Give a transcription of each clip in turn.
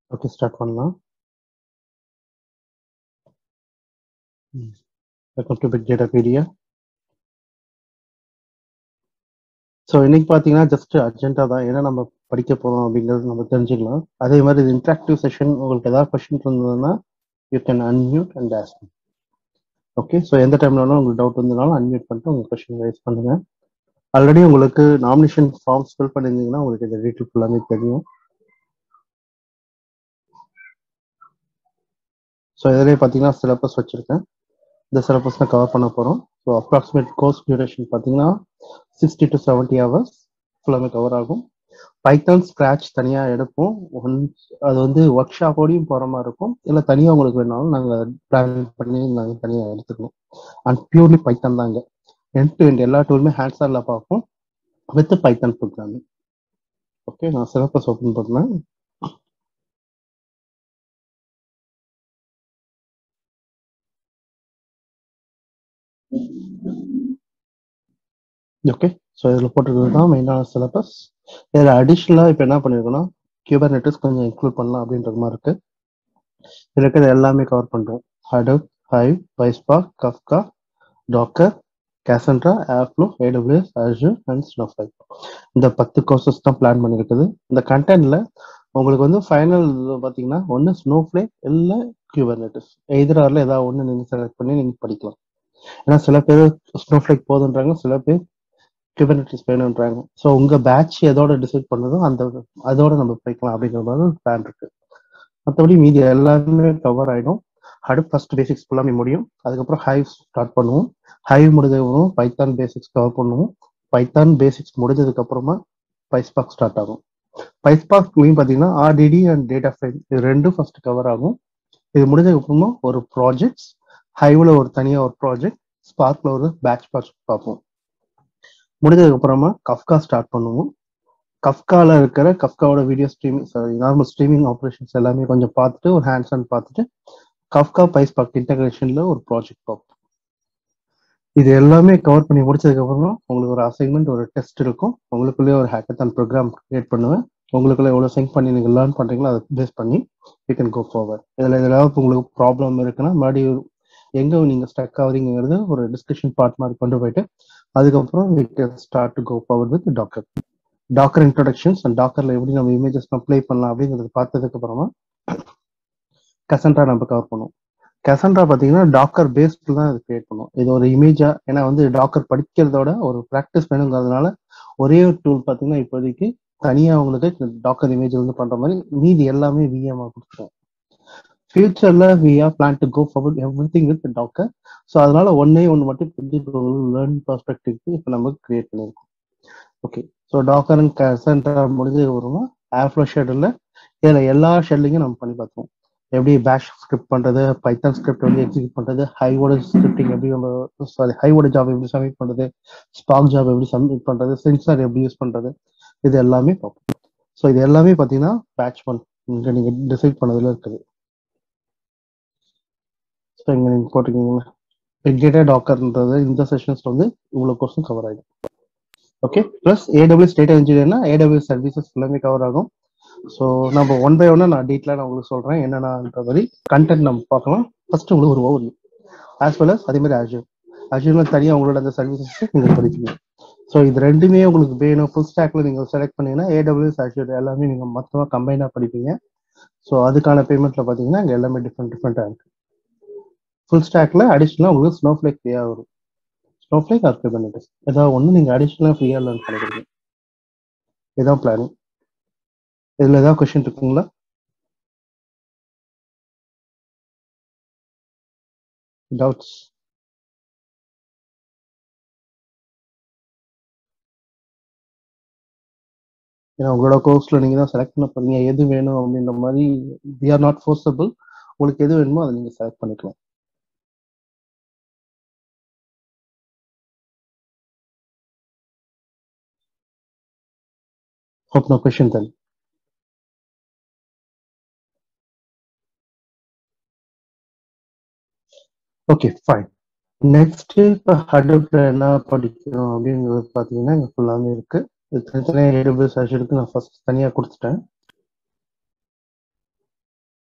Okay start பண்ணலாம் welcome to big data pedia so இன்னைக்கு பார்த்தீங்கன்னா ஜஸ்ட் அர்ஜென்ட்டாக தான் ஏன்னா நம்ம படிக்க போகிறோம் அப்படிங்கிறது நம்ம தெரிஞ்சுக்கலாம் அதே மாதிரி இது இன்ட்ராக்டிவ் செஷன் உங்களுக்கு ஏதாவது கொஸ்டின் இருந்ததுன்னா you can unmute and ask okay so எந்த டைம்ல வேணாலும் உங்களுக்கு டவுட் இருந்ததுனாலும் அன்மியூட் பண்ணிட்டு உங்கள் கொஸ்டின் ரைஸ் பண்ணுங்க ஆல்ரெடி உங்களுக்கு நாமினேஷன் ஃபார்ம்ஸ் ஃபில் பண்ணியிருந்தீங்கன்னா உங்களுக்கு இந்த டீட்டெயில் ஃபுல்லாமே தெரியும் ஸோ இதிலே பார்த்தீங்கன்னா சிலபஸ் வச்சுருக்கேன் இந்த சிலபஸ் தான் கவர் பண்ண போகிறோம் ஸோ அப்ராக்சிமேட் கோர்ஸ் டியூரேஷன் பார்த்தீங்கன்னா சிக்ஸ்டி டு செவன்ட்டி ஹவர்ஸ் ஃபுல்லாமே கவர் ஆகும் பைத்தான் ஸ்க்ராட்ச் தனியாக எடுப்போம் ஒன் அது வந்து ஒர்க் ஷாப்போடையும் போகிற மாதிரி இருக்கும் இல்லை தனியாக உங்களுக்கு வேணாலும் நாங்கள் பிளான் பண்ணி நாங்கள் தனியாக எடுத்துக்கணும் அண்ட் பியூர்லி பைத்தான் தாங்க என் டு எண்ட் எல்லா டூலுமே ஹேண்ட்ஸ் ஆனில் பார்ப்போம் வித் பைத்தான் ப்ரோக்ராமிங் ஓகே நான் சிலபஸ் ஓப்பன் பண்ணேன் ஓகே ஸோ இதில் போட்டிருக்கிறது தான் மெயினான சிலபஸ் இதில் அடிஷ்னலாக இப்போ என்ன பண்ணியிருக்கோன்னா கியூபர் நெட்டஸ் கொஞ்சம் இன்க்ளூட் பண்ணலாம் அப்படின்ற மாதிரி இருக்கு இதில் இருக்கிறது எல்லாமே கவர் பண்ணுறோம் Hadoop Hive PySpark Kafka Docker Cassandra Airflow AWS Azure and Snowflake இந்த பத்து கோர்சஸ் தான் பிளான் பண்ணியிருக்குது இந்த கண்டென்ட்ல உங்களுக்கு வந்து ஃபைனல் பார்த்தீங்கன்னா ஒன்று ஸ்னோஃப்ளேக் இல்லை கியூபர் நெட்டஸ் எதிராரில் ஏதாவது ஒன்று நீங்கள் செலக்ட் பண்ணி நீங்கள் படிக்கலாம் ஏன்னா சில பேர் ஸ்னோஃப்ளேக் போதுன்றாங்க சில பேர் கியூபர்னெட்டிஸ் வேணுன்றாங்க ஸோ உங்க பேட்ச் எதோட டிசைட் பண்ணதோ அந்த அதோட நம்ம போய்க்கலாம் அப்படிங்கிற மாதிரி ஒரு பிளான் இருக்கு மற்றபடி மீதி எல்லாமே கவர் ஆயிடும் ஹடுப் ஃபர்ஸ்ட் பேசிக்ஸ் ஃபுல்லாமே முடியும் அதுக்கப்புறம் ஹைவ் ஸ்டார்ட் பண்ணுவோம் ஹைவ் முடிஞ்சதுக்கப்புறம் பைத்தான் பேசிக்ஸ் கவர் பண்ணுவோம் பைத்தான் பேசிக்ஸ் முடிஞ்சதுக்கு அப்புறமா பைஸ்பாக் ஸ்டார்ட் ஆகும் பைஸ்பாக் மீன் பார்த்தீங்கன்னா ஆர்டிடி அண்ட் டேட்டா ஃபைல் இது ரெண்டும் ஃபர்ஸ்ட் கவர் ஆகும் இது முடிஞ்சதுக்கு அப்புறமா ஒரு ப்ராஜெக்ட்ஸ் ஹைவ்ல ஒரு தனியாக ஒரு ப்ராஜெக்ட் ஸ்பார்க்ல ஒரு பேட்ச் ப்ராஜெக்ட் பார்ப்போம் முடிஞ்சதுக்கு அப்புறமா கஃப்கா ஸ்டார்ட் பண்ணுவோம் கஃப்கால இருக்கிற கஃப்காவோட video streaming sorry normal streaming operations எல்லாமே கொஞ்சம் பார்த்துட்டு ஒரு ஹேண்ட்ஸ் ஆன் பார்த்துட்டு கஃப்கா பைஸ் பாக் இன்டகிரேஷன்ல ஒரு ப்ராஜெக்ட் பார்ப்போம் இது எல்லாமே கவர் பண்ணி முடிச்சதுக்கு அப்புறமா உங்களுக்கு ஒரு அசைன்மெண்ட் ஒரு டெஸ்ட் இருக்கும் உங்களுக்குள்ளேயே ஒரு ஹேக்கத்தான் ப்ரோக்ராம் கிரியேட் பண்ணுவேன் உங்களுக்குள்ள எவ்வளோ சென்ட் பண்ணி நீங்கள் லேர்ன் பண்ணுறீங்களோ அதை பேஸ் பண்ணி யூ கேன் கோ ஃபார்வர்ட் இதில் ஏதாவது உங்களுக்கு ப்ராப்ளம் இருக்குன்னா மறுபடியும் எங்கே நீங்கள் ஸ்டக் ஆகுறீங்கிறது ஒரு டிஸ்கஷன் பார்ட் மாதிரி கொண்டு போயிட்டு அதுக்கப்புறம் we can start to go forward with Docker Docker introductions and டாக்கர்ல எப்படி நம்ம இமேஜஸ் அப்ளை பண்ணலாம் அப்படிங்கிறது பார்த்ததுக்கு அப்புறமா கசன்ட்ரா நம்ம கவர் பண்ணுவோம் கசன்ட்ரா பார்த்தீங்கன்னா டாக்கர் பேஸ்டு தான் இது கிரியேட் பண்ணும் இது ஒரு இமேஜா ஏன்னா வந்து டாக்கர் படிக்கிறதோட ஒரு ப்ராக்டிஸ் வேணுங்கிறதுனால ஒரே ஒரு டூல் பார்த்தீங்கன்னா இப்போதைக்கு தனியாக உங்களுக்கு டாக்கர் இமேஜ் வந்து பண்ற மாதிரி மீதி எல்லாமே விஎம்ஆ கொடுத்துருவோம் ஃபியூச்சர்ல we are plan to go forward everything with Docker so அதனால ஒன்னே ஒன்று மட்டும் இப்போ லேர்ன் பர்ஸ்பெக்டிவ்க்கு இப்போ நம்ம கிரியேட் பண்ணியிருக்கோம் okay so Docker and centre முடிஞ்சது வருமா ஏர்ஃப்ளோ ஷெடில் இதில் எல்லா ஷெல்லிங்கும் நம்ம பண்ணி பார்த்துருவோம் எப்படி பேஷ் ஸ்கிரிப்ட் பண்ணுறது பைத்தன் ஸ்கிரிப்ட் எப்படி எக்ஸிக்யூட் பண்ணுறது ஹைவோட ஸ்கிரிப்டிங் எப்படி நம்ம சாரி ஹைவோட ஜாப் எப்படி சப்மிட் பண்ணுறது ஸ்பாக் ஜாப் எப்படி சப்மிட் பண்ணுறது சென்சார் எப்படி யூஸ் பண்ணுறது இது எல்லாமே பார்ப்போம் ஸோ இது எல்லாமே பார்த்தீங்கன்னா பேட்ச் ஒன் இங்கே நீங்கள் டிசைட் பண்ணதில் இருக்குது ஸோ இங்கே நீங்கள் போட்டிருக்கீங்களா பிக் டேட்டா டாக்கர்ன்றது இந்த செஷன்ஸ்ல வந்து இவ்வளோ கோர்ஸும் கவர் ஆகிடும் ஓகே ப்ளஸ் ஏடபிள்யூஎஸ் டேட்டா இன்ஜினியர்னா ஏடபிள்யூஎஸ் சர்வீசஸ் எல்லாமே கவர் ஆகும் ஸோ நம்ம ஒன் பை ஒன்னா நான் டீட்டெயிலாக நான் உங்களுக்கு சொல்கிறேன் என்னென்னன்ற மாதிரி கண்டென்ட் நம்ம பார்க்கலாம் ஃபர்ஸ்ட் உங்களுக்கு ஒரு ஓவர் ஆஸ் வெல் அஸ் அதே மாதிரி அஜூர் அஜூர்ல தனியாக உங்களோட அந்த சர்வீசஸ் நீங்கள் படிப்பீங்க ஸோ இது ரெண்டுமே உங்களுக்கு வேணும் ஃபுல் ஸ்டாக்ல நீங்கள் செலக்ட் பண்ணீங்கன்னா ஏடபிள்யூஎஸ் அஜூர் எல்லாமே நீங்கள் மொத்தமாக கம்பைனாக படிப்பீங்க ஸோ அதுக்கான பேமெண்ட்ல பார்த்தீங்கன்னா இங்கே எல்லாமே டிஃப்ரெண்ட் டிஃப்ரெண்ட்டாக இருக்கு ஃபுல் ஸ்டாக்ல அடிஷனலாக உங்களுக்கு ஸ்னோ ஃபிளேக் ஃப்ரீயாக வரும் ஸ்னோ ஃபிளேக் ஆர் குபர்னெட்டிஸ் ஏதாவது ஒன்று நீங்கள் அடிஷனலாக ஃப்ரீயாக லேர்ன் பண்ணிக்கிறீங்க இதுதான் பிளானிங் இதில் ஏதாவது கொஷின் இருக்குங்களா டவுட்ஸ் ஏன்னா உங்களோட கோர்ஸ்ல நீங்க தான் செலக்ட் பண்ண போறீங்க எது வேணும் அப்படின்ற மாதிரி வி ஆர் நாட் ஃபோர்ஸபிள் உங்களுக்கு எது வேணுமோ அதை நீங்க செலக்ட் பண்ணிக்கலாம் Hope no question then. Okay fine next இப்போ ஹடப்ல என்ன படிக்கணும் அப்படிங்கிறது பார்த்தீங்கன்னா இங்கே ஃபுல்லாமே இருக்கு இது தனித்தனியாக ஏடபிள்யூஎஸ் ஆஷருக்கு நான் ஃபர்ஸ்ட் தனியாக கொடுத்துட்டேன்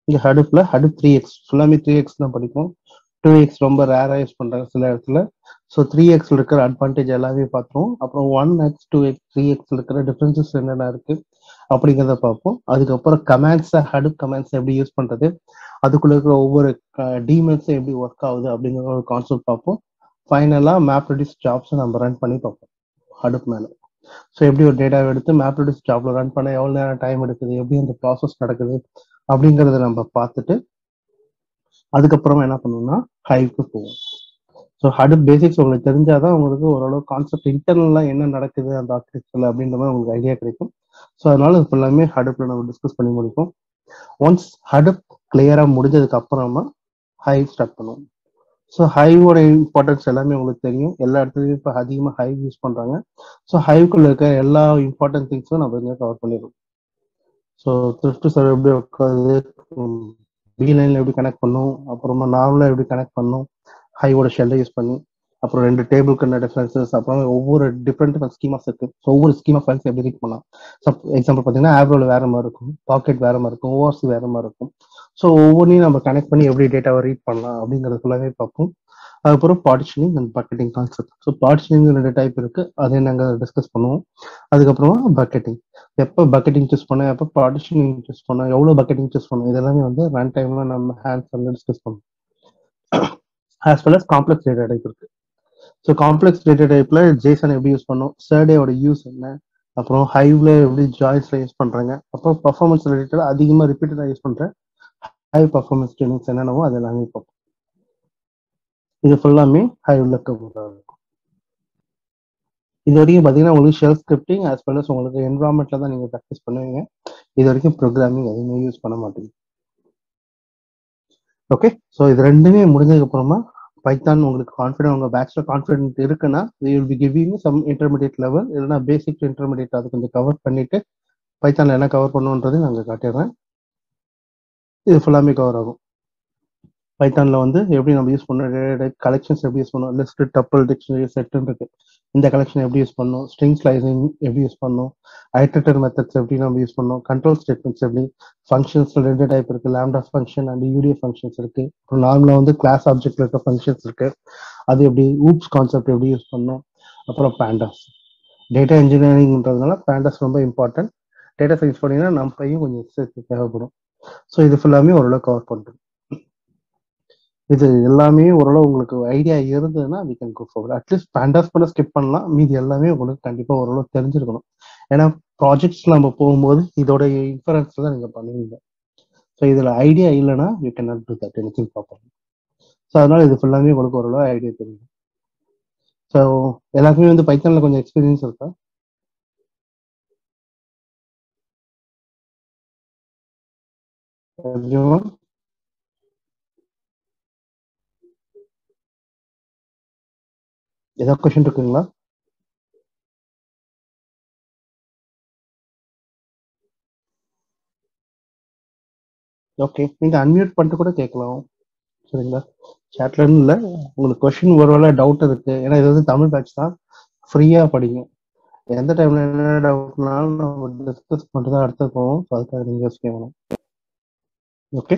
இங்க ஹடுப்ல ஹடுப் த்ரீ எக்ஸ் ஃபுல்லாமே த்ரீ எக்ஸ் தான் படிப்போம் டூ எக்ஸ் ரொம்ப ரேரா யூஸ் பண்றாங்க சில இடத்துல ஸோ த்ரீ எக்ஸ்ல இருக்கிற அட்வான்டேஜ் எல்லாமே பார்த்துருவோம் அப்புறம் one x two x three எக்ஸ்ல இருக்கிற டிஃபரன்சஸ் என்னென்ன இருக்கு அப்படிங்கிறத பார்ப்போம் அதுக்கப்புறம் கமாண்ட்ஸ் ஹடுப் கமாண்ட்ஸ் எப்படி யூஸ் பண்றது அதுக்குள்ள இருக்கிற ஒவ்வொரு டிமெட்ஸும் எப்படி ஒர்க் ஆகுது அப்படிங்கிற ஒரு கான்செப்ட் பார்ப்போம் ஃபைனலா மேப் ரெடியூஸ் ஜாப்ஸை நம்ம ரன் பண்ணி பார்ப்போம் ஹடுப் மேல ஸோ எப்படி ஒரு டேட்டாவை எடுத்து மேப் ரெடியூஸ் ஜாப்ல ரன் பண்ண எவ்வளவு நேரம் டைம் எடுக்குது எப்படி அந்த ப்ராசஸ் நடக்குது அப்படிங்கறத நம்ம பார்த்துட்டு அதுக்கப்புறமா என்ன பண்ணணும்னா ஹைவ்க்கு போவோம் ஸோ ஹடுப் பேசிக்ஸ் உங்களுக்கு தெரிஞ்சாதான் உங்களுக்கு ஓரளவு கான்செப்ட் இன்டர்னலா என்ன நடக்குது அந்த ஆர்கிடெக்சர்ல அப்படின்ற மாதிரி உங்களுக்கு ஐடியா கிடைக்கும் ஸோ அதனால இது ஃபுல்லாமே ஹடுப்ல நம்ம டிஸ்கஸ் பண்ணி முடிப்போம் ஒன்ஸ் ஹடுப் கிளியரா முடிஞ்சதுக்கு அப்புறமா ஹைவ் ஸ்டார்ட் பண்ணுவோம் ஸோ ஹைவோட இம்பார்ட்டன்ஸ் எல்லாமே உங்களுக்கு தெரியும் எல்லா இடத்துலையும் இப்போ அதிகமாக ஹைவ் யூஸ் பண்றாங்க ஸோ ஹைவ்குள்ள இருக்க எல்லா இம்பார்ட்டன்ட் திங்ஸும் நம்ம இங்கே கவர் பண்ணிடுவோம் ஸோ த்ரிஃப்ட் சர்வர் எப்படி உட்காது பி லைன்ல எப்படி கனெக்ட் பண்ணும் அப்புறமா நார்மலா எப்படி கனெக்ட் பண்ணும் ஹைவோட ஷெல்லை யூஸ் பண்ணி அப்புறம் ரெண்டு டேபிளுக்கு என்ன டிஃபரன்சஸ் அப்புறம் ஒவ்வொரு டிஃப்ரெண்ட் ஸ்கீமாஸ் இருக்கு ஸோ ஒவ்வொரு ஸ்கீமா ஃபைல்ஸ் எப்படி ரீட் பண்ணலாம் சப் எக்ஸாம்பிள் பார்த்தீங்கன்னா ஆப்ரோல வேற மாதிரி இருக்கும் பாக்கெட் வேற மாதிரி இருக்கும் ஓஆர்சி வேற மாதிரி இருக்கும் ஸோ ஒவ்வொன்றையும் நம்ம கனெக்ட் பண்ணி எப்படி டேட்டாவை ரீட் பண்ணலாம் அப்படிங்கிறது ஃபுல்லாவே பார்ப்போம் அதுக்கப்புறம் partitioning and bucketing concept so partitioning ரெண்டு டைப் இருக்கு அதை நாங்கள் டிஸ்கஸ் பண்ணுவோம் அதுக்கப்புறமா பக்கெட்டிங் எப்போ பக்கெட்டிங் சூஸ் பண்ணோம் எப்போ பார்ட்டிஷனிங் சூஸ் பண்ணோம் எவ்வளோ பக்கெட்டிங் சூஸ் பண்ணோம் இதெல்லாமே வந்து ரன் டைம்ல நம்ம ஹேண்ட்ஸ் வந்து டிஸ்கஸ் பண்ணுவோம் as well as complex data type இருக்கு ஸோ காம்ப்ளெக்ஸ் டேட்டா டைப்ல ஜேசன் எப்படி யூஸ் பண்ணோம் சர்டேவோட யூஸ் என்ன அப்புறம் ஹைவ்ல எப்படி ஜாய்ஸ்ல யூஸ் பண்றாங்க அப்புறம் பர்ஃபார்மன்ஸ் ரிலேட்டட் அதிகமாக ரிப்பீட்டடா யூஸ் பண்ற ஹை பர்ஃபார்மன்ஸ் ட்ரெயினிங்ஸ் என்னென்னவோ அது எல்லாமே பார்ப்போம் இது ஃபுல்லாமே ஹைவ்ல இருக்கும் இது வரைக்கும் பார்த்தீங்கன்னா உங்களுக்கு shell scripting as well as உங்களுக்கு என்வரான்மெண்ட்ல தான் நீங்க ப்ராக்டிஸ் பண்ணுவீங்க இது வரைக்கும் ப்ரோக்ராமிங் எதுவுமே யூஸ் பண்ண மாட்டீங்க ஓகே ஸோ இது ரெண்டுமே முடிஞ்சதுக்கு அப்புறமா பைத்தான் உங்களுக்கு கான்ஃபிடென்ட் உங்க பேட்ச்ல கான்ஃபிடென்ட் இருக்குன்னா will be giving some intermediate level இல்லைனா பேசிக் இன்டர்மீடியட் அது கொஞ்சம் கவர் பண்ணிட்டு பைத்தான்ல என்ன கவர் பண்ணுன்றது நாங்கள் காட்டிடுறேன் இது ஃபுல்லாமே கவர் ஆகும் பைத்தான்ல வந்து எப்படி நம்ம யூஸ் பண்ணோம் கலெக்ஷன்ஸ் எப்படி யூஸ் பண்ணோம் லிஸ்ட் டப்பிள் டிக்ஷனரி செட்னு இருக்கு இந்த கலெக்ஷன் எப்படி யூஸ் பண்ணோம் ஸ்ட்ரிங் ஸ்லைசிங் எப்படி யூஸ் பண்ணோம் ஐட்டர் மெத்தட்ஸ் எப்படி நம்ம யூஸ் பண்ணோம் கண்ட்ரோல் ஸ்டேட்மெண்ட்ஸ் எப்படி ஃபங்க்ஷன்ஸ் ரெண்டு டைப் இருக்கு lambda function and UDF functions இருக்கு அப்புறம் நார்மலா வந்து கிளாஸ் ஆப்ஜெக்ட்ல இருக்க ஃபங்க்ஷன்ஸ் இருக்கு அது எப்படி ஊப்ஸ் கான்செப்ட் எப்படி யூஸ் பண்ணோம் அப்புறம் பேண்டாஸ் டேட்டா இன்ஜினியரிங்ன்றதுனால பேண்டாஸ் ரொம்ப இம்பார்ட்டன்ட் டேட்டா சயின்ஸ் பண்ணீங்கன்னா நம்ம கொஞ்சம் தேவைப்படும் ஸோ இது ஃபுல்லாமே ஓரளவு கவர் பண்ணுறோம் இது எல்லாமே ஓரளவு உங்களுக்கு ஐடியா இருந்ததுன்னா we can go forward at least pandas பண்ண ஸ்கிப் பண்ணலாம் மீதி எல்லாமே உங்களுக்கு கண்டிப்பா ஓரளவு தெரிஞ்சிருக்கணும் ஏன்னா ப்ராஜெக்ட்ஸ் நம்ம போகும்போது இதோட இன்ஃபரன்ஸ் தான் நீங்க பண்ணுவீங்க ஸோ இதுல ஐடியா இல்லைன்னா you can not do that anything proper so அதனால இது ஃபுல்லாமே உங்களுக்கு ஓரளவு ஐடியா தெரியும் ஸோ எல்லாருக்குமே வந்து பைத்தான்ல கொஞ்சம் எக்ஸ்பீரியன்ஸ் இருக்கா everyone ஏதாவது கொஸ்டின் இருக்குங்களா ஓகே நீங்க அன்மியூட் பண்ணிட்டு கூட கேட்கலாம் சரிங்களா சேட்ல இல்ல உங்களுக்கு கொஸ்டின் ஒருவேளை டவுட் இருக்கு ஏன்னா இது வந்து தமிழ் பேட்ச் தான் ஃப்ரீயா படிங்க எந்த டைம்ல என்ன டவுட்னாலும் நம்ம டிஸ்கஸ் பண்ணிட்டு தான் அடுத்து போவோம் ஸோ அதுக்காக நீங்க யோசிக்க வேணும் ஓகே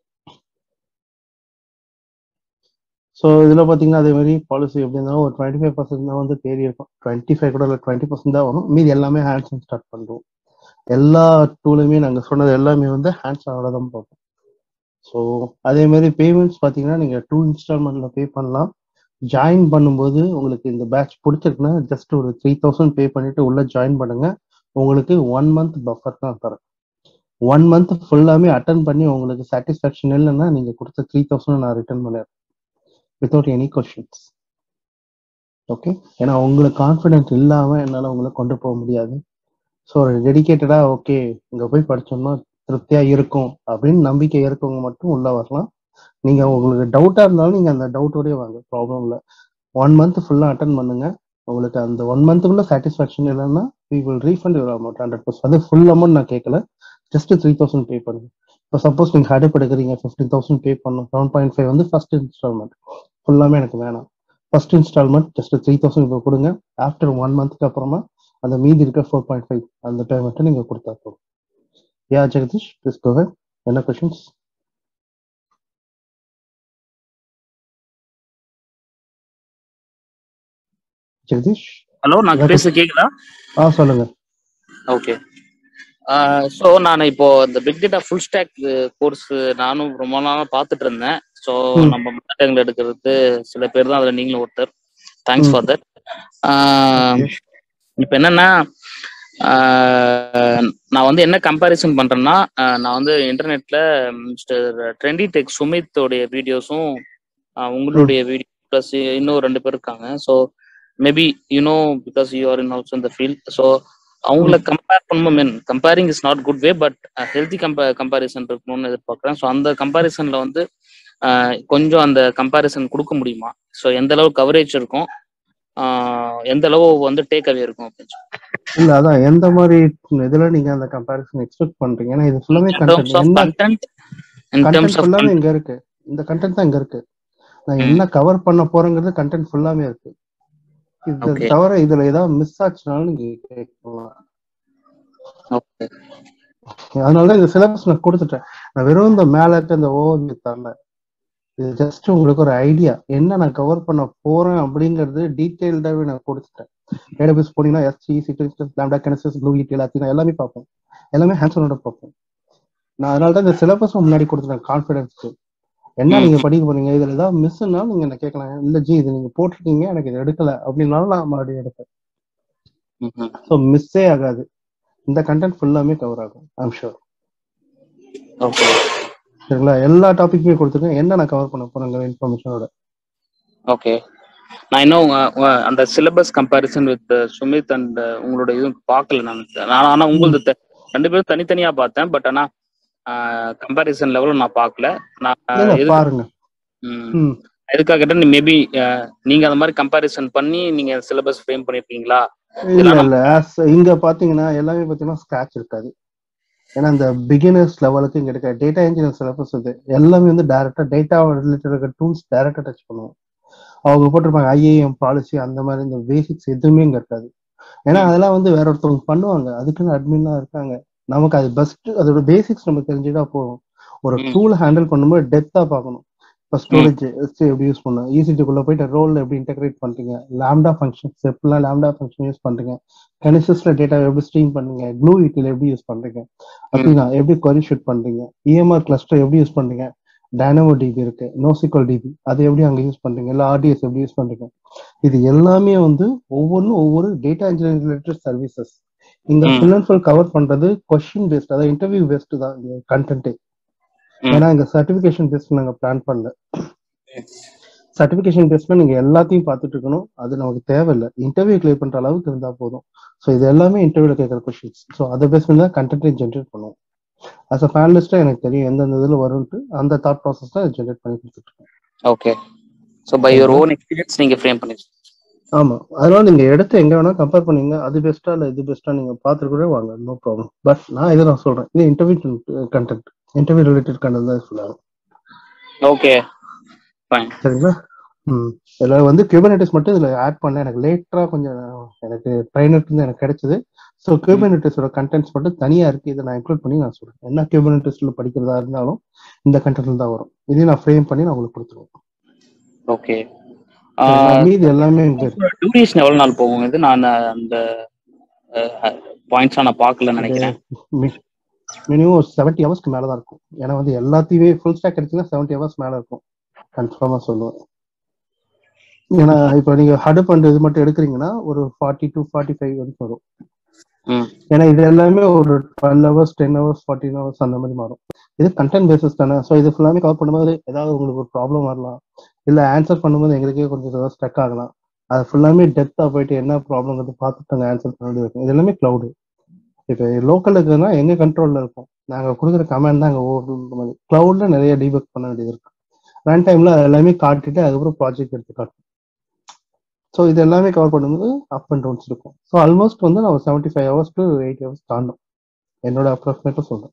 ஸோ இதில் பார்த்தீங்கன்னா அதே மாதிரி பாலிசி எப்படி இருந்தாலும் ஒரு டுவெண்ட்டி ஃபைவ் பர்சன்ட் தான் வந்து தேடி இருக்கும் டுவெண்ட்டி ஃபைவ் கூட இல்லை டுவெண்ட்டி பர்சன்ட் தான் வரும் மீதி எல்லாமே ஹேண்ட்ஸ் ஆன் ஸ்டார்ட் பண்ணுறோம் எல்லா டூலுமே நாங்கள் சொன்னது எல்லாமே வந்து ஹேண்ட்ஸ் ஆனோட தான் பார்ப்போம் ஸோ அதே மாதிரி பேமெண்ட்ஸ் பார்த்தீங்கன்னா நீங்கள் டூ இன்ஸ்டால்மெண்ட்ல பே பண்ணலாம் ஜாயின் பண்ணும்போது உங்களுக்கு இந்த பேட்ச் பிடிச்சிருக்குன்னா ஜஸ்ட் ஒரு த்ரீ தௌசண்ட் பே பண்ணிட்டு உள்ள ஜாயின் பண்ணுங்க உங்களுக்கு ஒன் மந்த் பஃபர் தான் தரேன் ஒன் மந்த் ஃபுல்லாமே அட்டன் பண்ணி உங்களுக்கு சாட்டிஸ்ஃபேக்ஷன் இல்லைன்னா நீங்க கொடுத்த த்ரீ தௌசண்ட் நான் ரிட்டர்ன் பண்ணிடுறேன் வித்தவுட் எனி கொஸ்டின்ஸ் ஓகே ஏன்னா உங்களுக்கு கான்ஃபிடென்ட் இல்லாம என்னால உங்களை கொண்டு போக முடியாது ஸோ ஒரு டெடிக்கேட்டடா ஓகே இங்க போய் படிச்சோம்னா திருப்தியா இருக்கும் அப்படின்னு நம்பிக்கை இருக்கவங்க மட்டும் உள்ள வரலாம் நீங்க உங்களுக்கு டவுட்டா இருந்தாலும் நீங்க அந்த டவுட்டோடய வாங்க ப்ராப்ளம் இல்லை ஒன் மந்த் ஃபுல்லா அட்டன் பண்ணுங்க உங்களுக்கு அந்த ஒன் மந்த்துக்குள்ள சாட்டிஸ்ஃபேக்ஷன் இல்லைன்னா we will refund your amount hundred percent அது ஃபுல் அமௌண்ட் நான் கேட்கல ஜஸ்ட் த்ரீ தௌசண்ட் பே பண்ணுங்க இப்போ சப்போஸ் நீங்கள் ஹடப் எடுக்கிறீங்க ஃபிஃப்டீன் தௌசண்ட் பே பண்ணும் செவன் பாயிண்ட் ஃபைவ் வந்து ஃபர்ஸ்ட் இன்ஸ்டால்மெண்ட் ஃபுல்லாமே எனக்கு வேணாம் first instalment just three thousand இப்போ கொடுங்க ஆஃப்டர் ஒன் மந்த்துக்கு அப்புறமா அந்த மீதி இருக்க ஃபோர் பாயிண்ட் ஃபைவ் அந்த பேமெண்ட்டை நீங்கள் கொடுத்தா போதும் யா ஜெகதீஷ் ப்ளீஸ் கோவன் என்ன கொஷின்ஸ் ஜெகதீஷ் ஹலோ நான் எனக்கு- பேச கேக்குதா ஆ சொல்லுங்க ஓகே ஸோ நான் இப்போ இந்த big data full stack course நானும் ரொம்ப நாளா பார்த்துட்டு இருந்தேன் ஸோ ம். நம்ம மாட்டங்கள் எடுக்கிறது சில பேர் தான் அதில் நீங்களும் ஒருத்தர் தேங்க்ஸ் ம். ஃபார் தட் இப்போ என்னன்னா ஆஹ் நான் வந்து என்ன கம்பேரிசன் பண்றேன்னா ஆஹ் நான் வந்து இன்டர்நெட்ல மிஸ்டர் ட்ரெண்டி டெக் சுமித்தோடைய வீடியோஸும் உங்களுடைய வீடியோ ப்ளஸ் இன்னும் ரெண்டு பேர் இருக்காங்க so maybe you know because you are in also இந்த ஃபீல்ட் ஸோ அவங்கள கம்பேர் பண்ணும்போது mean comparing is not good way but healthy compa comparison இருக்கணும்னு எதிர்பார்க்குறேன் ஸோ அந்த கம்பேரிசன்ல வந்து ஆஹ் கொஞ்சம் அந்த கம்பேரிசன் கொடுக்க முடியுமா ஸோ எந்த அளவு கவரேஜ் இருக்கும் ஆஹ் எந்த அளவு வந்து டேக் அவே இருக்கும் அப்படின்னு சொல்லி இல்ல அதான் எந்த மாதிரி இதுல நீங்க அந்த கம்பேரிசன் எக்ஸ்பெக்ட் பண்றீங்க ஏன்னா இது ஃபுல்லாமே in terms கண்டென்ட் of என்ன content in terms content of ஃபுல்லாமே content. இங்க இருக்கு இந்த கண்டென்ட் தான் இங்க இருக்கு நான் ம். என்ன கவர் பண்ண போறேங்கிறது கண்டென்ட் ஃபுல்லாமே இருக்கு இது Okay. தவிர இதுல ஏதாவது மிஸ் ஆச்சுனாலும் நீங்க கேட்கலாம் Okay. அதனாலதான் இந்த சிலபஸ் நான் கொடுத்துட்டேன் நான் வெறும் இந்த மேல இருக்க இந்த ஓவர் தரல இது ஜஸ்ட் உங்களுக்கு ஒரு ஐடியா என்ன நான் கவர் பண்ண போறேன் அப்படிங்கிறது டீட்டெயில்டாவே நான் கொடுத்துட்டேன் டேட்டாபேஸ் போனீங்கன்னா SC six Lambda Kinesis Glue it எல்லாத்தையும் நான் எல்லாமே பார்ப்போம் எல்லாமே ஹேண்ட்ஸனோட பார்ப்போம் நான் அதனால தான் இந்த சிலபஸ் முன்னாடி கொடுத்துட்டேன் கான்ஃபிடன்ஸ்க்கு என்ன ம். நீங்க படிக்க போறீங்க இதுல ஏதாவது மிஸ்னா நீங்க என்ன கேட்கலாம் இல்ல ஜி இது நீங்க போட்டிருக்கீங்க எனக்கு இது எடுக்கல அப்படின்னாலும் நான் மறுபடியும் எடுப்பேன் ம்ஹும். ஸோ மிஸ்ஸே ஆகாது இந்த கண்டென்ட் ஃபுல்லாமே கவர் ஆகும் ஐம் ஷூர் Okay. சரிங்களா எல்லா டாபிக்குமே கொடுத்துருக்கேன் என்ன நான் கவர் பண்ண போறேங்க இன்ஃபர்மேஷனோட Okay. நான் இன்னும் அஹ், அஹ், அந்த syllabus comparison with Sumit and உங்களோட இதுவும் பார்க்கல நான் நான் ஆனா உங்களது த- ரெண்டு பேரும் தனித்தனியா பார்த்தேன் பட் ஆனா கம்பேரிசன் லெவலும் நான் பார்க்கல நான் இல்ல, எதுக்கு- பாருங்க ம், ம். எதுக்காக கேட்டா மேபி நீங்க அந்த மாதிரி கம்பேரிசன் பண்ணி நீங்க சிலபஸ் ஃப்ரேம் பண்ணிருக்கீங்களா இல்ல இல்ல as இங்க பாத்தீங்கன்னா எல்லாமே பாத்தீங்கன்னா ஸ்கிராச் இருக்காது ஏன்னா இந்த பிகினர்ஸ் லெவலுக்கு இங்க இருக்க டேட்டா இன்ஜினியர் சிலபஸ் இது எல்லாமே வந்து டைரக்டா டேட்டா ரிலேட்டட் இருக்க டூல்ஸ் டைரக்டா டச் பண்ணுவோம் அவங்க போட்டிருப்பாங்க ஐஏஎம் பாலிசி அந்த மாதிரி இந்த பேசிக்ஸ் எதுவுமே இங்க இருக்காது ஏன்னா அதெல்லாம் வந்து வேற ஒருத்தவங்க பண்ணுவாங்க அதுக்குன்னு அட்மின்லாம் இருக்காங்க நமக்கு அது பெஸ்ட் அதோட பேசிக்ஸ் நமக்கு தெரிஞ்சுட்டா போதும் ஒரு ம். டூல் ஹேண்டில் பண்ணும்போது டெப்தா பார்க்கணும் இப்போ ஸ்டோரேஜ் எப்படி யூஸ் பண்ணணும் ஈசிடிக்குள்ள போயிட்டு ரோல் எப்படி இன்டெகிரேட் பண்றீங்க லாம்டா ஃபங்க்ஷன்ஸ் எப்படிலாம் லாம்டா ஃபங்க்ஷன் யூஸ் பண்றீங்க கெனிசஸ்ல டேட்டா எப்படி ஸ்ட்ரீம் பண்றீங்க க்ளூ இட்டில் எப்படி யூஸ் பண்றீங்க அப்படின்னா எப்படி கொரி ஷூட் பண்றீங்க இஎம்ஆர் கிளஸ்டர் எப்படி யூஸ் பண்றீங்க டைனமோ டிபி இருக்கு நோசிக்கல் டிபி அது எப்படி அங்க யூஸ் பண்றீங்க இல்ல ஆர்டிஎஸ் எப்படி யூஸ் பண்றீங்க இது எல்லாமே வந்து ஒவ்வொன்றும் ஒவ்வொரு டேட்டா இன்ஜினியரிங் ரிலேட்டட் சர்வீசஸ் இங்க ம். ஃபுல் அண்ட் ஃபுல் கவர் பண்றது கொஸ்டின் பேஸ்ட் அதாவது இன்டர்வியூ பேஸ்ட் தான் கண்டென்ட் ம். ஏன்னா இங்க சர்டிபிகேஷன் பேஸ்ட் நாங்க பிளான் பண்ணல சர்டிபிகேஷன் பேஸ்ட்ல நீங்க எல்லாத்தையும் பார்த்துட்டு இருக்கணும் அது நமக்கு தேவையில்லை இன்டர்வியூ கிளியர் பண்ற அளவுக்கு இருந்தா போதும் ஸோ இது எல்லாமே இன்டர்வியூல கேட்குற கொஸ்டின்ஸ் ஸோ அதை பேஸ் பண்ணி தான் கண்டென்ட்டை ஜென்ரேட் பண்ணுவோம் அஸ் அ பேனலிஸ்டா எனக்கு தெரியும் எந்தெந்த இதுல வரும்ட்டு அந்த தாட் ப்ராசஸ் தான் ஜென்ரேட் பண்ணி கொடுத்துட்டு இருக்கேன் okay so by your own experience நீங்க ஃப்ரேம் பண்ணி ஆமா அதனால நீங்க எடுத்து எங்க வேணா கம்பேர் பண்ணீங்க அது பெஸ்டா இல்ல இது பெஸ்டா நீங்க பாத்துட்டு கூட வாங்க நோ ப்ராப்ளம் பட் நான் இதை நான் சொல்றேன் இது interview content interview related content தான் சொல்லுவாங்க ஓகே ஃபைன் சரிங்களா ம் இதுல வந்து கியூபர்னெட்டிஸ் மட்டும் இதுல ஆட் பண்ணல எனக்கு லேட்டரா கொஞ்சம் எனக்கு ட்ரைனர் இருந்து எனக்கு கிடைச்சது ஸோ கியூபர்னெட்டிஸோட கண்டென்ட்ஸ் மட்டும் தனியா இருக்கு இதை நான் இன்க்ளூட் பண்ணி நான் சொல்றேன் என்ன கியூபர்னெட்டிஸ்ல படிக்கிறதா இருந்தாலும் இந்த கண்டென்ட்ல தான் வரும் இதையும் நான் ஃப்ரேம் பண்ணி நான் உங்களுக்கு கொடுத்துருவேன் ஓகே சரிங்களா? மீதி எல்லாமே இங்க இருக்கு டியூரேஷன் எவ்வளவு நாள் போகும் இது நான் அந்த பாயிண்ட்ஸா நான் பார்க்கலன்னு நினைக்கிறேன் மினிமம் ஒரு செவன்ட்டி ஹவர்ஸ்க்கு மேல தான் இருக்கும் ஏன்னா வந்து எல்லாத்தையுமே ஃபுல் ஸ்டாக் கிடைச்சுன்னா செவன்ட்டி ஹவர்ஸ் மேல இருக்கும் கன்ஃபார்மா சொல்லுவேன் ஏன்னா இப்போ நீங்க ஹடப் அண்ட் இது மட்டும் எடுக்கிறீங்கன்னா ஒரு ஃபார்ட்டி டு ஃபார்ட்டி ஃபைவ் வரைக்கும் வரும் ம் ஏன்னா இது எல்லாமே ஒரு twelve hours ten hours fourteen hours அந்த மாதிரி மாறும் இது கண்டென்ட் பேசிஸ் தானே ஸோ இது ஃபுல்லாமே கவர் பண்ணும்போது ஏதாவது உங்களுக்கு ஒரு ப்ராப்ளம் வரலாம் இல்லை ஆன்சர் பண்ணும்போது எங்களுக்கே கொஞ்சம் ஏதாவது ஸ்டக் ஆகலாம் அது ஃபுல்லாமே டெப்த்தாக போயிட்டு என்ன ப்ராப்ளம்ங்கிறது பார்த்துட்டு நாங்கள் ஆன்சர் பண்ண வேண்டியது இருக்கும் இது எல்லாமே க்ளவுடு இப்போ லோக்கல் இருக்குதுன்னா எங்க கண்ட்ரோல்ல இருக்கும் நாங்கள் கொடுக்குற கமெண்ட் தான் அங்கே ஓடுற மாதிரி க்ளவுட்ல நிறைய டீபக் பண்ண வேண்டியது இருக்கு ரன் டைம்ல அது எல்லாமே காட்டிட்டு அதுக்கப்புறம் ப்ராஜெக்ட் எடுத்து காட்டும் ஸோ இது எல்லாமே கவர் பண்ணும்போது அப் அண்ட் டவுன்ஸ் இருக்கும் ஸோ ஆல்மோஸ்ட் வந்து நம்ம seventy five hours to eight hours தாண்டும் என்னோட அப்ராக்சிமேட்டாக சொல்றேன்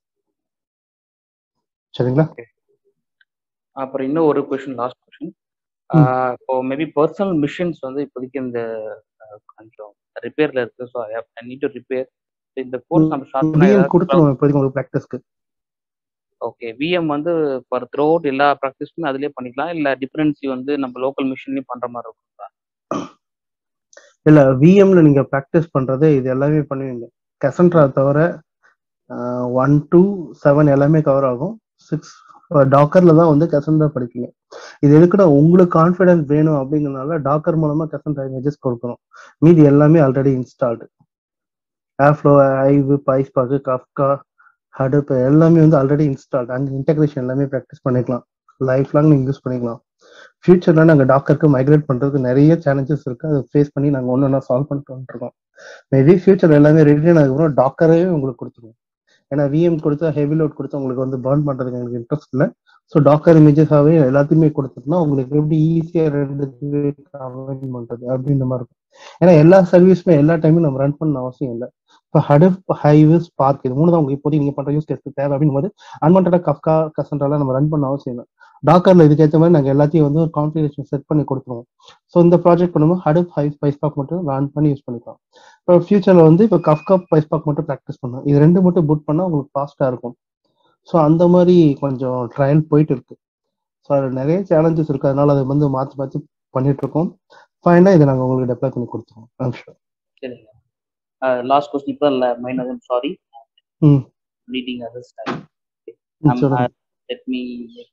சரிங்களா அப்புறம் இன்னும் ஒரு கொஸ்டின் லாஸ்ட் கொஸ்டின் இப்போ மேபி பர்சனல் மிஷின்ஸ் வந்து இப்போதைக்கு இந்த அஹ், கொஞ்சம் ரிப்பேர்ல இருக்கு so I need to repair இந்த கோர்ஸ் நம்ம ஸ்டார்ட் பிஎன் கொடுத்துருவோம் இப்போதைக்கு உங்களுக்கு ப்ராக்டிஸ்க்கு ஓகே விஎம் வந்து ஃபார் த்ரூ அவுட் எல்லா ப்ராக்டிஸுமே அதுலயே பண்ணிக்கலாம் இல்ல டிஃபரன்சி வந்து நம்ம லோக்கல் மிஷின்லயும் பண்ற மாதிரி இருக்குங்களா இல்ல விஎம்ல நீங்க ப்ராக்டிஸ் பண்றது இது எல்லாமே பண்ணுவீங்க கசன்ட்ரா தவிர ஒன் டூ செவன் எல்லாமே கவர் ஆகும் சிக்ஸ் டாக்கர்ல தான் வந்து கசன்ட்ரா படிப்பீங்க இது எதுக்குன்னா உங்களுக்கு கான்ஃபிடன்ஸ் வேணும் அப்படிங்கறதுனால டாக்கர் மூலமா கசன்ட்ரா இமேஜஸ் கொடுக்கணும் மீதி எல்லாமே already installed Airflow Hive PySpark Kafka Hadoop எல்லாமே வந்து ஆல்ரெடி இன்ஸ்டால்டு அந்த இன்டெகிரேஷன் எல்லாமே ப்ராக்டிஸ் பண்ணிக்கலாம் லைஃப் லாங் நீங்க யூஸ் பண்ணிக்கலாம் ஃபியூச்சர்ல நாங்கள் டாக்கருக்கு மைக்ரேட் பண்றதுக்கு நிறைய சேலஞ்சஸ் இருக்கு அதை ஃபேஸ் பண்ணி நாங்கள் ஒன்று ஒன்றா சால்வ் பண்ணிட்டு வந்துருக்கோம் மேபி ஃபியூச்சர் எல்லாமே ரெடி ஆனதுக்கப்புறம் டாக்கரே உங்களுக்கு கொடுத்துருவோம் ஏன்னா விஎம் கொடுத்தா ஹெவி லோட் கொடுத்தா உங்களுக்கு வந்து பர்ன் பண்றதுக்கு எங்களுக்கு இன்ட்ரெஸ்ட் இல்லை ஸோ டாக்கர் இமேஜஸாவே எல்லாத்தையுமே கொடுத்துட்டோம்னா உங்களுக்கு எப்படி ஈஸியா ரெண்டு கமெண்ட் பண்றது அப்படின்ற மாதிரி இருக்கும் ஏன்னா எல்லா சர்வீஸுமே எல்லா டைமும் நம்ம ரன் பண்ண அவசியம் இல்லை இப்போ ஹடப் ஹைவு ஸ்பார்க் இது மூணு தான் உங்களுக்கு இப்போதைக்கு நீங்க பண்ற யூஸ் கேஸ் தேவை அப்படின்னும் போது அன்வான்டா கஃப்கா கசன்ட்ராலாம் நம்ம ரன் பண்ண அவசியம் இல்லை டாக்கர்ல இதுக்கேற்ற மாதிரி நாங்கள் எல்லாத்தையும் வந்து ஒரு கான்ஃபிகரேஷன் செட் பண்ணி கொடுத்துருவோம் ஸோ இந்த ப்ராஜெக்ட் பண்ணும்போது ஹடப் ஹை ஸ்பைஸ்பாக் மட்டும் ரன் பண்ணி யூஸ் பண்ணிக்கலாம் இப்போ ஃபியூச்சர்ல வந்து இப்போ கஃப்கா ஸ்பைஸ்பாக் மட்டும் ப்ராக்டிஸ் பண்ணோம் இது ரெண்டு மட்டும் புட் பண்ணா உங்களுக்கு ஃபாஸ்டா இருக்கும் ஸோ அந்த மாதிரி கொஞ்சம் ட்ரையல் போயிட்டு இருக்கு ஸோ அதில் நிறைய சேலஞ்சஸ் இருக்கு அதனால அதை வந்து மாற்றி மாற்றி பண்ணிட்டு இருக்கோம் ஃபைனாக இதை நாங்கள் உங்களுக்கு டெப்ளை பண்ணி கொடுத்துருவோம் ஐம் ஷூர் சரிங்க லாஸ்ட் கொஸ்டின் இப்போ இல்லை மைனஸ் சாரி ம் ரீடிங் அதர்ஸ் டைம் சொல்லுங்க லெட் மீ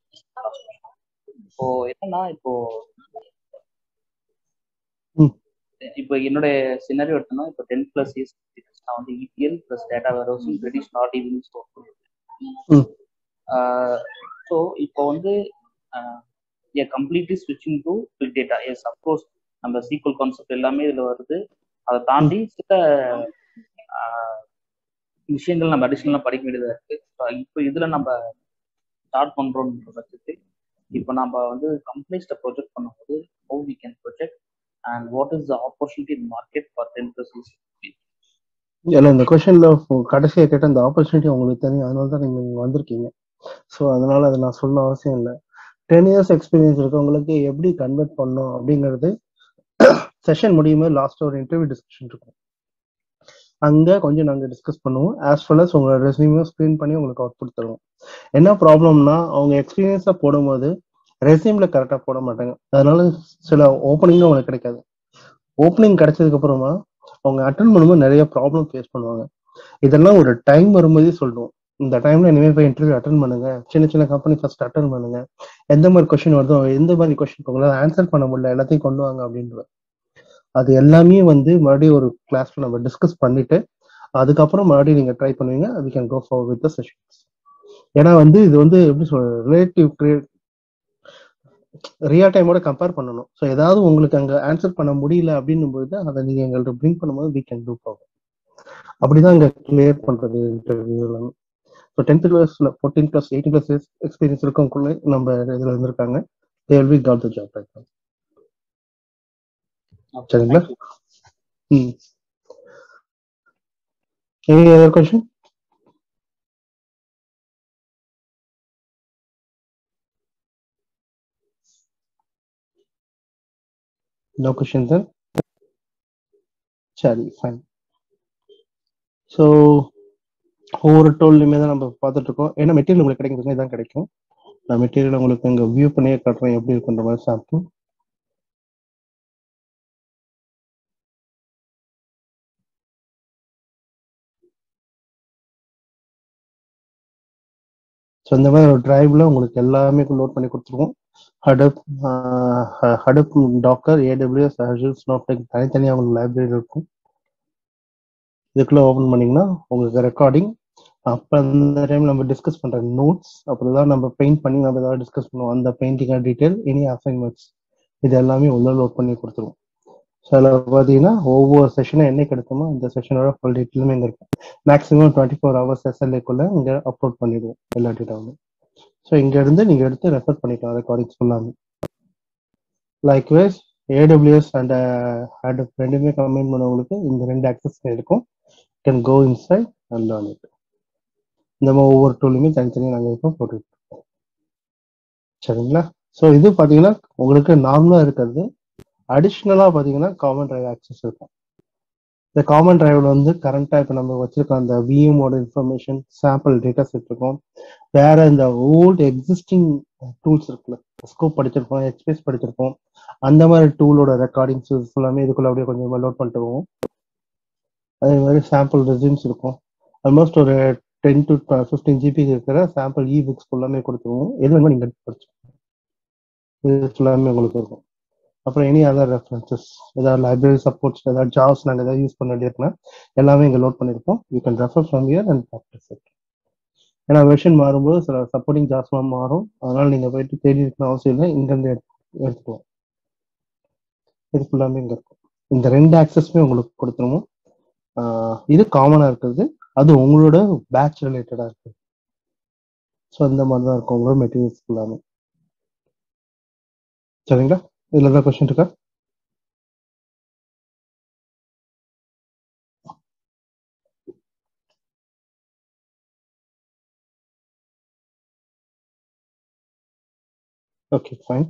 இப்போ என்னன்னா இப்போ ம். இப்போ என்னுடைய சினாரியோ எடுத்தோம்னா இப்போ டென் பிளஸ் இயர்ஸ் நான் வந்து EPL plus data warehousing reduce not evening store ம். ஸோ இப்போ வந்து ஏ கம்ப்ளீட்லி ஸ்விட்சிங் to big data yes of course நம்ம சீக்வல் கான்செப்ட் எல்லாமே இதில் வருது அதை தாண்டி சில ஆஹ், விஷயங்கள் நம்ம அடிஷனலாக படிக்க வேண்டியதாக இருக்கு இப்போ இதில் நம்ம ஸ்டார்ட் பண்ணுறோன்ற பட்சத்துக்கு இப்போ நம்ம வந்து கம்பெனிஸ்ட ப்ரொஜெக்ட் பண்ணும்போது how we can project and what is the opportunity in market for ten plus இல்லை இந்த கொஷனில் கடைசியாக கேட்ட அந்த ஆப்பர்ச்சுனிட்டி உங்களுக்கு தெரியும் அதனால தான் நீங்கள் இங்கே வந்திருக்கீங்க ஸோ அதனால அதை நான் சொல்ல அவசியம் இல்லை டென் இயர்ஸ் எக்ஸ்பீரியன்ஸ் இருக்கவங்களுக்கு எப்படி கன்வெர்ட் பண்ணணும் அப்படிங்கிறது செஷன் முடியும் போது லாஸ்ட் ஒரு இன்டர்வியூ டிஸ்கஷன் இருக்கும் அங்கே கொஞ்சம் நாங்கள் டிஸ்கஸ் பண்ணுவோம் ஆஸ் வெல் அஸ் உங்களோட ரெஸ்யூமையும் ஸ்க்ரீன் பண்ணி உங்களுக்கு அவுட் கொடுத்துருவோம் என்ன ப்ராப்ளம்னா அவங்க எக்ஸ்பீரியன்ஸாக போடும்போது ரெஸ்யூமில் கரெக்டாக போட மாட்டாங்க அதனால சில ஓப்பனிங்கும் அவங்களுக்கு கிடைக்காது ஓப்பனிங் கிடைச்சதுக்கு அப்புறமா அவங்க அட்டன் பண்ணும்போது நிறைய ப்ராப்ளம் ஃபேஸ் பண்ணுவாங்க இதெல்லாம் ஒரு டைம் வரும்போதே சொல்லுவோம் இந்த டைம்ல இனிமே போய் இன்டர்வியூ அட்டன் பண்ணுங்க சின்ன சின்ன கம்பெனி ஃபர்ஸ்ட் அட்டன் பண்ணுங்க எந்த மாதிரி கொஸ்டின் வருதோ எந்த மாதிரி கொஸ்டின் உங்களால் ஆன்சர் பண்ண முடியல எல்லாத்தையும் கொண்டு வாங்க அப்படின்ற அது எல்லாமே வந்து மறுபடியும் ஒரு கிளாஸ்ல நம்ம டிஸ்கஸ் பண்ணிட்டு அதுக்கப்புறம் மறுபடியும் நீங்க ட்ரை பண்ணுவீங்க we can go for with the sessions ஏன்னா வந்து இது வந்து எப்படி சொல்றது ரிலேட்டிவ் கிரியேட் ரியல் டைமோட கம்பேர் பண்ணணும் ஸோ ஏதாவது உங்களுக்கு அங்கே ஆன்சர் பண்ண முடியல அப்படின்னும் பொழுது அதை நீங்க எங்கள்கிட்ட பிரிங் பண்ணும்போது வி கேன் டூ ஃபார் அப்படிதான் இங்க கிளியர் பண்றது இன்டர்வியூ எல்லாமே ஸோ டென்த் கிளாஸ்ல fourteen plus eighteen plus experience இருக்கவங்களுக்குள்ள நம்ம இதுல இருந்திருக்காங்க then we got the job right சரிங்களா hmm any other question no question sir சரி ஃபைன் ஸோ ஒவ்வொரு டோல்லையுமே தான் நம்ம பார்த்துட்டு இருக்கோம் ஏன்னா மெட்டீரியல் உங்களுக்கு கிடைக்கிறதுங்க இதான் கிடைக்கும் நான் மெட்டீரியல் உங்களுக்கு இங்கே வியூ பண்ணியே காட்டுறேன் எப்படி இருக்குன்ற மாதிரி சாப்பிட்டு ஸோ இந்த மாதிரி ஒரு டிரைவ்ல உங்களுக்கு எல்லாமே லோட் பண்ணி கொடுத்துருவோம் Hadoop Hadoop Docker AWS Azure Snowflake தனித்தனியாக உங்களுக்கு லைப்ரரி இருக்கும் இதுக்குள்ள ஓப்பன் பண்ணீங்கன்னா உங்களுக்கு ரெக்கார்டிங் அப்போ அந்த டைம் நம்ம டிஸ்கஸ் பண்ற நோட்ஸ் அப்புறம் தான் நம்ம பெயிண்ட் பண்ணி நம்ம ஏதாவது டிஸ்கஸ் பண்ணுவோம் அந்த பெயிண்டிங் டீட்டெயில் எனி அசைன்மெண்ட்ஸ் இது எல்லாமே உள்ள லோட் பண்ணி கொடுத்துருவோம் ஸோ அதில் பார்த்தீங்கன்னா ஒவ்வொரு செஷனும் என்னைக்கு எடுத்தோமோ அந்த செஷனோட ஃபுல் டீட்டெயிலுமே இங்கே இருக்கும் மேக்ஸிமம் டுவெண்ட்டி ஃபோர் ஹவர்ஸ் எஸ்எல்ஏக்குள்ள இங்கே அப்லோட் பண்ணிடுவோம் எல்லா டேட்டாவும் ஸோ இங்க இருந்து நீங்க எடுத்து ரெஃபர் பண்ணிக்கலாம் ரெக்கார்டிங்ஸ் ஃபுல்லாமே லைக்வைஸ் ஏடபிள்யூஎஸ் அண்ட் ஹேட் ரெண்டுமே கம்பைன் பண்ணவங்களுக்கு இந்த ரெண்டு ஆக்சஸ் இருக்கும் can go inside and learn it இந்த மாதிரி ஒவ்வொரு டூலுமே தனித்தனியாக நாங்கள் இப்போ போட்டுட்டு இருக்கோம் சரிங்களா ஸோ இது பார்த்தீங்கன்னா உங்களுக்கு நார்மலாக இருக்கிறது அடிஷ்னலாக பார்த்தீங்கன்னா காமன் டிரைவ் ஆக்சஸ் இருக்கும் இந்த காமன் டிரைவ்ல வந்து கரண்டா இப்போ நம்ம வச்சிருக்க அந்த விஎமோட இன்ஃபர்மேஷன் சாம்பிள் டேட்டா செட் இருக்கும் வேற இந்த ஓல்டு எக்ஸிஸ்டிங் டூல்ஸ் இருக்குல்ல ஸ்கோப் படிச்சிருப்போம் எக்ஸ்பேஸ் படிச்சிருப்போம் அந்த மாதிரி டூலோட ரெக்கார்டிங்ஸ் ஃபுல்லாமே இதுக்குள்ள அப்படியே கொஞ்சம் லோட் பண்ணிட்டு போவோம் அதே மாதிரி சாம்பிள் ரெசியூம்ஸ் இருக்கும் ஆல்மோஸ்ட் ஒரு டென் டு ஃபிஃப்டீன் ஜிபி இருக்கிற சாம்பிள் இ புக்ஸ் ஃபுல்லாமே கொடுத்துருவோம் எது வேணுமோ நீங்கள் படிச்சு இது ஃபுல்லாமே உங்களுக்கு இருக்கும் அப்புறம் எனி அதர் ரெஃபரன்சஸ் ஏதாவது லைப்ரரி சப்போர்ட்ஸ் ஏதாவது ஜாப்ஸ் நாங்கள் ஏதாவது யூஸ் பண்ண வேண்டியிருக்குன்னா எல்லாமே இங்கே லோட் பண்ணியிருப்போம் you can refer from here and practice it ஏன்னா வெர்ஷன் மாறும்போது சில சப்போர்ட்டிங் ஜாப்ஸ்லாம் மாறும் அதனால நீங்கள் போயிட்டு தேடி இருக்கணும் அவசியம் இல்லை இங்கேருந்து எடுத்துக்கலாம் இது ஃபுல்லாமே இங்கே இருக்கும் இந்த ரெண்டு ஆக்சஸுமே உங்களுக்கு கொடுத்துருவோம் இது காமனாக இருக்கிறது அது உங்களோட பேட்ச் ரிலேட்டடாக இருக்குது ஸோ அந்த மாதிரி தான் இருக்கும் உங்களோட மெட்டீரியல்ஸ் ஃபுல்லாமே சரிங்களா இதில் ஏதாவது கொஸ்டின் இருக்கா ஓகே ஃபைன்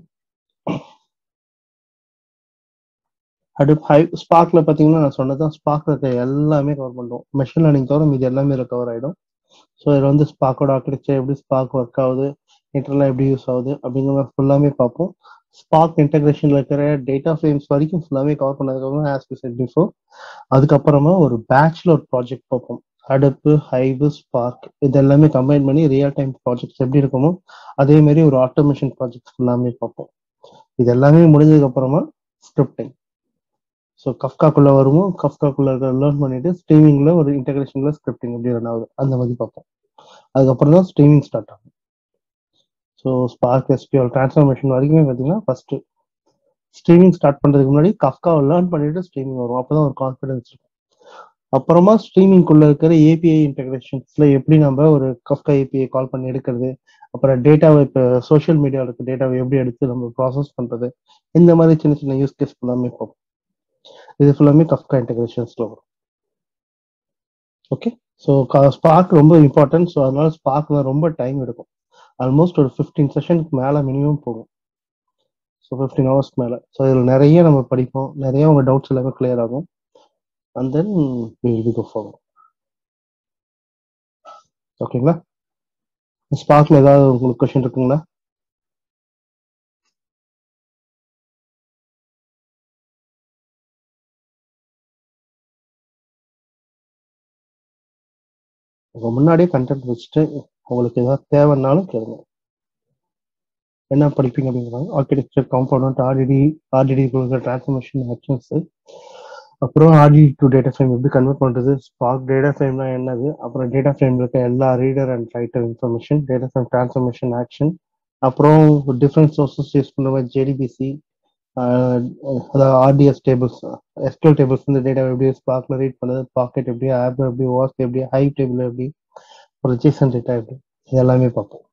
அடுப்பு ஹை ஸ்பார்க்ல பார்த்தீங்கன்னா நான் சொன்னதான் ஸ்பார்க்ல இருக்க எல்லாமே கவர் பண்ணுறோம் மெஷின் லேர்னிங் தவிர மீது எல்லாமே கவர் ஆகிடும் ஸோ இதில் வந்து ஸ்பார்க்கோட ஆர்கிடெக்சர் எப்படி ஸ்பார்க் ஒர்க் ஆகுது இன்டர்லாம் எப்படி யூஸ் ஆகுது அப்படிங்கிற ஃபுல்லாமே பார்ப்போம் ஸ்பார்க் இன்டெகிரேஷன்ல இருக்கிற டேட்டா ஃப்ரேம்ஸ் வரைக்கும் ஃபுல்லாமே கவர் பண்ணதுக்கப்புறம் ஆஸ் வி செட் பிஃபோர் அதுக்கப்புறமா ஒரு பேச்சுலர் ப்ராஜெக்ட் பார்ப்போம் அடுப்பு ஹைவு ஸ்பார்க் இது எல்லாமே கம்பைன் பண்ணி ரியல் டைம் ப்ராஜெக்ட்ஸ் எப்படி இருக்குமோ அதே மாதிரி ஒரு ஆட்டோமேஷன் ப்ராஜெக்ட்ஸ் ஃபுல்லாமே பார்ப்போம் இது எல்லாமே முடிஞ்சதுக்கு அப்புறமா ஸ்கிரிப்டிங் ஸோ கஃப்காக்குள்ள வருமோ கஃப்காக்குள்ள லேர்ன் பண்ணிட்டு ஸ்ட்ரீமிங்ல ஒரு இன்டெகிரேஷன்ல ஸ்கிரிப்டிங் எப்படி ரன் ஆகுது அந்த மாதிரி பார்ப்போம் அதுக்கப்புறம் தான் ஸ்ட்ரீமிங் ஸ்டார்ட் ஆகும் ஸோ ஸ்பார்க் எஸ்பிஎல் டிரான்ஸ்ஃபார்மேஷன் வரைக்குமே பார்த்தீங்கன்னா ஃபர்ஸ்ட் ஸ்ட்ரீமிங் ஸ்டார்ட் பண்றதுக்கு முன்னாடி கஃப்காவை லேர்ன் பண்ணிட்டு ஸ்ட்ரீமிங் வரும் அப்பதான் ஒரு கான்ஃபிடன்ஸ் இருக்கும் அப்புறமா ஸ்ட்ரீமிங்குள்ள இருக்கிற ஏபிஐ இன்டெகிரேஷன்ஸ்ல எப்படி நம்ம ஒரு கஃப்கா ஏபிஐ கால் பண்ணி எடுக்கிறது அப்புறம் டேட்டாவை இப்போ சோஷியல் மீடியாவில் இருக்க டேட்டாவை எப்படி எடுத்து நம்ம ப்ராசஸ் பண்றது இந்த மாதிரி சின்ன சின்ன யூஸ் கேஸ் ஃபுல்லாமே பார்ப்போம் இது ஃபுல்லாமே கஃப்கா இன்டெகிரேஷன்ஸ்ல வரும் ஓகே ஸோ ஸ்பார்க் ரொம்ப இம்பார்ட்டன்ட் ஸோ அதனால ஸ்பார்க்ல ரொம்ப டைம் எடுக்கும் ஆல்மோஸ்ட் ஒரு ஃபிஃப்டீன் செஷனுக்கு மேலே மினிமம் போகும் ஸோ ஃபிஃப்டீன் ஹவர்ஸ் மேலே ஸோ இதில் நிறைய நம்ம படிப்போம் நிறைய உங்கள் டவுட்ஸ் எல்லாமே கிளியர் ஆகும் and then will go forward ஓகேங்களா ஸ்பார்க்ல ஏதாவது உங்களுக்கு கொஸ்டின் இருக்குங்களா உங்க முன்னாடியே கண்டென்ட் வச்சுட்டு உங்களுக்கு ஏதாவது தேவைன்னாலும் கேளுங்க என்ன படிப்பீங்க அப்படிங்கிறாங்க architecture compound RDD RDD transformation actions அப்புறம் ஆர்டிடி டு டேட்டா ஃப்ரேம் எப்படி கன்வெர்ட் பண்றது ஸ்பார்க் டேட்டா ஃப்ரேம்னா என்னது அப்புறம் டேட்டா ஃப்ரேம்ல இருக்க எல்லா reader and writer information data frame transformation action அப்புறம் டிஃப்ரெண்ட் சோர்சஸ் யூஸ் பண்ணுற மாதிரி ஜேடிபிசி அதாவது ஆர்டிஎஸ் டேபிள்ஸ் எஸ்கியூஎல் டேபிள்ஸ் வந்து டேட்டா எப்படி ஸ்பார்க்ல ரீட் பண்ணுது பாக்கெட் எப்படி ஆப் எப்படி வாஸ் எப்படி ஹை டேபிள் எப்படி ஒரு ஜேசன் டேட்டா எப்படி இது எல்லாமே பார்ப்போம்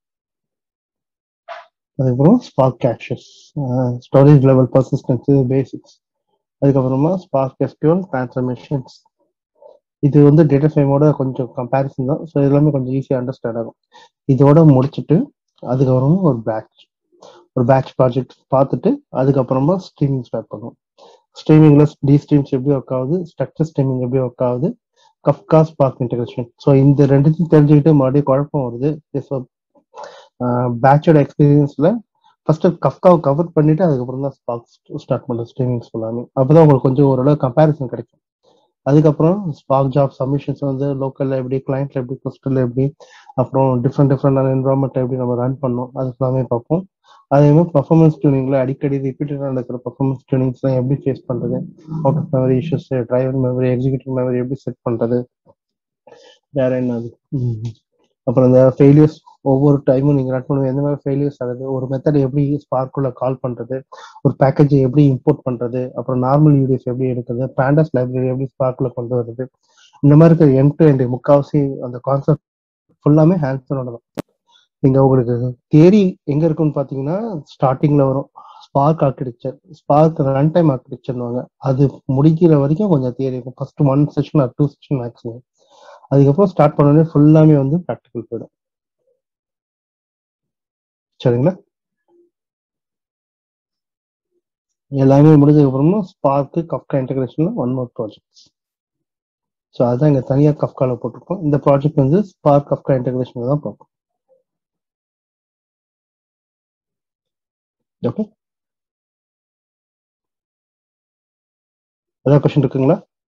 அதுக்கப்புறம் spark caches storage level persistence basics அதுக்கப்புறமா ஸ்பார்க் எஸ்கியூஎல் டிரான்ஸ்ஃபர்மேஷன்ஸ் இது வந்து டேட்டா ஃப்ரேமோட கொஞ்சம் கம்பேரிசன் தான் ஸோ எல்லாமே கொஞ்சம் ஈஸியாக அண்டர்ஸ்டாண்ட் ஆகும் இதோட முடிச்சுட்டு அதுக்கப்புறமா ஒரு பேட்ச் ஒரு பேட்ச் ப்ராஜெக்ட் பார்த்துட்டு அதுக்கப்புறமா ஸ்ட்ரீமிங் ஸ்டார்ட் பண்ணுவோம் ஸ்ட்ரீமிங்ல டி ஸ்ட்ரீம்ஸ் எப்படி ஒர்க் ஆகுது ஸ்ட்ரக்சர் ஸ்ட்ரீமிங் எப்படி ஒர்க் ஆகுது கஃப்கா ஸ்பார்க் இன்டெகிரேஷன் ஸோ இந்த ரெண்டுத்தையும் தெரிஞ்சுக்கிட்டு மறுபடியும் குழப்பம் வருது ஸோ பேட்சோட எக்ஸ்பீரியன்ஸ்ல ஃபர்ஸ்ட் கஃப்காவை கவர் பண்ணிட்டு அதுக்கப்புறம் தான் ஸ்பார்க் ஸ்டார்ட் பண்ணுறது ஸ்ட்ரீமிங்ஸ் எல்லாமே அப்போதான் உங்களுக்கு கொஞ்சம் ஓரளவு கம்பேரிசன் கிடைக்கும் அதுக்கப்புறம் ஸ்பார்க் ஜாப் சப்மிஷன்ஸ் வந்து லோக்கல்ல எப்படி கிளைண்ட்ல எப்படி கிறிஸ்டல்ல எப்படி அப்புறம் டிஃப்ரெண்ட் டிஃப்ரெண்டான என்வரான்மெண்ட் எப்படி நம்ம ரன் பண்ணோம் அது எல்லாமே பார்ப்போம் அதே மாதிரி பர்ஃபார்மன்ஸ் டியூனிங்ல அடிக்கடி ரிப்பீட்டடாக நடக்கிற பர்ஃபார்மன்ஸ் டியூனிங்ஸ்லாம் எப்படி ஃபேஸ் பண்றது out of memory issues driver memory executive memory எப்படி செட் பண்றது வேற என்னது அப்புறம் இந்த ஃபெயிலியர்ஸ் ஒவ்வொரு டைமும் நீங்க ரன் பண்ணுவோம் எந்த மாதிரி ஃபெயிலியர்ஸ் ஆகுது ஒரு மெத்தட் எப்படி ஸ்பார்க்குள்ள கால் பண்றது ஒரு பேக்கேஜை எப்படி இம்போர்ட் பண்றது அப்புறம் நார்மல் யூடிஎஸ் எப்படி எடுக்கிறது பேண்டஸ் லைப்ரரி எப்படி ஸ்பார்க்குள்ள கொண்டு வருது இந்த மாதிரி இருக்கிற என் டு எண்ட் முக்காவாசி அந்த கான்செப்ட் ஃபுல்லாமே ஹேண்ட்ஸனோட தான் நீங்க உங்களுக்கு தேரி எங்க இருக்குன்னு பாத்தீங்கன்னா ஸ்டார்டிங்ல வரும் Spark architecture Spark run time ஆர்கிடெக்சர்னுவாங்க அது முடிக்கிற வரைக்கும் கொஞ்சம் தேரி இருக்கும் first one session or two session maximum அதுக்கப்புறம் ஸ்டார்ட் பண்ணோடனே ஃபுல்லாமே வந்து ப்ராக்டிக்கல் போயிடும் சரிங்களா எல்லாமே முடிஞ்சதுக்கு அப்புறமா ஸ்பார்க்கு கப்கா இன்டகிரேஷன்ல ஒன் மோர் ப்ராஜெக்ட்ஸ் ஸோ அதான் இங்க தனியாக கப்கால போட்டிருக்கோம் இந்த ப்ராஜெக்ட் வந்து ஸ்பார்க் கப்கா இன்டகிரேஷன் தான் பார்ப்போம் ஓகே ஏதாவது கொஸ்டின் இருக்குங்களா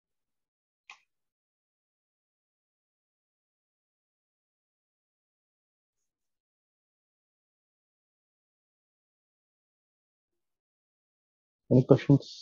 any questions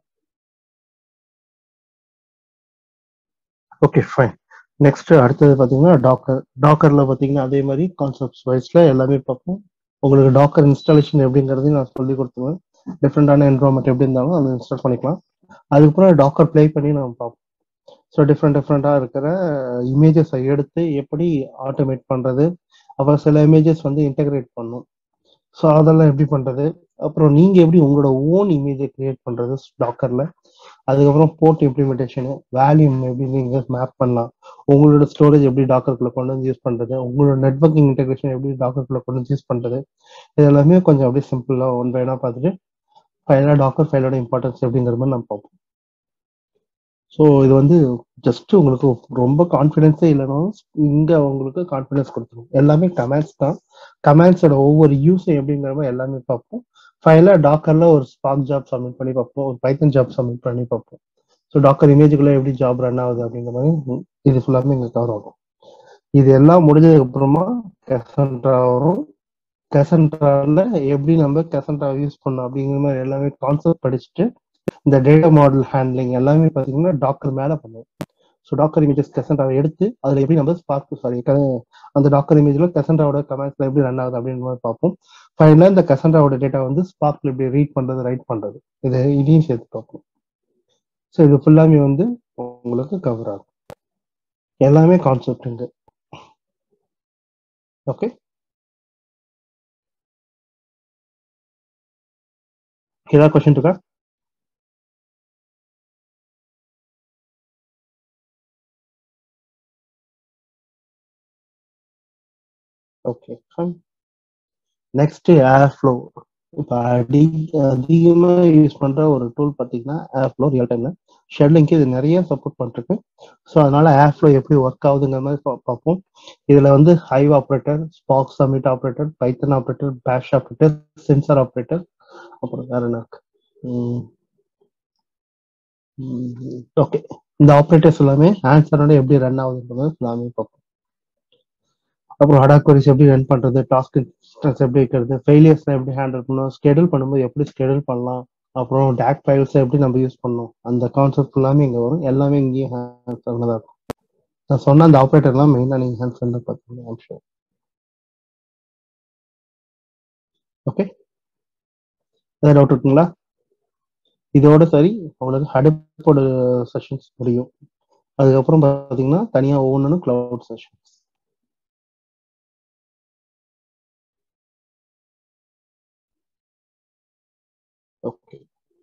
okay fine next அடுத்தது பார்த்தீங்கன்னா டாக்கர் டாக்கர்ல பார்த்தீங்கன்னா அதே மாதிரி கான்செப்ட்ஸ் வைஸ்ல எல்லாமே பார்ப்போம் உங்களுக்கு டாக்கர் இன்ஸ்டாலேஷன் எப்படிங்கிறதையும் நான் சொல்லி கொடுத்துருவேன் டிஃப்ரெண்டான என்வரான்மெண்ட் எப்படி இருந்தாலும் அதை இன்ஸ்டால் பண்ணிக்கலாம் அதுக்கப்புறம் டாக்கர் ப்ளே பண்ணி நம்ம பார்ப்போம் ஸோ டிஃப்ரெண்ட் டிஃப்ரெண்ட்டாக இருக்கிற இமேஜஸை எடுத்து எப்படி ஆட்டோமேட் பண்ணுறது அப்புறம் சில இமேஜஸ் வந்து இன்டகிரேட் பண்ணும் ஸோ அதெல்லாம் எப்படி பண்ணுறது அப்புறம் நீங்கள் எப்படி உங்களோட ஓன் இமேஜை கிரியேட் பண்ணுறது டாக்கரில் அதுக்கப்புறம் போர்ட் இம்ப்ளிமெண்டேஷனு வேல்யூம் எப்படி நீங்கள் மேப் பண்ணலாம் உங்களோட ஸ்டோரேஜ் எப்படி டாக்கருக்குள்ள கொண்டு வந்து யூஸ் பண்ணுறது உங்களோட நெட்ஒர்க்கிங் இன்டெகிரேஷன் எப்படி டாக்கருக்குள்ள கொண்டு வந்து யூஸ் பண்ணுறது இது எல்லாமே கொஞ்சம் அப்படியே சிம்பிளாக ஒன் பைனாக பார்த்துட்டு ஃபைனலாக டாக்கர் ஃபைலோட இம்பார்ட்டன்ஸ் எப்படிங்கிற மாதிரி நம்ம பார்ப்போம் ஸோ இது வந்து ஜஸ்ட் உங்களுக்கு ரொம்ப கான்ஃபிடென்ஸே இல்லைனாலும் இங்கே உங்களுக்கு கான்ஃபிடன்ஸ் கொடுத்துரும் எல்லாமே கமெண்ட்ஸ் தான் கமெண்ட்ஸோட ஒவ்வொரு யூஸும் எப்படிங்கிற மாதிரி எல்லாமே பார்ப்போம் ஃபைனலாக டாக்கரில் ஒரு ஸ்பார்க் ஜாப் சப்மிட் பண்ணி பார்ப்போம் ஒரு பைத்தன் ஜாப் சப்மிட் பண்ணி பார்ப்போம் ஸோ டாக்கர் இமேஜுக்குள்ள எப்படி ஜாப் ரன் ஆகுது அப்படிங்கிற மாதிரி இது ஃபுல்லாமே இங்கே கவர் ஆகும் இது எல்லாம் முடிஞ்சதுக்கு அப்புறமா கெசன்ட்ரா வரும் கெசன்ட்ரால எப்படி நம்ம கெசன்ட்ரா யூஸ் பண்ணோம் அப்படிங்கிற மாதிரி எல்லாமே கான்செப்ட் படிச்சுட்டு இந்த டேட்டா மாடல் ஹேண்ட்லிங் எல்லாமே பார்த்தீங்கன்னா டாக்கர் மேலே பண்ணுவோம் ஸோ டாக்கர் இமேஜஸ் கெசன்ட்ராவை எடுத்து அதில் எப்படி நம்ம ஸ்பார்க் சாரி அந்த டாக்கர் இமேஜில் கெசன்ட்ராவோட கமெண்ட்ஸ்ல எப்படி ரன் ஆகுது அப்படின்ற மாதிரி பார்ப்போம் ஃபைனலாக இந்த கெசன்ட்ராவோட டேட்டா வந்து ஸ்பார்க்ல எப்படி ரீட் பண்ணுறது ரைட் பண்ணுறது இது இதையும் சேர்த்து பார்ப்போம் ஸோ இது ஃபுல்லாமே வந்து உங்களுக்கு கவர் ஆகும் எல்லாமே கான்செப்ட் இங்க ஓகே ஏதாவது கொஸ்டின் இருக்கா okay fine next Airflow இப்போ அடி அதிகமாக யூஸ் பண்ணுற ஒரு டூல் பார்த்தீங்கன்னா ஏர் ஃப்ளோ ரியல் டைமில் ஷெட்லிங்க்கு இது நிறைய சப்போர்ட் பண்ணிருக்கு ஸோ அதனால ஏர் ஃப்ளோ எப்படி ஒர்க் ஆகுதுங்கிற மாதிரி பா- பார்ப்போம் இதில் வந்து Hive operator Spark submit operator Python operator Bash operator sensor operator அப்புறம் வேற என்ன இருக்கு ஓகே இந்த ஆப்ரேட்டர்ஸ் எல்லாமே ஆன்சரோட எப்படி ரன் ஆகுதுன்றது எல்லாமே பார்ப்போம் அப்புறம் ஹடா queries எப்படி ரன் பண்றது டாஸ்க் இன்ஸ்டன்ஸ் எப்படி வைக்கிறது ஃபெயிலியர்ஸ் எப்படி ஹேண்டில் பண்ணணும் ஸ்கெடியூல் பண்ணும்போது எப்படி ஸ்கெடியூல் பண்ணலாம் அப்புறம் டேக் ஃபைல்ஸ் எப்படி நம்ம யூஸ் பண்ணணும் அந்த கான்செப்ட் எல்லாமே இங்க வரும் எல்லாமே இங்கேயும் ஹேண்ட்ஸ் தான் இருக்கும் நான் சொன்ன அந்த ஆப்ரேட்டர்லாம் மெயினாக நீங்கள் ஹேண்ட்ஸ் வந்து பார்த்தீங்கன்னா ஓகே ஏதாவது டவுட் இருக்குங்களா இதோட சரி உங்களுக்கு ஹடப்போட செஷன்ஸ் முடியும் அதுக்கப்புறம் பார்த்தீங்கன்னா தனியாக ஒவ்வொன்றும் கிளவுட் செஷன்ஸ் ஓகே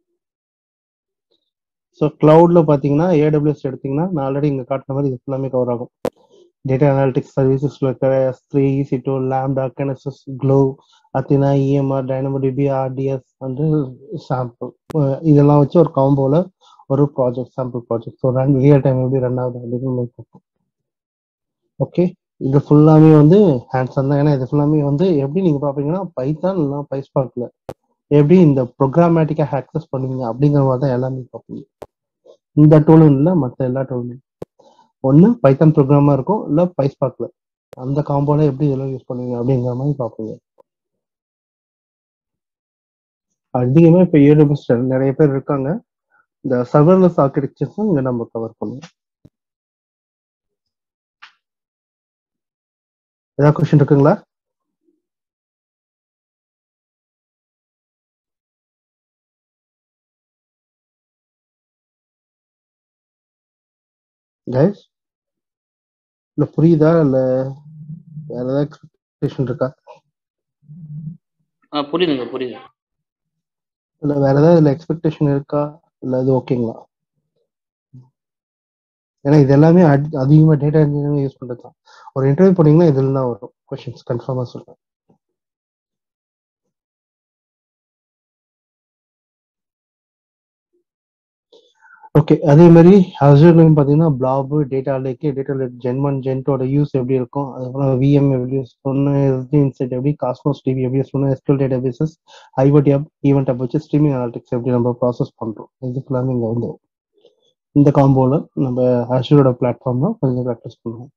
ஸோ கிளவுட்ல பார்த்தீங்கன்னா ஏடபிள்யூஎஸ் எடுத்தீங்கன்னா நான் ஆல்ரெடி இங்கே காட்டின மாதிரி இது ஃபுல்லாமே கவர் ஆகும் டேட்டா அனாலிட்டிக்ஸ் சர்வீசஸ்ல இருக்கிற S three C two Lambda Kinesis Glue Athena EMR DynamoDB RDS வந்து சாம்பிள் இதெல்லாம் வச்சு ஒரு காம்போல ஒரு project sample project so run real time எப்படி ரன் ஆகுது அப்படின்னு ஓகே இது ஃபுல்லாமே வந்து ஹேண்ட்ஸ் தான் ஏன்னா இது ஃபுல்லாமே வந்து எப்படி நீங்க பாப்பீங்கன்னா பைத்தான் இல்லைன்னா பைஸ்பார்க்ல எப்படி இந்த ப்ரோக்ராமேட்டிக்கா ஆக்சஸ் பண்ணுவீங்க அப்படிங்கிற மாதிரி தான் எல்லாமே பார்ப்பீங்க இந்த டூலும் இல்லை மற்ற எல்லா டூலுமே ஒன்று பைத்தான் ப்ரோக்ராமா இருக்கும் இல்லை பைஸ்பார்க்ல அந்த காம்போல எப்படி இதெல்லாம் யூஸ் பண்ணுவீங்க அப்படிங்கிற மாதிரி பார்ப்பீங்க அதிகமாக இப்போ ஏடபிள்யூஎஸ் நிறைய பேர் இருக்காங்க இந்த சர்வர்லெஸ் ஆர்கிடெக்சர்ஸும் இங்கே நம்ம கவர் பண்ணுவோம் ஏதாவது கொஸ்டின் இருக்குங்களா கைஸ் இல்ல புரியுதா இல்ல வேற ஏதாவது எக்ஸ்பெக்டேஷன் இருக்கா ஆ புரியுதுங்க புரியுது இல்ல வேற ஏதாவது இல்ல எக்ஸ்பெக்டேஷன் இருக்கா இல்ல இது ஓகேங்களா ஏன்னா இது எல்லாமே அடி- அதிகமா டேட்டா இன்ஜினியரிங் யூஸ் பண்றது தான் ஒரு இன்டர்வியூ போனீங்கன்னா இதுல தான் வரும் கொஸ்டின்ஸ் கன்ஃபார்மா சொல்றேன் ஓகே அதே மாதிரி அசூர்லையும் பார்த்தீங்கன்னா blob data lake data lake Gen one Gen டூட யூஸ் எப்படி இருக்கும் அதுக்கப்புறம் விஎம் எப்படி யூஸ் பண்ணணும் எஸ்டி இன்சைட் எப்படி காஸ்மோஸ் டிவி எப்படி யூஸ் பண்ணணும் SQL databases IoT hub event hub வச்சு ஸ்ட்ரீமிங் அனாலிட்டிக்ஸ் எப்படி நம்ம ப்ராசஸ் பண்றோம் இது ஃபுல்லாமே இங்க வந்து இந்த காம்போல நம்ம அஷூரோட பிளாட்ஃபார்ம்ல கொஞ்சம் ப்ராக்டிஸ் பண்ணுவோம்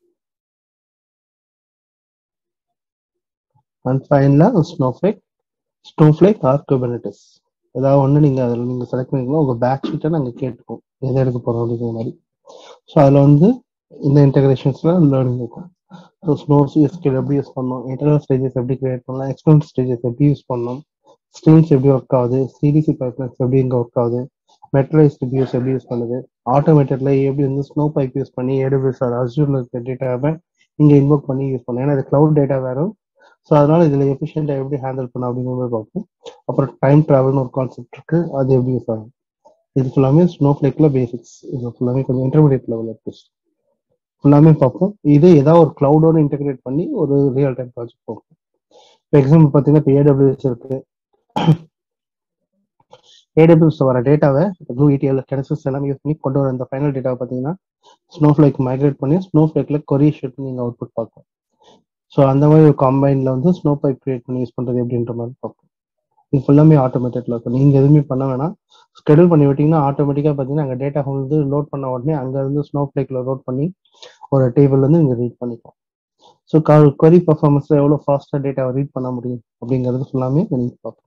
அண்ட் ஃபைனலாக ஸ்னோஃப்ளேக் ஸ்னோஃப்ளேக் ஆர் குபர்னட்டிஸ் ஏதாவது ஒன்று நீங்கள் அதில் நீங்கள் செலக்ட் பண்ணிக்கலாம் உங்கள் பேக் ஷீட்டை நாங்கள் கேட்டுக்கோம் எதை எடுக்க போகிறோம் அப்படிங்கிற மாதிரி ஸோ அதில் வந்து இந்த இன்டகிரேஷன்ஸில் லேர்னிங் இருக்கும் ஸோ ஸ்னோ எஸ்கேல் எப்படி யூஸ் பண்ணணும் இன்டர்னல் ஸ்டேஜஸ் எப்படி கிரியேட் பண்ணலாம் எக்ஸ்டர்னல் ஸ்டேஜஸ் எப்படி யூஸ் பண்ணணும் ஸ்ட்ரீம்ஸ் எப்படி ஒர்க் ஆகுது சிடிசி பைப்லைன்ஸ் எப்படி இங்கே ஒர்க் ஆகுது மெட்ரலைஸ் யூஸ் எப்படி யூஸ் பண்ணுது ஆட்டோமேட்டட்ல எப்படி வந்து ஸ்னோ பைப் யூஸ் பண்ணி ஏடபிள்யூஎஸ் ஆர் அசூர்ல இருக்க டேட்டாவை இங்கே இன்வோக் பண்ணி யூஸ் பண்ணலாம் ஏன்னா இது கிளவுட் டேட்டா வேறும் ஸோ அதனால இதில் எஃபிஷியண்டாக எப்படி ஹேண்டில் பண்ண அப்படிங்கிற மாதிரி பார்ப்போம் அப்புறம் டைம் ட்ராவல்னு ஒரு கான்செப்ட் இருக்கு அது எப்படி யூஸ் ஆகும் இது ஃபுல்லாமே ஸ்னோ ஃபிளேக்ல பேசிக்ஸ் இது ஃபுல்லாமே கொஞ்சம் இன்டர்மீடியட் லெவல் இருக்கு ஃபுல்லாமே பார்ப்போம் இது ஏதாவது ஒரு கிளவுடோட இன்டெகிரேட் பண்ணி ஒரு ரியல் டைம் ப்ராஜெக்ட் போகும் இப்போ எக்ஸாம்பிள் பார்த்தீங்கன்னா இப்போ ஏடபிள்யூஎஸ் இருக்கு ஏடபிள்யூஎஸ் வர டேட்டாவை ப்ளூ இடிஎல் கெனசிஸ் எல்லாம் யூஸ் பண்ணி கொண்டு வர இந்த ஃபைனல் டேட்டாவை பார்த்தீங்கன்னா ஸ்னோ ஃபிளேக் மைக்ரேட் பண்ணி ஸ்னோ ஃபிளேக்ல கொரி ஷீட் நீங்கள் அவுட்புட் பார்க்கும் ஸோ அந்த மாதிரி ஒரு காம்பைன்ல வந்து ஸ்னோ பைப் கிரியேட் பண்ணி யூஸ் பண்றது எப்படின்ற மாதிரி பார்ப்போம் இது ஃபுல்லாமே ஆட்டோமேட்டிக்ல இருக்கும் நீங்க எதுவுமே பண்ண வேணாம் ஸ்கெடியூல் பண்ணி விட்டீங்கன்னா ஆட்டோமேட்டிக்கா பார்த்தீங்கன்னா அங்கே டேட்டா வந்து லோட் பண்ண உடனே அங்க இருந்து ஸ்னோ ஃபிளேக்ல லோட் பண்ணி ஒரு டேபிள் வந்து நீங்க ரீட் பண்ணிக்கலாம் ஸோ கொரி பர்ஃபார்மன்ஸ்ல எவ்வளோ ஃபாஸ்டா டேட்டாவை ரீட் பண்ண முடியும் அப்படிங்கிறது ஃபுல்லாமே நீங்க பார்ப்போம்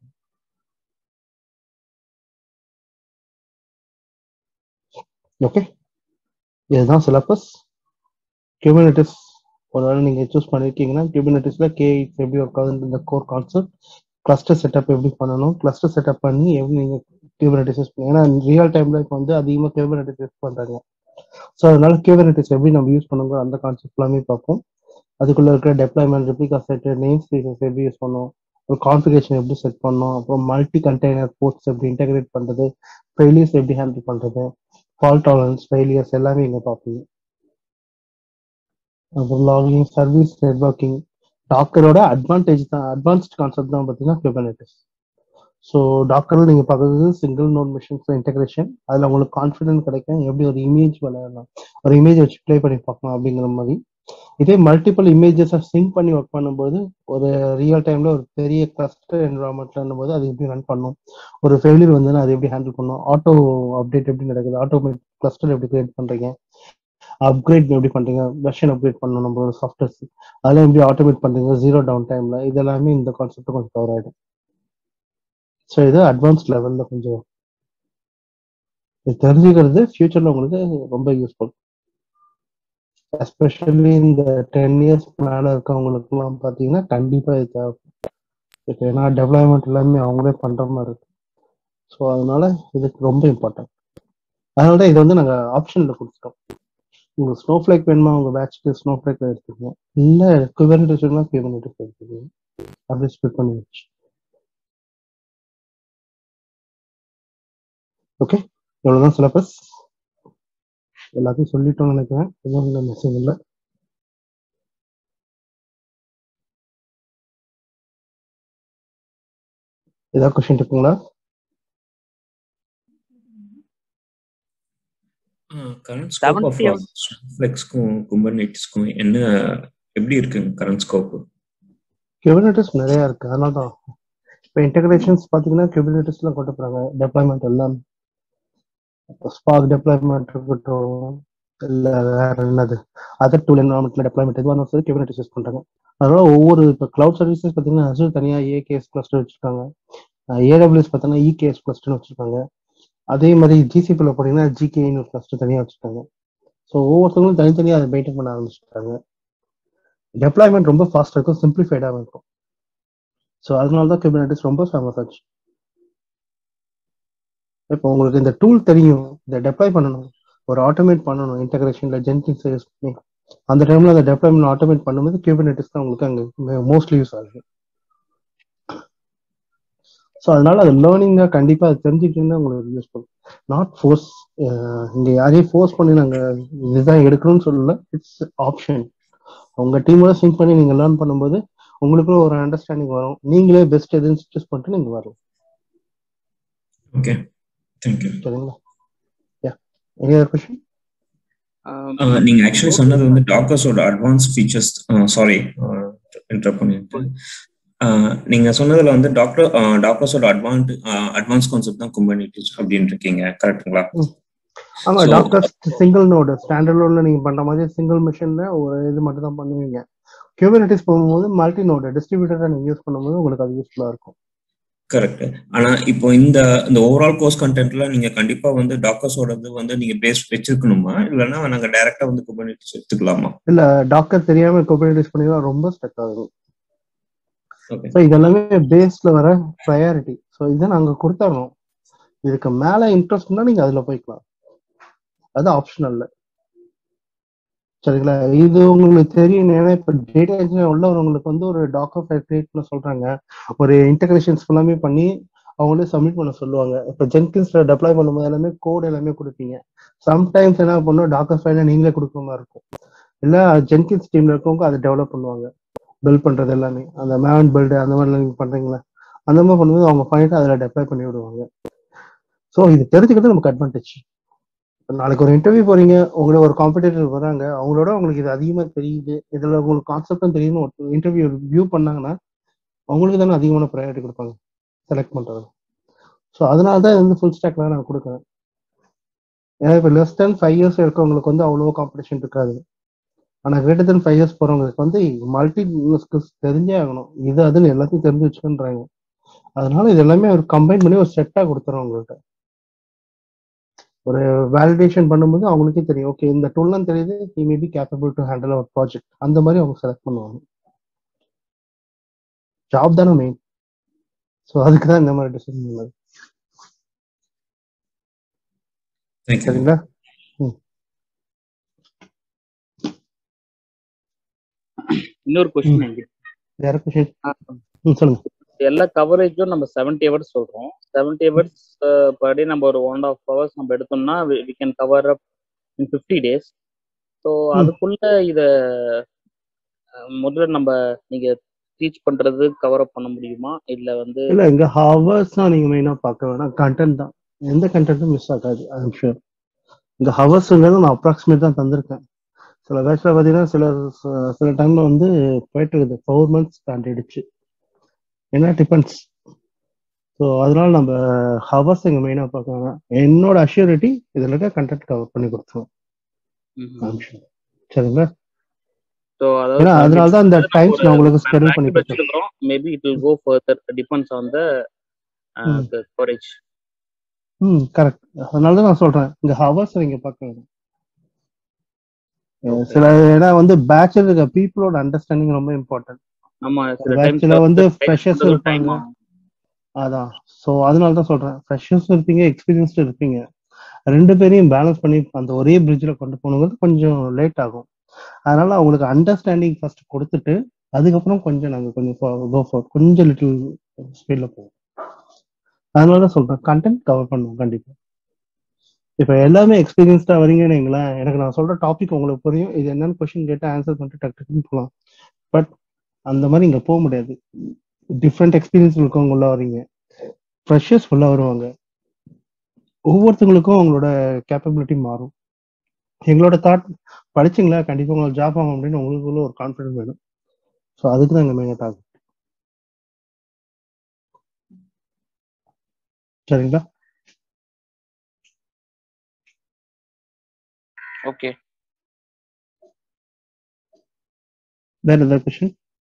ஓகே இதுதான் சிலபஸ் கியூபினிட்டிஸ் ஒருவேளை நீங்க சூஸ் பண்ணிருக்கீங்கன்னா கியூபினிட்டிஸ்ல கே எப்படி ஒர்க் ஆகுது இந்த கோர் கான்செப்ட் கிளஸ்டர் செட்டப் எப்படி பண்ணணும் கிளஸ்டர் செட்டப் பண்ணி எப்படி நீங்க கியூபினிட்டிஸ் யூஸ் பண்ணி ஏன்னா ரியல் டைம்ல இப்போ வந்து அதிகமாக கியூபினிட்டிஸ் யூஸ் பண்றாங்க ஸோ அதனால கியூபினிட்டிஸ் எப்படி நம்ம யூஸ் பண்ணுங்க அந்த கான்செப்ட் எல்லாமே பார்ப்போம் அதுக்குள்ள இருக்கிற deployment replica set namespaces எப்படி யூஸ் பண்ணணும் ஒரு கான்ஃபிகரேஷன் எப்படி செட் பண்ணணும் அப்புறம் மல்டி கண்டெய்னர் போர்ட்ஸ் எப்படி இன்டெகிரேட் பண்றது ஃபெயிலியர்ஸ் எப்படி ஹேண்டில் பண்றது ஃபால்ட் டாலரன்ஸ் ஃபெயிலியர்ஸ் எல்லாமே இங்க பார்ப்பீங்க அப்புறம் லாகிங் சர்வீஸ் நெட்ஒர்க்கிங் டாக்கரோட அட்வான்டேஜ் தான் அட்வான்ஸ்ட் கான்செப்ட் தான் பார்த்தீங்கன்னா குபர்னெட்டிஸ் ஸோ டாக்கரில் நீங்கள் பார்க்குறது சிங்கிள் நோட் மிஷின்ஸ் இன்டெகிரேஷன் அதில் உங்களுக்கு கான்ஃபிடென்ட் கிடைக்கும் எப்படி ஒரு இமேஜ் விளையாடலாம் ஒரு இமேஜ் வச்சு ப்ளே பண்ணி பார்க்கலாம் அப்படிங்கிற மாதிரி இதே மல்டிபிள் இமேஜஸை சிங்க் பண்ணி ஒர்க் பண்ணும்போது ஒரு ரியல் டைம்ல ஒரு பெரிய கிளஸ்டர் என்வரான்மெண்ட்ல போது அது எப்படி ரன் பண்ணும் ஒரு ஃபெயிலியர் வந்து அது எப்படி ஹேண்டில் பண்ணும் ஆட்டோ அப்டேட் எப்படி நடக்குது ஆட்டோமேட்டிக் கிளஸ்டர் எப்படி கிரியேட் பண்றீங்க அப்கிரேட் எப்படி பண்றீங்க வெர்ஷன் அப்கிரேட் பண்ணணும் நம்மளோட சாஃப்ட்வேர்ஸ் அதெல்லாம் எப்படி ஆட்டோமேட் பண்றீங்க ஜீரோ டவுன் டைம்ல இதெல்லாமே இந்த கான்செப்ட் கொஞ்சம் கவர் ஆயிடும் ஸோ இது அட்வான்ஸ் லெவல்ல கொஞ்சம் இது தெரிஞ்சுக்கிறது ஃபியூச்சர்ல உங்களுக்கு ரொம்ப யூஸ்ஃபுல் எஸ்பெஷலி இந்த டென் இயர்ஸ் மேல இருக்கவங்களுக்குலாம் பார்த்தீங்கன்னா கண்டிப்பா இது தேவைப்படும் ஏன்னா டெவலப்மெண்ட் எல்லாமே அவங்களே பண்ற மாதிரி இருக்கு ஸோ அதனால இதுக்கு ரொம்ப இம்பார்ட்டன்ட் அதனால தான் இதை வந்து நாங்கள் ஆப்ஷன்ல கொடுத்துட்டோம் உங்களுக்கு ஸ்னோ ஃபிளேக் வேணுமா உங்க பேட்ச்க்கு ஸ்னோ ஃபிளேக்ல எடுத்துக்கோங்க இல்ல குபர்னெட்டிஸ் வேணுமா குபர்னெட்டிஸ் எடுத்துக்கோங்க அப்படி ஸ்பிட் பண்ணி வச்சு ஓகே இவ்வளவுதான் சிலபஸ் எல்லாத்தையும் சொல்லிட்டோம்னு நினைக்கிறேன் எதுவும் மெசேஜ் இல்லை ஏதாவது கொஸ்டின் இருக்குங்களா கரண்ட் ஸ்கோப் ஆஃப் ஃப்ளெக்ஸ்க்கும் கும்பர்நெட்டிஸ்க்கும் என்ன எப்படி இருக்குங்க கரண்ட் ஸ்கோப் குபர்னெட்டிஸ் நிறைய இருக்கு அதனால தான் இப்போ இன்டகிரேஷன்ஸ் பார்த்தீங்கன்னா குபர்னெட்டிஸ்ல கொண்டு போறாங்க டெப்ளாய்மெண்ட் எல்லாம் ஸ்பார்க் டெப்ளாய்மெண்ட் இருக்கட்டும் இல்ல வேற என்னது அதர் டூல் என்வரான்மெண்ட்ல டெப்ளாய்மெண்ட் எதுவாக இருந்தாலும் சரி குபர்னெட்டிஸ் யூஸ் பண்றாங்க அதனால ஒவ்வொரு இப்போ கிளவுட் சர்வீசஸ் பார்த்தீங்கன்னா அசூர் தனியாக ஏகேஎஸ் கிளஸ்டர் வச்சிருக்காங்க ஏடபிள்யூஎஸ் பார்த்தீங்கன்னா இகேஎஸ் கிளஸ்டர்னு வச்சிருக்காங்க அதே மாதிரி ஜிசிபியில் போனீங்கன்னா ஜிகேன்னு ஒரு கிளஸ்டர் தனியாக வச்சிருக்காங்க ஸோ ஒவ்வொருத்தவங்களும் தனித்தனியாக அதை மெயின்டைன் பண்ண ஆரம்பிச்சிட்டாங்க டெப்ளாய்மெண்ட் ரொம்ப ஃபாஸ்ட்டாக இருக்கும் சிம்பிளிஃபைடாக இருக்கும் ஸோ அதனால தான் குபர்னெட்டிஸ் ரொம்ப ஃபேமஸ் ஆச்சு இப்போ உங்களுக்கு இந்த டூல் தெரியும் இதை டெப்ளாய் பண்ணணும் ஒரு ஆட்டோமேட் பண்ணணும் இன்டகிரேஷன்ல ஜென்கின்ஸ் யூஸ் பண்ணி அந்த டைம்ல அந்த டெப்ளாய்மெண்ட் ஆட்டோமேட் பண்ணும்போது குபர்னெட்டிஸ் தான் உங்களுக்கு அங்கே மோஸ்ட்லி யூஸ் ஆகுது ஸோ அதனால அது லேர்னிங்கா கண்டிப்பா அது தெரிஞ்சுக்கிட்டீங்கன்னா உங்களுக்கு யூஸ்ஃபுல் நாட் ஃபோர்ஸ் இங்க யாரையும் ஃபோர்ஸ் பண்ணி நாங்க இதுதான் எடுக்கணும்னு சொல்லல இட்ஸ் ஆப்ஷன் உங்க டீமோட சிங்க் பண்ணி நீங்க லேர்ன் பண்ணும்போது உங்களுக்குள்ள ஒரு அண்டர்ஸ்டாண்டிங் வரும் நீங்களே பெஸ்ட் எதுன்னு சூஸ் பண்ணிட்டு நீங்க வரலாம் ஓகே தேங்க்யூ சரிங்களா யா எனி அதர் கொஸ்டின் நீங்க ஆக்சுவலி சொன்னது வந்து டாக்கர்ஸோட அட்வான்ஸ் ஃபீச்சர்ஸ் சாரி இன்டர் பண்ணிட்டு நீங்க சொன்னதுல வந்து டாக்டர் டாக்டர்ஸோட அட்வான்ட் அட்வான்ஸ் கான்செப்ட் தான் கும்பர்னிட்டிஸ் அப்படின்னு இருக்கீங்க கரெக்ட்டுங்களா ஆமா So- டாக்கர் சிங்கிள் நோடு ஸ்டாண்டர்ட்ல நீங்க பண்ற மாதிரி சிங்கிள் மிஷின்ல ஒரு இது மட்டும் தான் பண்ணுவீங்க கியூபர்னட்டிஸ் போகும்போது மல்டி நோடு டிஸ்ட்ரிபியூட்டரை நீங்க யூஸ் பண்ணும்போது உங்களுக்கு அது யூஸ்ஃபுல்லா இருக்கும் கரெக்ட் ஆனா இப்போ இந்த இந்த ஓவரால் கோர்ஸ் கண்டென்ட்ல நீங்க கண்டிப்பா வந்து டாக்கர்ஸோடது வந்து நீங்க பேஸ் வச்சிருக்கணுமா இல்லைன்னா நாங்க டைரக்டா வந்து குபர்னெட்டிஸ் எடுத்துக்கலாமா இல்ல டாக்கர் தெரியாம குபர்னட்டிஸ் பண்ணி ரொம்ப ஸ்டக் ஆகும் ஓகே ஸோ இதெல்லாமே பேஸ்ல வர ப்ரையாரிட்டி ஸோ இதை நாங்க கொடுத்துறோம் இதுக்கு மேல இன்ட்ரெஸ்ட்னா நீங்க அதுல போய்க்கலாம் அது ஆப்ஷனல்ல சரிங்களா இது உங்களுக்கு தெரியும் ஏன்னா இப்ப டேட்டா இன்ஜினியர் உள்ளவங்களுக்கு வந்து ஒரு டாக்கர் ஃபைல் கிரியேட் பண்ண சொல்றாங்க ஒரு இன்டகிரேஷன்ஸ் எல்லாமே பண்ணி அவங்களே சப்மிட் பண்ண சொல்லுவாங்க இப்போ ஜென்கின்ஸ்ல டெப்ளாய் பண்ணும்போது எல்லாமே கோட் எல்லாமே கொடுப்பீங்க சம்டைம்ஸ் என்ன பண்ணும் டாக்கர் ஃபைல நீங்களே கொடுக்குற மாதிரி இருக்கும் இல்ல ஜென்கின்ஸ் டீம்ல இருக்கவங்க அதை டெவலப் பண்ணுவாங்க பில்ட் பண்றது எல்லாமே அந்த மேன் பில்டு அந்த மாதிரிலாம் நீங்க பண்றீங்களா அந்த மாதிரி பண்ணும்போது அவங்க பண்ணிட்டு அதில் டெப்ளாய் பண்ணி விடுவாங்க ஸோ இது தெரிஞ்சுக்கிறது நமக்கு அட்வான்டேஜ் நாளைக்கு ஒரு இன்டர்வியூ போறீங்க உங்களோட ஒரு காம்படிட்டர் வராங்க அவங்களோட உங்களுக்கு இது அதிகமா தெரியுது இதுல உங்களுக்கு கான்செப்டும் தெரியும்னு ஒரு இன்டர்வியூ வியூ பண்ணாங்கன்னா அவங்களுக்கு தானே அதிகமான ப்ரையாரிட்டி கொடுப்பாங்க செலக்ட் பண்றது ஸோ அதனால தான் இது வந்து ஃபுல் ஸ்டாக்ல நான் கொடுக்குறேன் ஏன்னா இப்போ லெஸ் தென் ஃபைவ் இயர்ஸ் இருக்கவங்களுக்கு வந்து அவ்வளோ காம்படிஷன் இருக்காது ஆனால் கிரேட்டர் தென் ஃபைவ் இயர்ஸ் போறவங்களுக்கு வந்து மல்டி ஸ்கில்ஸ் தெரிஞ்சே ஆகணும் இது அதுன்னு எல்லாத்தையும் தெரிஞ்சு வச்சுன்றாங்க அதனால இது எல்லாமே ஒரு கம்பைன் பண்ணி ஒரு செட்டா கொடுத்துறோம் உங்கள்கிட்ட ஒரு வேலிடேஷன் பண்ணும்போது அவங்களுக்கே தெரியும் ஓகே இந்த டூல்லாம் தெரியுது he may be capable to handle அவர் ப்ராஜெக்ட் அந்த மாதிரி அவங்க செலக்ட் பண்ணுவாங்க ஜாப் தானே மெயின் ஸோ அதுக்கு தான் இந்த மாதிரி டிசிஷன் பண்ணது தேங்க்யூ சரிங்களா இன்னொரு கொஸ்டின் என்கிட்ட வேற கொஷின் ம் சொல்லுங்க எல்லா கவரேஜும் நம்ம செவன்டி ஹவர்ஸ் சொல்றோம் செவன்டி ஹவர்ஸ் படி நம்ம ஒரு ஒன் ஆஃப் ஹவர்ஸ் நம்ம எடுத்தோம்னா we can cover up in fifty days so அதுக்குள்ள இத அஹ், முதல்ல நம்ம நீங்க டீச் பண்றது கவர் அப் பண்ண முடியுமா இல்ல வந்து இல்ல இங்க ஹவர்ஸ் தான் நீங்க மெயினா பார்க்க வேணாம் கண்டென்ட் தான் எந்த கண்டென்ட்டும் மிஸ் ஆகாது ஐம் ஷூர் இங்க ஹவர்ஸ்ங்கிறது நான் அப்ராக்சிமேட் தான் தந்திருக்கேன் சில பேட்ச்ல பாத்தீங்கன்னா சில சில டைம்ல வந்து போயிட்டு இருக்குது ஃபோர் மந்த்ஸ் தாண்டிடுச்சு ஏன்னா டிபெண்ட்ஸ் ஸோ அதனால நம்ம ஹவர்ஸ் இங்க மெயினா பார்க்க வேணாம் என்னோட அஷ்யூரிட்டி இதுல இருக்க கண்டென்ட் கவர் பண்ணி கொடுத்துருவோம் ஐம் ஷூர் சரிங்களா ஸோ ஏன்னா அதாவது அதனால தான் இந்த டைம்ஸ் நான் உங்களுக்கு ஸ்கெடியூல் பண்ணி கொடுத்தேன் வச்சிருக்கிறோம் maybe it will go further depends on the hmm. Coverage ம் கரெக்ட் அதனால தான் நான் சொல்றேன் இந்த ஹவர்ஸ் நீங்க பார்க்க வேணும் அஹ் சில ஏன்னா வந்து பேட்ச்ல இருக்க பீப்புளோட அண்டர்ஸ்டாண்டிங் ரொம்ப இம்பார்ட்டன்ட் ஆமா சில பேட்ச்ல டைம்ஸ் வந்து ஃப்ரெஷர்ஸ் இருப்பாங்க அதான் ஸோ அதனால தான் சொல்றேன் ஃப்ரெஷர்ஸ் இருப்பீங்க எக்ஸ்பீரியன்ஸ்டு இருப்பீங்க ரெண்டு பேரையும் பேலன்ஸ் பண்ணி அந்த ஒரே பிரிட்ஜில் கொண்டு போகணுங்கிறது கொஞ்சம் லேட் ஆகும் அதனால அவங்களுக்கு அண்டர்ஸ்டாண்டிங் ஃபர்ஸ்ட் கொடுத்துட்டு அதுக்கப்புறம் கொஞ்சம் நாங்கள் கொஞ்சம் கோ ஃபார் கொஞ்சம் லிட்டில் ஸ்பீடில் போவோம் அதனால தான் சொல்றேன் கண்டென்ட் கவர் பண்ணுவோம் கண்டிப்பா இப்போ எல்லாமே எக்ஸ்பீரியன்ஸ்டா வரீங்கன்னு வைங்களேன் எனக்கு நான் சொல்ற டாபிக் உங்களுக்கு புரியும் இது என்னன்னு கொஸ்டின் கேட்டு ஆன்சர் பண்ணிட்டு டக்கு டக்குன்னு போகலாம் பட் அந்த மாதிரி இங்க போக முடியாது டிஃப்ரெண்ட் எக்ஸ்பீரியன்ஸ் இருக்கவங்க உள்ள வரீங்க ஃப்ரெஷர்ஸ் உள்ள வருவாங்க ஒவ்வொருத்தவங்களுக்கும் அவங்களோட கேப்பபிலிட்டி மாறும் எங்களோட தாட் படிச்சீங்களா கண்டிப்பா உங்களுக்கு ஜாப் ஆகும் அப்படின்னு உங்களுக்குள்ள ஒரு கான்ஃபிடன்ஸ் வேணும் ஸோ அதுக்கு தான் எங்க மெயின் டார்கெட் சரிங்களா ஓகே வேற ஏதாவது கொஸ்டின்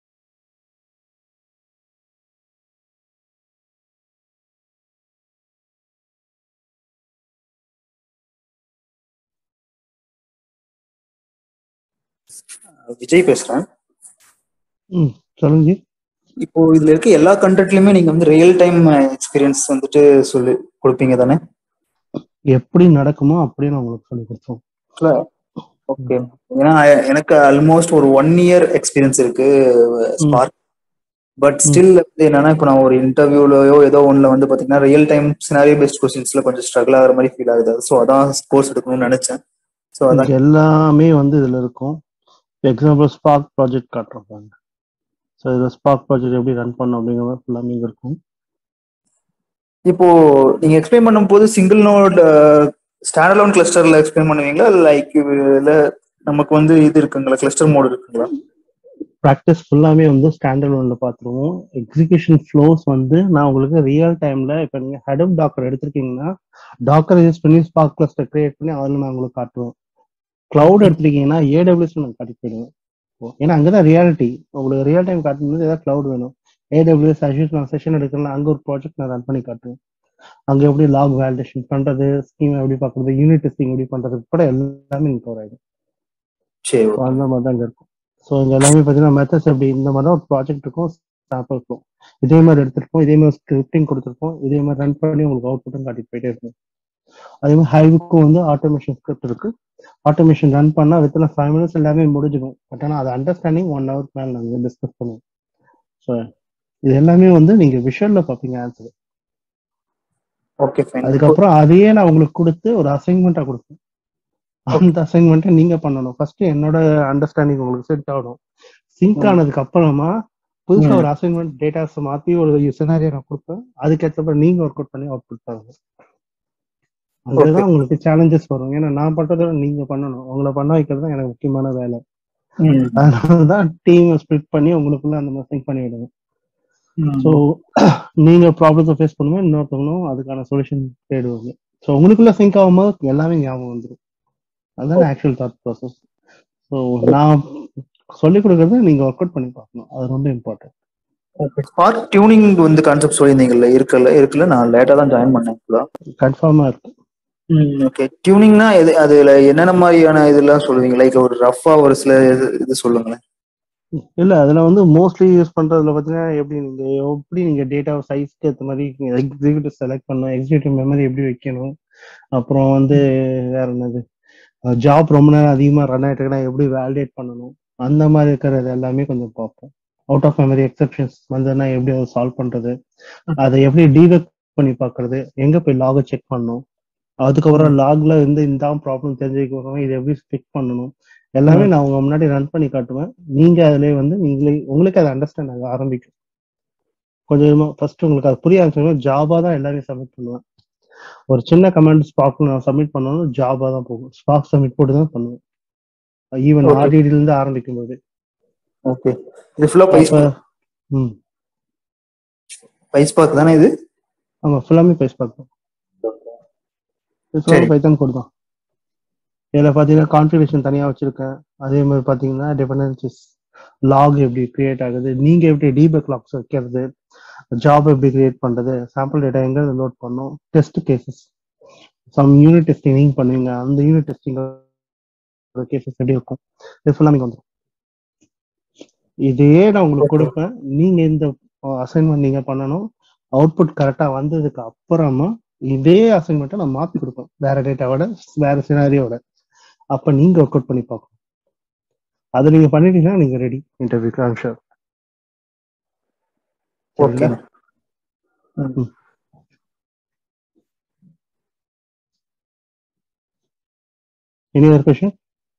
விஜய் பேசுறேன் ம் சொல்லுங்க ஜி. இப்போ இதுல இருக்க எல்லா கண்டென்ட்லயுமே நீங்க வந்து ரியல் டைம் எக்ஸ்பீரியன்ஸ் வந்துட்டு சொல்லி கொடுப்பீங்க தானே எப்படி நடக்குமோ அப்படியே நான் உங்களுக்கு சொல்லி கொடுத்தோம் ஓகே ஏன்னா எனக்கு ஆல்மோஸ்ட் ஒரு ஒன் இயர் எக்ஸ்பீரியன்ஸ் இருக்கு ஸ்பார்க் பட் ஸ்டில் வந்து என்னன்னா இப்போ நான் ஒரு இன்டர்வியூலயோ ஏதோ ஒண்ணுல வந்து பாத்தீங்கன்னா ரியல் டைம் சினாரியோ பெஸ்ட் கொஸ்டின்ஸ்ல கொஞ்சம் ஸ்ட்ரகிள் ஆகிற மாதிரி ஃபீல் ஆகுது ஸோ அதான் கோர்ஸ் எடுக்கணும்னு நினைச்சேன் ஸோ அதான் இங்க எல்லாமே வந்து இதுல இருக்கும் எக்ஸாம்பிள் ஸ்பார்க் ப்ராஜெக்ட் காட்டுறாங்க ஸோ இதில் ஸ்பார்க் ப்ராஜெக்ட் எப்படி ரன் பண்ணும் அப்படிங்கிற ஃபுல்லாமே இங்க இருக்கும் இப்போ நீங்க எக்ஸ்பிளைன் பண்ணும்போது சிங்கிள் நோட் ஸ்டாண்ட் அலோன் கிளஸ்டர்ல எக்ஸ்பிளைன் பண்ணுவீங்களா லைக் இல்ல நமக்கு வந்து இது இருக்குங்களா கிளஸ்டர் மோட் இருக்குங்களா ப்ராக்டிஸ் ஃபுல்லாமே வந்து ஸ்டாண்டர்ட் ஒன்ல பார்த்துருவோம் எக்ஸிகியூஷன் ஃப்ளோஸ் வந்து நான் உங்களுக்கு ரியல் டைம்ல இப்போ நீங்க ஹெடப் டாக்கர் எடுத்திருக்கீங்கன்னா டாக்கர் யூஸ் பண்ணி ஸ்பார்க் கிளஸ்டர் கிரியேட் பண்ணி அதில் நான் உங்களுக்கு காட்டுவேன் கிளவுட் எடுத்திருக்கீங்கன்னா ஏடபிள்யூஸ் நான் காட்டி போயிடுவேன் ஏன்னா அங்கதான் ரியாலிட்டி உங்களுக்கு ரியல் டைம் காட்டும்போது ஏதாவது கிளவுட் வேணும் ஏடபிள்யூஎஸ் அஷூஸ் நான் செஷன் எடுக்கலாம் அங்க ஒரு ப்ராஜெக்ட் நான் ரன் பண்ணி காட்டுவேன் அங்க எப்படி லாக் வேலிடேஷன் பண்றது ஸ்கீம் எப்படி பாக்குறது யூனிட் டெஸ்டிங் எப்படி பண்றது கூட எல்லாமே இங்க கவர் ஆயிடும் சரி So, அந்த மாதிரி தான் இங்க இருக்கும் ஸோ இங்க எல்லாமே பார்த்தீங்கன்னா மெத்தட்ஸ் எப்படி இந்த மாதிரி தான் ஒரு ப்ராஜெக்ட் இருக்கும் ஸ்டாப் இருக்கும் இதே மாதிரி எடுத்திருப்போம் இதே மாதிரி ஸ்கிரிப்டிங் கொடுத்துருப்போம் இதே மாதிரி ரன் பண்ணி உங்களுக்கு அவுட் புட்டும் காட்டிட்டு போயிட்டே இருக்கும் அதே மாதிரி ஹைவுக்கும் வந்து ஆட்டோமேஷன் ஸ்கிரிப்ட் இருக்கு ஆட்டோமேஷன் ரன் பண்ணா வித்தின் ஃபைவ் மினிட்ஸ் எல்லாமே முடிஞ்சிடும் பட் ஆனால் அது அண்டர்ஸ்டாண்டிங் ஒன் ஹவர் மேலே நாங்கள் டிஸ்கஸ் பண்ணுவோம் ஸோ இது எல்லாமே வந்து நீங்க விஷுவல்ல பார்ப்பீங்க ஆன்சர் ஓகே ஃபைன் அதுக்கப்புறம் அதையே நான் உங்களுக்கு கொடுத்து ஒரு அசைன்மெண்ட்டா கொடுப்பேன் அந்த அசைன்மெண்ட்டை நீங்க பண்ணணும் ஃபர்ஸ்ட் என்னோட அண்டர்ஸ்டாண்டிங் உங்களுக்கு செட் ஆகணும் சிங்க் ம். ஆனதுக்கு அப்புறமா புதுசா ம். ஒரு அசைன்மெண்ட் டேட்டாஸ் மாத்தி ஒரு சினாரியோ நான் கொடுப்பேன் அதுக்கேற்றப்ப நீங்க ஒர்க் அவுட் பண்ணி அவுட் புட் தரணும் Okay. அதுதான் உங்களுக்கு சேலஞ்சஸ் வரும் ஏன்னா நான் பண்றதை நீங்க பண்ணணும் உங்களை பண்ண வைக்கிறது தான் எனக்கு முக்கியமான வேலை ம். அதனாலதான் டீம் ஸ்பிளிட் பண்ணி உங்களுக்குள்ள அந்த மாதிரி think பண்ணி விடுங்க ம். ஸோ நீங்க ப்ராப்ளத்தை ஃபேஸ் பண்ணும்போது இன்னொருத்தவங்களும் அதுக்கான சொல்யூஷன் தேடுவாங்க ஸோ உங்களுக்குள்ள சிங்க் ஆகும்போது எல்லாமே ஞாபகம் வந்துடும் அதுதான் ஆக்சுவல் தாட் ப்ராசஸ் ஸோ நான் சொல்லிக் கொடுக்கறத நீங்க ஒர்க் அவுட் பண்ணி பார்க்கணும் அது ரொம்ப இம்பார்ட்டன்ட் ஸ்பார்க் டியூனிங் வந்து கான்செப்ட் சொல்லியிருந்தீங்கல்ல இருக்குல்ல இருக்குல்ல நான் லேட்டா தான் ஜாயின் பண்ணேன் இப்பதான் கன்ஃபார்மா இருக்கு ஓகே டியூனிங்னா எது அதுல என்னென்ன மாதிரியான இதெல்லாம் சொல்லுவீங்க லைக் ஒரு ரஃபா ஒரு சில இது இது சொல்லுங்களேன் இல்ல அதுல வந்து மோஸ்ட்லி யூஸ் பண்றதுல பாத்தீங்கன்னா எப்படி நீங்க எப்படி நீங்க டேட்டா சைஸ்க்கு ஏற்ற மாதிரி எக்ஸிக்யூட்டிவ் செலக்ட் பண்ணணும் எக்ஸிக்யூட்டிவ் மெமரி எப்படி வைக்கணும் அப்புறம் வந்து வேற என்னது ஜாப் ரொம்ப நேரம் அதிகமா ரன் ஆயிட்டு இருக்குன்னா எப்படி வேலிடேட் பண்ணணும் அந்த மாதிரி இருக்கிறது எல்லாமே கொஞ்சம் பார்ப்போம் அவுட் ஆஃப் மெமரி எக்ஸப்ஷன்ஸ் வந்ததுன்னா எப்படி அதை சால்வ் பண்றது அதை எப்படி டீவெக் பண்ணி பார்க்கறது எங்க போய் லாகை செக் பண்ணணும் அதுக்கப்புறம் லாக்ல இருந்து இந்த ப்ராப்ளம் தெரிஞ்சுக்கணும் இதை எப்படி ஃபிக்ஸ் பண்ணணும் எல்லாமே நான் உங்க முன்னாடி ரன் பண்ணி காட்டுவேன் நீங்க அதுலயே வந்து நீங்களே உங்களுக்கு அதை அண்டர்ஸ்டாண்ட் ஆக ஆரம்பிக்கும் கொஞ்சமா ஃபர்ஸ்ட் உங்களுக்கு அது புரிய ஆரம்பிச்சோம் ஜாபா தான் எல்லாமே சப்மிட் பண்ணுவேன் ஒரு சின்ன கமெண்ட் ஸ்பாக் நான் சப்மிட் பண்ணணும் ஜாபா தான் போகும் ஸ்பாக் சப்மிட் போட்டு தான் பண்ணுவேன் ஈவன் Okay. ஆர்டிடில இருந்து ஆரம்பிக்கும் போது ஓகே இது ஃபுல்லா பைஸ் அப்ப ம் பைஸ் பார்க் தானே இது ஆமா ஃபுல்லாமே பேஸ் பார்க்கணும் சரி. பைத்தான் கோட் தான் இதுல பாத்தீங்கன்னா கான்ஃபிகரேஷன் தனியா வச்சிருக்கேன் அதே மாதிரி பாத்தீங்கன்னா டிபெண்டன்சிஸ் லாக் எப்படி கிரியேட் ஆகுது நீங்க எப்படி டீபக் லாக்ஸ் வைக்கிறது ஜாப் எப்படி கிரியேட் பண்றது சாம்பிள் டேட்டா எங்க லோட் பண்ணும் test cases some unit testing நீங்க பண்ணுவீங்க அந்த யூனிட் டெஸ்டிங் கேசஸ் எப்படி இருக்கும் இது ஃபுல்லாமே வந்துடும் இதே நான் உங்களுக்கு கொடுப்பேன் நீங்க இந்த அசைன்மெண்ட் நீங்க பண்ணணும் அவுட்புட் கரெக்டா வந்ததுக்கு அப்புறமா இதே அசைன்மெண்ட்டை நான் மாத்தி கொடுப்பேன் வேற டேட்டாவோட வேற சினாரியோட அப்ப நீங்க ஒர்க் அவுட் பண்ணி பார்க்கணும் அது நீங்க பண்ணிட்டீங்கன்னா நீங்க ரெடி இன்டர்வியூக்கு I'm sure okay any other question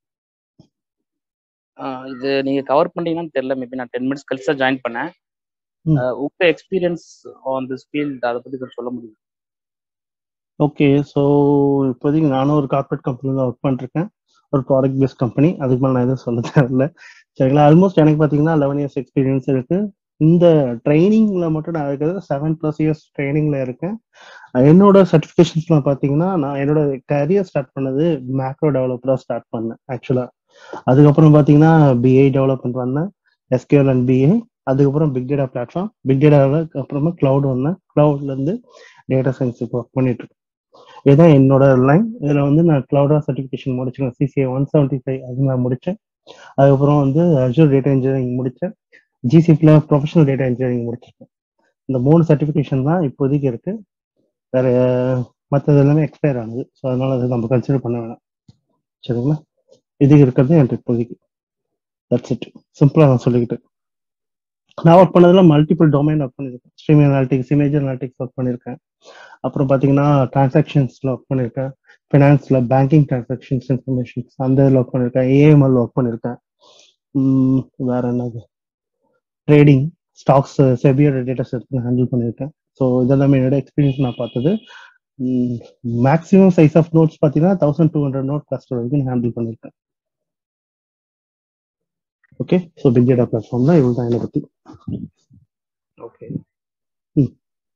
ah இது நீங்க கவர் பண்ணீங்கன்னு தெரியல மேபி நான் டென் மினிட்ஸ் கழிச்சு தான் ஜாயின் பண்ணேன் ம். ஆஹ் உங்க எக்ஸ்பீரியன்ஸ் ஆன் திஸ் ஃபீல்ட் அதை பத்தி கொஞ்சம் சொல்ல முடியும் ஓகே ஸோ இப்போதைக்கு நானும் ஒரு கார்பரேட் கம்பெனி தான் ஒர்க் பண்ணிருக்கேன் ஒரு ப்ராடக்ட் பேஸ்ட் கம்பெனி அதுக்கு மேலே நான் எதுவும் சொல்ல தேவையில்ல சரிங்களா ஆல்மோஸ்ட் எனக்கு பார்த்தீங்கன்னா லெவன் இயர்ஸ் எக்ஸ்பீரியன்ஸ் இருக்கு இந்த ட்ரைனிங்ல மட்டும் நான் இருக்கிறது செவன் ப்ளஸ் இயர்ஸ் ட்ரைனிங்ல இருக்கேன் என்னோட சர்டிஃபிகேஷன்ஸ்ல பார்த்தீங்கன்னா நான் என்னோட கரியர் ஸ்டார்ட் பண்ணது மேக்ரோ டெவலப்பராக ஸ்டார்ட் பண்ணேன் ஆக்சுவலா அதுக்கப்புறம் பார்த்தீங்கன்னா பிஏ டெவலப்மெண்ட் வந்தேன் எஸ்கியூஎல் அண்ட் பிஏ அதுக்கப்புறம் பிக் டேட்டா பிளாட்ஃபார்ம் பிக் டேட்டாவில் அப்புறமா கிளவுட் வந்தேன் கிளவுட்ல இருந்து டேட்டா சயின்ஸுக்கு ஒர்க் பண்ணிட்டு இருக்கேன் இதுதான் என்னோட லைன் இதுல வந்து நான் கிளவுடா சர்டிஃபிகேஷன் முடிச்சேன் சிசிஏ ஒன் செவன்டி ஃபைவ் அது நான் முடிச்சேன் அதுக்கப்புறம் வந்து அஜூர் டேட்டா இன்ஜினியரிங் முடிச்சேன் ஜிசிபியில் ப்ரொஃபஷனல் டேட்டா இன்ஜினியரிங் முடிச்சிருக்கேன் இந்த மூணு சர்டிஃபிகேஷன் தான் இப்போதைக்கு இருக்கு வேற மற்றது எல்லாமே எக்ஸ்பயர் ஆனது ஸோ அதனால அதை நம்ம கன்சிடர் பண்ண வேணாம் சரிங்களா இது இருக்கிறது என்கிட்ட இப்போதைக்கு தட்ஸ் இட் சிம்பிளா நான் சொல்லிக்கிட்டு நான் ஒர்க் பண்ணதுல மல்டிபிள் டொமைன் ஒர்க் பண்ணியிருக்கேன் stream analytics image analytics work பண்ணியிருக்கேன் அப்புறம் பார்த்தீங்கன்னா டிரான்சாக்ஷன்ஸ்ல ஒர்க் பண்ணியிருக்கேன் ஃபினான்ஸ்ல பேங்கிங் டிரான்சாக்ஷன்ஸ் இன்ஃபர்மேஷன்ஸ் அந்த இதில் ஒர்க் பண்ணியிருக்கேன் ஏஎம்எல் ஒர்க் பண்ணியிருக்கேன் உம் வேற என்னது ட்ரேடிங் ஸ்டாக்ஸ் செபியோட டேட்டாஸ் எடுத்து ஹேண்டில் பண்ணியிருக்கேன் ஸோ இதெல்லாமே என்னோட எக்ஸ்பீரியன்ஸ் நான் பார்த்தது மேக்ஸிமம் சைஸ் ஆஃப் நோட்ஸ் பார்த்தீங்கன்னா thousand two hundred node cluster வரைக்கும் ஹேண்டில் பண்ணியிருக்கேன் okay so big data platform தான் இவ்வளோ தான் என்னை பற்றி ஓகே ம்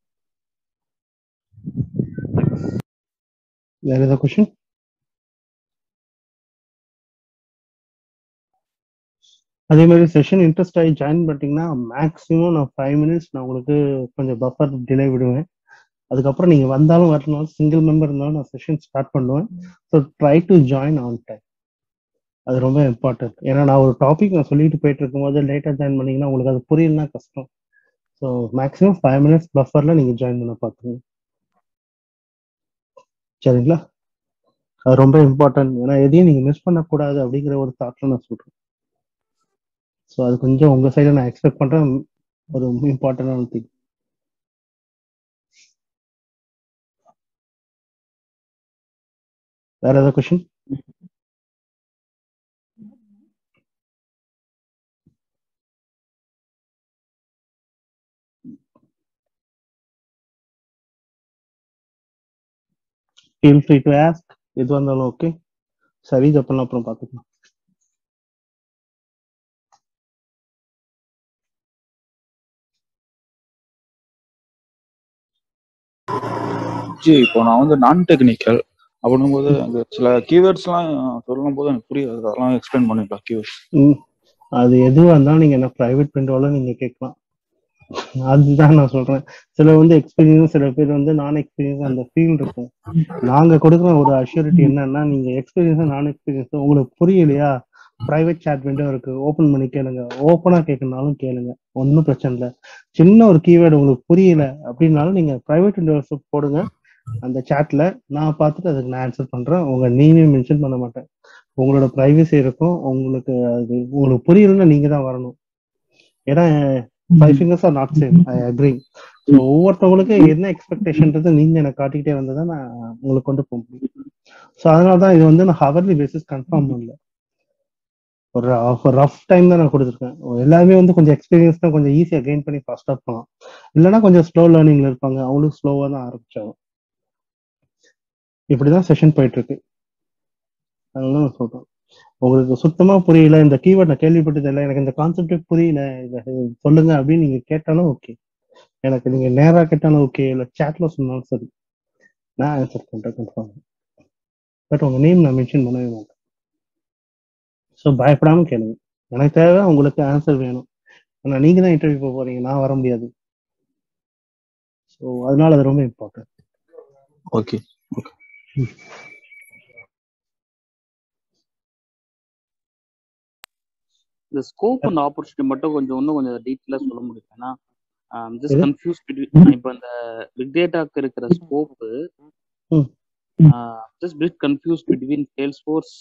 வேற ஏதாவது கொஷின் அதே மாதிரி செஷன் இன்ட்ரெஸ்ட் ஆகி ஜாயின் பண்ணிட்டீங்கன்னா மேக்ஸிமம் நான் ஃபைவ் மினிட்ஸ் நான் உங்களுக்கு கொஞ்சம் பஃபர் டிலே விடுவேன் அதுக்கப்புறம் நீங்க வந்தாலும் வரனாலும் சிங்கிள் மெம்பர் இருந்தாலும் நான் செஷன் ஸ்டார்ட் பண்ணுவேன் so try to join on time அது ரொம்ப இம்பார்ட்டன்ட் ஏன்னா நான் ஒரு டாபிக் நான் சொல்லிட்டு போயிட்டு இருக்கும்போது லேட்டாக ஜாயின் பண்ணீங்கன்னா உங்களுக்கு அது புரியலனா கஷ்டம் ஸோ மேக்ஸிமம் ஃபைவ் மினிட்ஸ் பஃபர்ல நீங்க ஜாயின் பண்ண பார்த்துங்க சரிங்களா அது ரொம்ப இம்பார்ட்டன்ட் ஏன்னா எதையும் நீங்க மிஸ் பண்ணக்கூடாது அப்படிங்கிற ஒரு தாட்ல நான் சொல்றேன் ஸோ அது கொஞ்சம் உங்க சைடில் நான் எக்ஸ்பெக்ட் பண்றேன் ஒரு இம்பார்ட்டன்டான திங் வேற ஏதாவது question feel free to ask எதுவாக இருந்தாலும் ஓகே சரி இது அப்பெல்லாம் அப்புறம் பார்த்துக்கலாம் ஜி இப்போ நான் வந்து நான் டெக்னிக்கல் அப்படிங்கும்போது அந்த சில கீவேர்ட்ஸ்லாம் சொல்லும் போது எனக்கு புரியாது அதெல்லாம் எக்ஸ்பிளைன் பண்ணிக்கலாம் கீவேர்ட்ஸ் ம், அது எதுவாக இருந்தாலும் நீங்க என்ன ப்ரைவேட் விண்டோல நீங்க கேட்கலாம் அதுதான் நான் சொல்றேன் சில வந்து எக்ஸ்பீரியன்ஸ் சில பேர் வந்து நான் எக்ஸ்பீரியன்ஸ் அந்த ஃபீல் இருக்கும் நாங்க கொடுக்குற ஒரு அஷ்யூரிட்டி என்னன்னா நீங்க எக்ஸ்பீரியன்ஸ் நான் எக்ஸ்பீரியன்ஸ் உங்களுக்கு புரியலையா பிரைவேட் சாட் விண்டோ இருக்கு ஓபன் பண்ணி கேளுங்க ஓப்பனா கேட்கணும்னாலும் கேளுங்க ஒன்றும் பிரச்சனை இல்லை சின்ன ஒரு கீவேர்டு உங்களுக்கு புரியல அப்படின்னாலும் நீங்க பிரைவேட் விண்டோஸ் போடுங்க அந்த சாட்ல நான் பார்த்துட்டு அதுக்கு நான் ஆன்சர் பண்றேன் உங்க நேமையும் மென்ஷன் பண்ண மாட்டேன் உங்களோட ப்ரைவசி இருக்கும் உங்களுக்கு அது உங்களுக்கு புரியலன்னா நீங்க தான் வரணும் ஏன்னா five fingers are not same I agree so ஒவ்வொருத்தவங்களுக்கு என்ன எக்ஸ்பெக்டேஷன்றது நீங்க எனக்கு காட்டிக்கிட்டே வந்ததை நான் உங்களுக்கு கொண்டு போக முடியும் ஸோ அதனால தான் இது வந்து நான் ஹவர்லி பேசிஸ் கன்ஃபார்ம் பண்ணல ஒரு ரஃப் டைம் தான் நான் கொடுத்துருக்கேன் எல்லாருமே வந்து கொஞ்சம் எக்ஸ்பீரியன்ஸ் தான் கொஞ்சம் ஈஸியாக கெயின் பண்ணி ஃபாஸ்ட்டாக போகலாம் இல்லைன்னா கொஞ்சம் ஸ்லோ லேர்னிங்ல இருப்பாங்க அவங்களுக்கு ஸ்லோவாக தான் ஆரம்பிச்சாங்க இப்படிதான் செஷன் போயிட்டு இருக்கு அதனால நான் சொல்றேன் உங்களுக்கு சுத்தமா புரியல இந்த கீவேர்ட் நான் கேள்விப்பட்டது இல்லை எனக்கு இந்த கான்செப்டே புரியல இதை சொல்லுங்க அப்படின்னு நீங்க கேட்டாலும் ஓகே எனக்கு நீங்க நேரா கேட்டாலும் ஓகே இல்ல சாட்ல சொன்னாலும் சரி நான் ஆன்சர் பண்றேன் கன்ஃபார்ம் பட் உங்க நேம் நான் மென்ஷன் பண்ணவே மாட்டேன் ஸோ பயப்படாம கேளுங்க எனக்கு தேவை உங்களுக்கு ஆன்சர் வேணும் ஆனா நீங்க தான் இன்டர்வியூ போக போறீங்க நான் வர முடியாது ஸோ அதனால அது ரொம்ப இம்பார்ட்டன்ட் ஓகே இந்த ஸ்கோப் அண்ட் ஆப்பர்ச்சுனிட்டி மட்டும் கொஞ்சம் இன்னும் கொஞ்சம் டீட்டெயிலாக சொல்ல முடியும் ஏன்னா ஜஸ்ட் எது? கன்ஃபியூஸ் பிட்வீன் இப்போ இந்த பிக் டேட்டாக்கு இருக்கிற scope hmm. Just bit confuse between Salesforce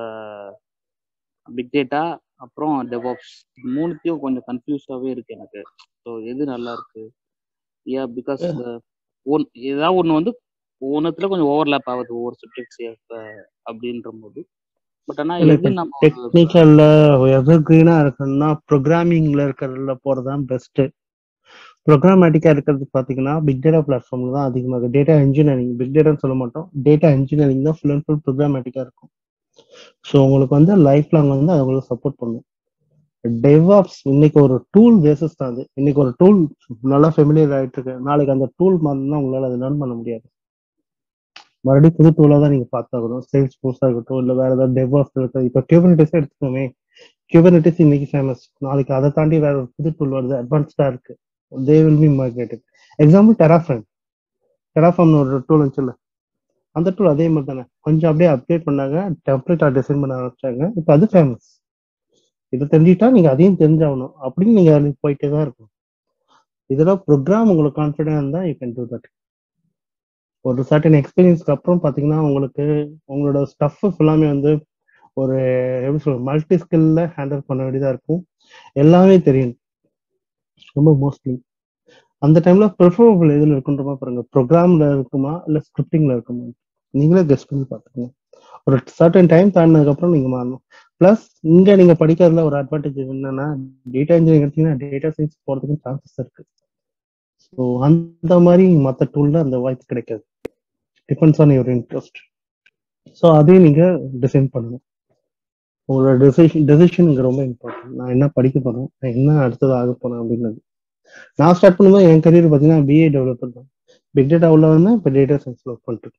big data அப்புறம் டெவாப்ஸ் மூணுத்தையும் கொஞ்சம் கன்ஃபியூஸாகவே இருக்கு எனக்கு ஸோ எது நல்லா இருக்கு யா பிகாஸ் ஒன் ஏதாவது ஒன்று வந்து ஒன்றுத்துல கொஞ்சம் ஓவர்லேப் ஆகுது ஒவ்வொரு சப்ஜெக்ட்ஸ் அப்படின்ற போது பட் ஆனால் இல்ல, எது நம்ம ஒரு- டெக்னிக்கல்ல எவர் கிரீனா இருக்கணும்னா ப்ரோக்ராமிங்ல இருக்கிறதுல போறதுதான் பெஸ்ட் ப்ரோக்ராமேட்டிக்கா இருக்கிறது பாத்தீங்கன்னா பிக் டேட்டா பிளாட்ஃபார்ம்ல தான் அதிகமாக டேட்டா இன்ஜினியரிங் பிக் டேட்டான்னு சொல்ல மாட்டோம் டேட்டா இன்ஜினியரிங் தான் ஃபுல் அண்ட் ஃபுல் ப்ரோக்ராமேட்டிக்கா இருக்கும் ஸோ உங்களுக்கு வந்து லைஃப் லாங் வந்து அது உங்களுக்கு சப்போர்ட் பண்ணும் டெவாப்ஸ் இன்னைக்கு ஒரு டூல் பேசிஸ் தான் அது இன்னைக்கு ஒரு டூல் நல்லா ஃபெமிலியர் ஆயிட்டு இருக்கு நாளைக்கு அந்த டூல் மாதிரிலாம் உங்களால அதை லேர்ன் பண்ண முடியாது மறுபடியும் புது டூலா தான் நீங்க பார்த்தாகணும் சேல்ஸ் ஃபோர்ஸா இருக்கட்டும் இல்ல வேற ஏதாவது டெவாப்ஸ் இருக்கு இப்போ கியூபர்னட்டிஸ் எடுத்துக்கோமே கியூபர்னட்டிஸ் இன்னைக்கு ஃபேமஸ் நாளைக்கு அதை தாண்டி வேற ஒரு புது டூல் வருது அட்வான்ஸ்டா இருக்கு they will be migrated example Terraform டெராஃபார்ம்னு ஒரு டூல் இருந்துச்சுல்ல அந்த டூல் அதே மாதிரி தானே கொஞ்சம் அப்படியே அப்டேட் பண்ணாங்க டெம்ப்ளேட்டா டிசைன் பண்ண ஆரம்பிச்சாங்க இப்போ அது ஃபேமஸ் இதை தெரிஞ்சுட்டா நீங்க அதையும் தெரிஞ்சாகணும் அப்படின்னு நீங்க அதுல போயிட்டே தான் இருக்கணும் இதெல்லாம் ப்ரோக்ராம் உங்களுக்கு கான்ஃபிடென்ட் இருந்தா யூ கேன் டூ தட் ஒரு சர்டன் எக்ஸ்பீரியன்ஸ்க்கு அப்புறம் பாத்தீங்கன்னா உங்களுக்கு உங்களோட ஸ்டஃப் ஃபுல்லாமே வந்து ஒரு எப்படி சொல்ற மல்டி ஸ்கில்ல ஹேண்டில் பண்ண வேண்டியதா இருக்கும் எல்லாமே தெரியும் ரொம்ப மோஸ்ட்லி அந்த டைம்ல ப்ரிஃபரபிள் எதுல இருக்குன்றமா பாருங்க ப்ரோக்ராம்ல இருக்குமா இல்ல ஸ்கிரிப்டிங்ல இருக்குமா நீங்களே கெஸ்ட் பண்ணி பாத்துக்கோங்க ஒரு சர்டன் டைம் தாண்டினதுக்கு அப்புறம் நீங்க மாறணும் பிளஸ் இங்க நீங்க படிக்கிறதுல ஒரு அட்வான்டேஜ் என்னன்னா டேட்டா இன்ஜினியரிங் எடுத்தீங்கன்னா டேட்டா சயின்ஸ் போறதுக்கும் சான்சஸ் இருக்கு ஸோ அந்த மாதிரி மற்ற டூல்ல அந்த வாய்ப்பு கிடைக்காது depends on your interest so அதையும் நீங்க டிசைன் பண்ணணும் உங்களோட டெசிஷன் டெசிஷன் இங்க ரொம்ப இம்பார்ட்டன்ட் நான் என்ன படிக்க போறேன் நான் என்ன அடுத்தது ஆக போறேன் அப்படின்றது நான் ஸ்டார்ட் பண்ணும்போது என் கரியர் பார்த்தீங்கன்னா பிஏ டெவலப்பர் தான் பிக் டேட்டா உள்ள வந்து இப்போ டேட்டா சயின்ஸ் ஒர்க் பண்ணிட்டு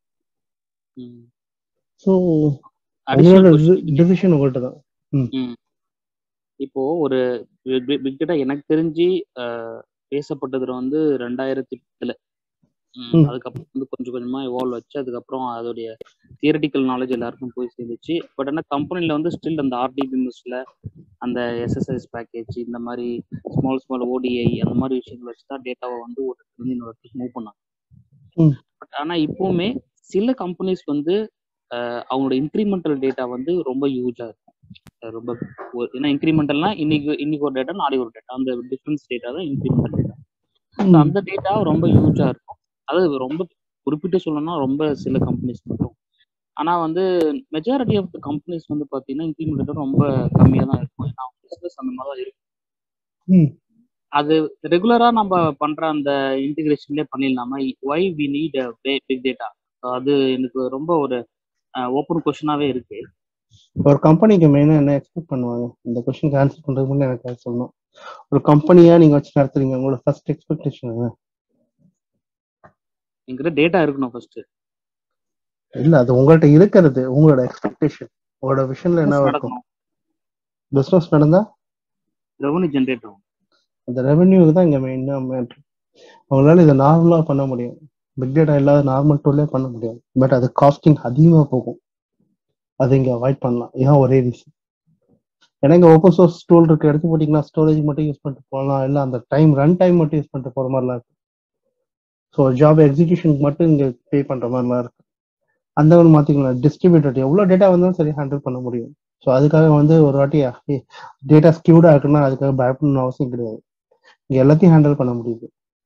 ஸோ Additional உங்களோட question. டெசிஷன் உங்கள்கிட்ட தான் ம். இப்போ ஒரு பிக் டேட்டா எனக்கு தெரிஞ்சு அஹ், பேசப்பட்டதுல வந்து ரெண்டாயிரத்தி பத்துல ம், ம். அதுக்கப்புறம் வந்து கொஞ்சம் கொஞ்சமா இவால்வ் வச்சு அதுக்கப்புறம் அதோடைய தியரட்டிக்கல் நாலேஜ் எல்லாருக்கும் போய் சேர்ந்துச்சு பட் ஆனால் கம்பெனில வந்து ஸ்டில் அந்த ஆர்டிபிஎம்எஸ்ல அந்த எஸ்எஸ்எஸ் பேக்கேஜ் இந்த மாதிரி ஸ்மால் ஸ்மால் ஓடிஐ அந்த மாதிரி விஷயங்கள் வச்சு தான் டேட்டாவை வந்து ஒரு இடத்துல இருந்து இன்னொரு இடத்துக்கு மூவ் பண்ணாங்க ம். பட் ஆனா இப்பவுமே சில கம்பெனிஸ் வந்து அஹ், அவங்களோட இன்க்ரிமெண்டல் டேட்டா வந்து ரொம்ப யூஜா இருக்கும் அஹ் ரொம்ப ஒரு- ஏன்னா இன்க்ரிமெண்டல்னா இன்னைக்கு இன்னைக்கு ஒரு டேட்டா நாளைக்கு ஒரு டேட்டா அந்த டிஃபரன்ஸ் டேட்டா தான் இன்க்ரிமெண்டல் டேட்டா ம். அந்த டேட்டா ரொம்ப யூஜா இருக்கும் அது ரொம்ப குறிப்பிட்டு சொல்லணும்னா ரொம்ப சில கம்பெனிஸ் மட்டும் ஆனா வந்து மெஜாரிட்டி ஆஃப் த கம்பெனிஸ் வந்து பாத்தீங்கன்னா இன்க்ரிமெண்டல் ரொம்ப கம்மியா தான் இருக்கும் ஏன்னா பிசினஸ் அந்த மாதிரி தான் இருக்கும் ம். அது ரெகுலரா நம்ம பண்ற அந்த இன்டிகிரேஷன்லேயே பண்ணிடலாமா why we need big data அது எனக்கு ரொம்ப ஒரு ஓப்பன் கொஸ்டினாவே இருக்கு ஒரு கம்பெனிக்கு மெயினா என்ன எக்ஸ்பெக்ட் பண்ணுவாங்க இந்த கொஸ்டினுக்கு ஆன்சர் பண்றதுக்கு முன்னாடி எனக்கு அது சொல்லணும் ஒரு கம்பெனியா நீங்க வச்சு நடத்துறீங்க உங்களோட ஃபர்ஸ்ட் எக்ஸ்பெக்டேஷன் என்ன என்கிட்ட டேட்டா இருக்கணும் ஃபர்ஸ்ட் இல்ல அது உங்கள்ட்ட இருக்கிறது உங்களோட எக்ஸ்பெக்டேஷன் உங்களோட விஷன்ல என்ன இருக்கும் நடக்கணும் பிசினஸ் நடந்தா ரெவன்யூ ஜென்ரேட் ஆகும் அந்த ரெவென்யூக்கு தான் இங்க மெயினா மேட்ரு அவங்களால இதை நார்மலா பண்ண முடியும் பிக் டேட்டா இல்லாத நார்மல் டூல்லே பண்ண முடியாது பட் அது காஸ்டிங் அதிகமா போகும் அதை இங்க அவாய்ட் பண்ணலாம் ஏன் ஒரே ரீசன் ஏன்னா இங்க ஓப்பன் சோர்ஸ் டூல் இருக்கு எடுத்து போட்டீங்கன்னா ஸ்டோரேஜ் மட்டும் யூஸ் பண்ணிட்டு போகலாம் இல்ல அந்த டைம் ரன் டைம் மட்டும் யூஸ் பண்ணிட்டு போற மாதிரிலாம் இருக்கு ஸோ ஜாப் எக்ஸிகியூஷனுக்கு மட்டும் இங்க பே பண்ற மாதிரிலாம் இருக்கு அந்த ஒன்று மாத்திக்கலாம் டிஸ்ட்ரிபியூட்டட் எவ்வளவு டேட்டா வந்தாலும் சரி ஹேண்டில் பண்ண முடியும் ஸோ அதுக்காக வந்து ஒரு வாட்டி டேட்டா ஸ்கியூடா இருக்குன்னா அதுக்காக பயப்படணும்னு அவசியம் கிடையாது இங்க எல்லாத்தையும் ஹேண்டில் பண்ண முடியுது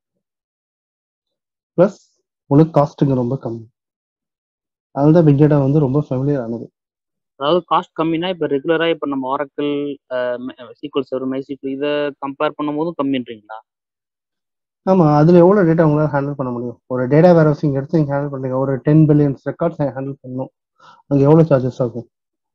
ப்ளஸ் உங்களுக்கு காஸ்ட்டுங்க ரொம்ப கம்மி அதுதான் பிக் டேட்டா வந்து ரொம்ப ஃபெமிலியர் ஆனது அதாவது காஸ்ட் கம்மினா இப்போ ரெகுலரா இப்போ நம்ம ஆரக்கிள் சீக்வல் சர்வர் மைசீக்வல் இதை கம்பேர் பண்ணும்போதும் கம்மின்றீங்களா ஆமா அதுல எவ்வளவு டேட்டா உங்களால ஹேண்டில் பண்ண முடியும் ஒரு டேட்டா வேர் ஹவுசிங் எடுத்து நீங்க ஹேண்டில் பண்ணுங்க ஒரு டென் பில்லியன்ஸ் ரெக்கார்ட்ஸ் ஹேண்டில் பண்ணணும் அங்க எவ்வளவு சார்ஜஸ் ஆகும்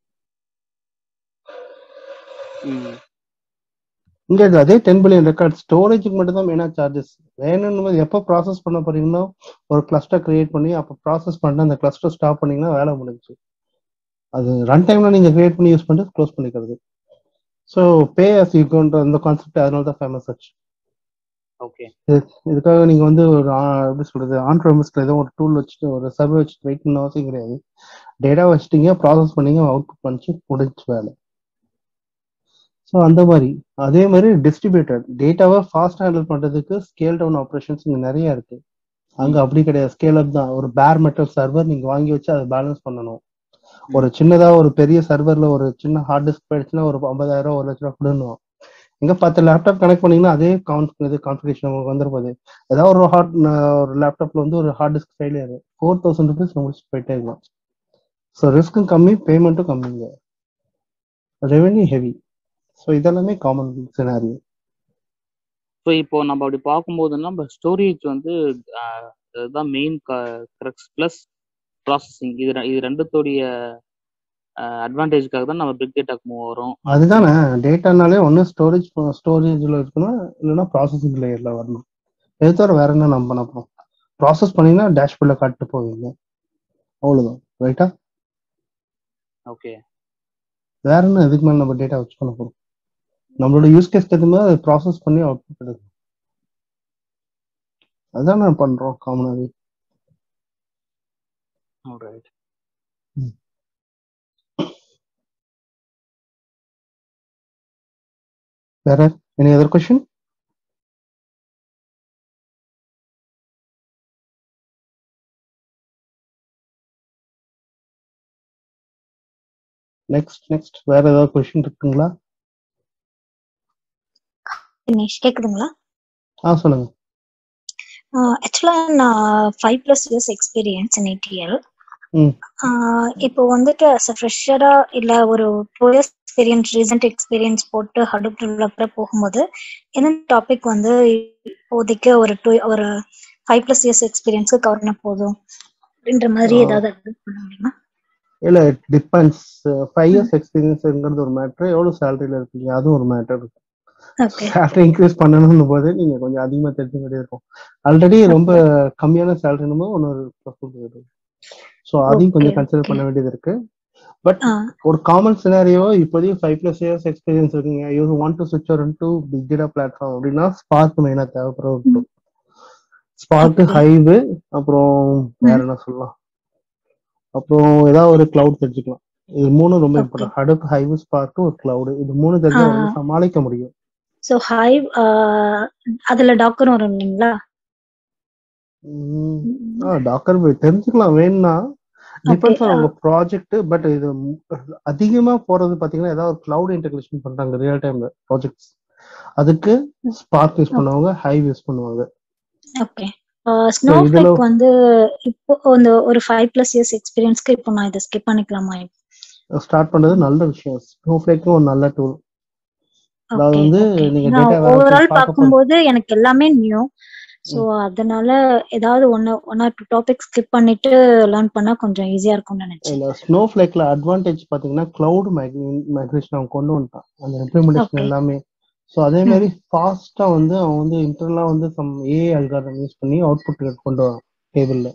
ம் இங்க இது அதே டென் பில்லியன் ரெக்கார்ட் ஸ்டோரேஜுக்கு மட்டும் தான் மெயினா சார்ஜஸ் வேணும்னு போது எப்போ ப்ராசஸ் பண்ண போறீங்கன்னா ஒரு கிளஸ்டர் கிரியேட் பண்ணி அப்போ ப்ராசஸ் பண்ணிட்டு அந்த கிளஸ்டர் ஸ்டாப் பண்ணீங்கன்னா வேலை முடிஞ்சு அது ரன் டைம்ல நீங்க கிரியேட் பண்ணி யூஸ் பண்ணிட்டு க்ளோஸ் பண்ணிக்கிறது ஸோ பே அஸ் யூன்ற அந்த கான்செப்ட் அதனால தான் ஃபேமஸ் ஆச்சு ஓகே இதுக்காக நீங்க வந்து ஒரு ஆ- எப்படி சொல்றது ஆன் ப்ரமிஸ்ல ஏதோ ஒரு டூல் வச்சுட்டு ஒரு சர்வர் வச்சுட்டு வெயிட் பண்ண அவசியம் கிடையாது டேட்டா வச்சுட்டீங்க ப்ராசஸ் பண்ணீங்க அவுட்புட் பண்ணிச்சு முடிஞ்சு வேலை ஸோ அந்த மாதிரி அதே மாதிரி டிஸ்ட்ரிபியூட்டட் டேட்டாவை ஃபாஸ்ட் ஹேண்டில் பண்றதுக்கு ஸ்கேல் டவுன் ஆப்ரேஷன்ஸ் இங்க நிறைய இருக்கு அங்க அப்படி கிடையாது ஸ்கேல் அப் தான் ஒரு பேர் மெட்டல் சர்வர் நீங்க வாங்கி வச்சு அதை பேலன்ஸ் பண்ணணும் ஒரு சின்னதா ஒரு பெரிய சர்வர்ல ஒரு சின்ன ஹார்ட் டிஸ்க் போயிடுச்சுன்னா ஒரு ஐம்பதாயிரம் ஒரு லட்ச ரூபா கொடுணும் இங்க பத்து லேப்டாப் கனெக்ட் பண்ணீங்கன்னா அதே கான் இது கான்ஃபிகரேஷன் உங்களுக்கு வந்துருப்பது ஏதாவது ஒரு ஹார்ட் ஒரு லேப்டாப்ல வந்து ஒரு hard disk failure four thousand rupees முடிச்சு போயிட்டே இருக்கலாம் ஸோ ரிஸ்க்கும் கம்மி பேமெண்ட்டும் கம்மிங்க ரெவென்யூ ஹெவி ஸோ இதெல்லாமே காமன் சினாரியோ ஸோ இப்போ நம்ம அப்படி பார்க்கும்போது நம்ம ஸ்டோரேஜ் வந்து ஆஹ், அதுதான் மெயின் கரெக்ட் ப்ளஸ் ப்ராசஸிங் இது ரெ- இது ரெண்டுத்தோடைய அட்வான்டேஜ்க்காக தான் நம்ம பிக் டேட்டாக்கு மூவ் வரோம் அதுதானே டேட்டானாலே ஒன்று ஸ்டோரேஜ் ஸ்டோரேஜில் இருக்கணும் இல்லைன்னா ப்ராசஸிங் லேயரில் வரணும் இது தவிர வேற என்ன நம்ம பண்ண போகிறோம் ப்ராசஸ் பண்ணீங்கன்னா டேஷ்போர்டில் காட்டு போவீங்க அவ்வளோதான் ரைட்டா ஓகே வேற என்ன இதுக்கு மேலே நம்ம டேட்டா வச்சு பண்ண போகிறோம் நம்மளோட யூஸ் கேஸ் ஏற்ற மாதிரி அதை ப்ராசஸ் பண்ணி அவுட்புட் எடுக்கணும் அதான் நான் பண்ணுறோம் காமனாகவே ரைட் வேற any other question next next வேற ஏதாவது கொஷின் இருக்குங்களா தினேஷ் கேக்குதுங்களா ஆ சொல்லுங்க ஆக்சுவலா நான் five plus years experience in ETL ம் இப்போ வந்துட்டு அஸ் அ ஃப்ரெஷரா இல்ல ஒரு two years experience recent experience போட்டு ஹடூப் டெவலப்பரா போகும்போது என்ன டாபிக் வந்து இப்போதைக்கு ஒரு டூ ஒரு ஃபைவ் ப்ளஸ் இயர்ஸ் எக்ஸ்பீரியன்ஸ்க்கு கவர் பண்ண போதும் அப்படின்ற மாதிரி ஆ. ஏதாவது advise பண்ண முடியுமா இல்ல டிபெண்ட்ஸ் ஃபைவ் இயர்ஸ் எக்ஸ்பீரியன்ஸ்ங்கிறது ஒரு மேட்ரு எவ்வளவு சேலரியில இருக்கீங்க அதுவும் ஒரு மேட்டர் இருக்கு ஓகே சேலரி இன்க்ரீஸ் பண்ணணும் போது நீங்க கொஞ்சம் அதிகமா தெரிஞ்ச வேண்டியது இருக்கும் ஆல்ரெடி ரொம்ப கம்மியான சேலரினும் போது இன்னொரு ப்ரொஃபைல் ஸோ அதையும் கொஞ்சம் Okay, கன்சிடர் okay. பண்ண வேண்டியது இருக்கு பட் ஆ ஒரு காமன் சினாரியோ இப்போதைக்கு ஃபைவ் பிளஸ் இயர்ஸ் எக்ஸ்பீரியன்ஸ் இருக்குங்க you want to switch over to big data platform அப்படின்னா ஸ்பார்க் மெயினா தேவைப்படுற ஒரு tool. Spark Okay. ஹைவு அப்புறம் வேற என்ன சொல்லலாம் அப்புறம் ஏதாவது ஒரு கிளவுட் தெரிஞ்சுக்கலாம் இது மூணும் ரொம்ப Okay. Important Hadoop Hive Spark ஒரு கிளவுட் இது மூணு தெரிஞ்சா ஆ. வந்து சமாளிக்க முடியும் ஸோ ஹைவ் அதுல டாக்கரும் வரும் இல்லைங்களா டாக்கர் தெரிஞ்சுக்கலாம் வேணும்னா டிபெண்ட்ஸ் ஆன் Okay, உங்க ப்ராஜெக்ட் பட் இது ம், அதிகமா போறது பாத்தீங்கன்னா ஏதாவது ஒரு கிளவுட் இன்டெகிரேஷன் பண்றாங்க ரியல் டைம்ல ப்ராஜெக்ட்ஸ் அதுக்கு ஸ்பார்க் யூஸ் பண்ணுவாங்க ஹைவ் யூஸ் பண்ணுவாங்க ஓகே ஸ்னோஃபிளேக் இதுல- வந்து இப்போ இந்த ஒரு ஃபைவ் பிளஸ் இயர்ஸ் எக்ஸ்பீரியன்ஸ்க்கு இப்போ நான் இதை ஸ்கிப் பண்ணிக்கலாமா ஸ்டார்ட் பண்றது நல்ல விஷயம் ஸ்னோஃபிளேக்கும் ஒரு நல்ல டூல் அதாவது ஓகே வந்து ஓகே நீங்க நான் data ஓவரால் warehouse பார்க்க பார்க்கும்போது எனக்கு எல்லாமே நியூ ஸோ அதனால ஏதாவது ஒன்னு one or two topic skip பண்ணிட்டு லேர்ன் பண்ணா கொஞ்சம் ஈஸியா இருக்கும்னு நினைச்சேன் இல்ல ஸ்னோஃபிளேக்ல அட்வான்டேஜ் பாத்தீங்கன்னா கிளவுட் மைக்ரேஷன் அவன் கொண்டு வந்துட்டான் அந்த இம்ப்ளிமெண்டேஷன் Okay. எல்லாமே ஸோ அதே மாதிரி ஃபாஸ்டா வந்து அவன் வந்து இன்டர்னலா வந்து சம் ஏ அல்காரம் யூஸ் பண்ணி அவுட்புட் கொண்டு வரான் டேபிள்ல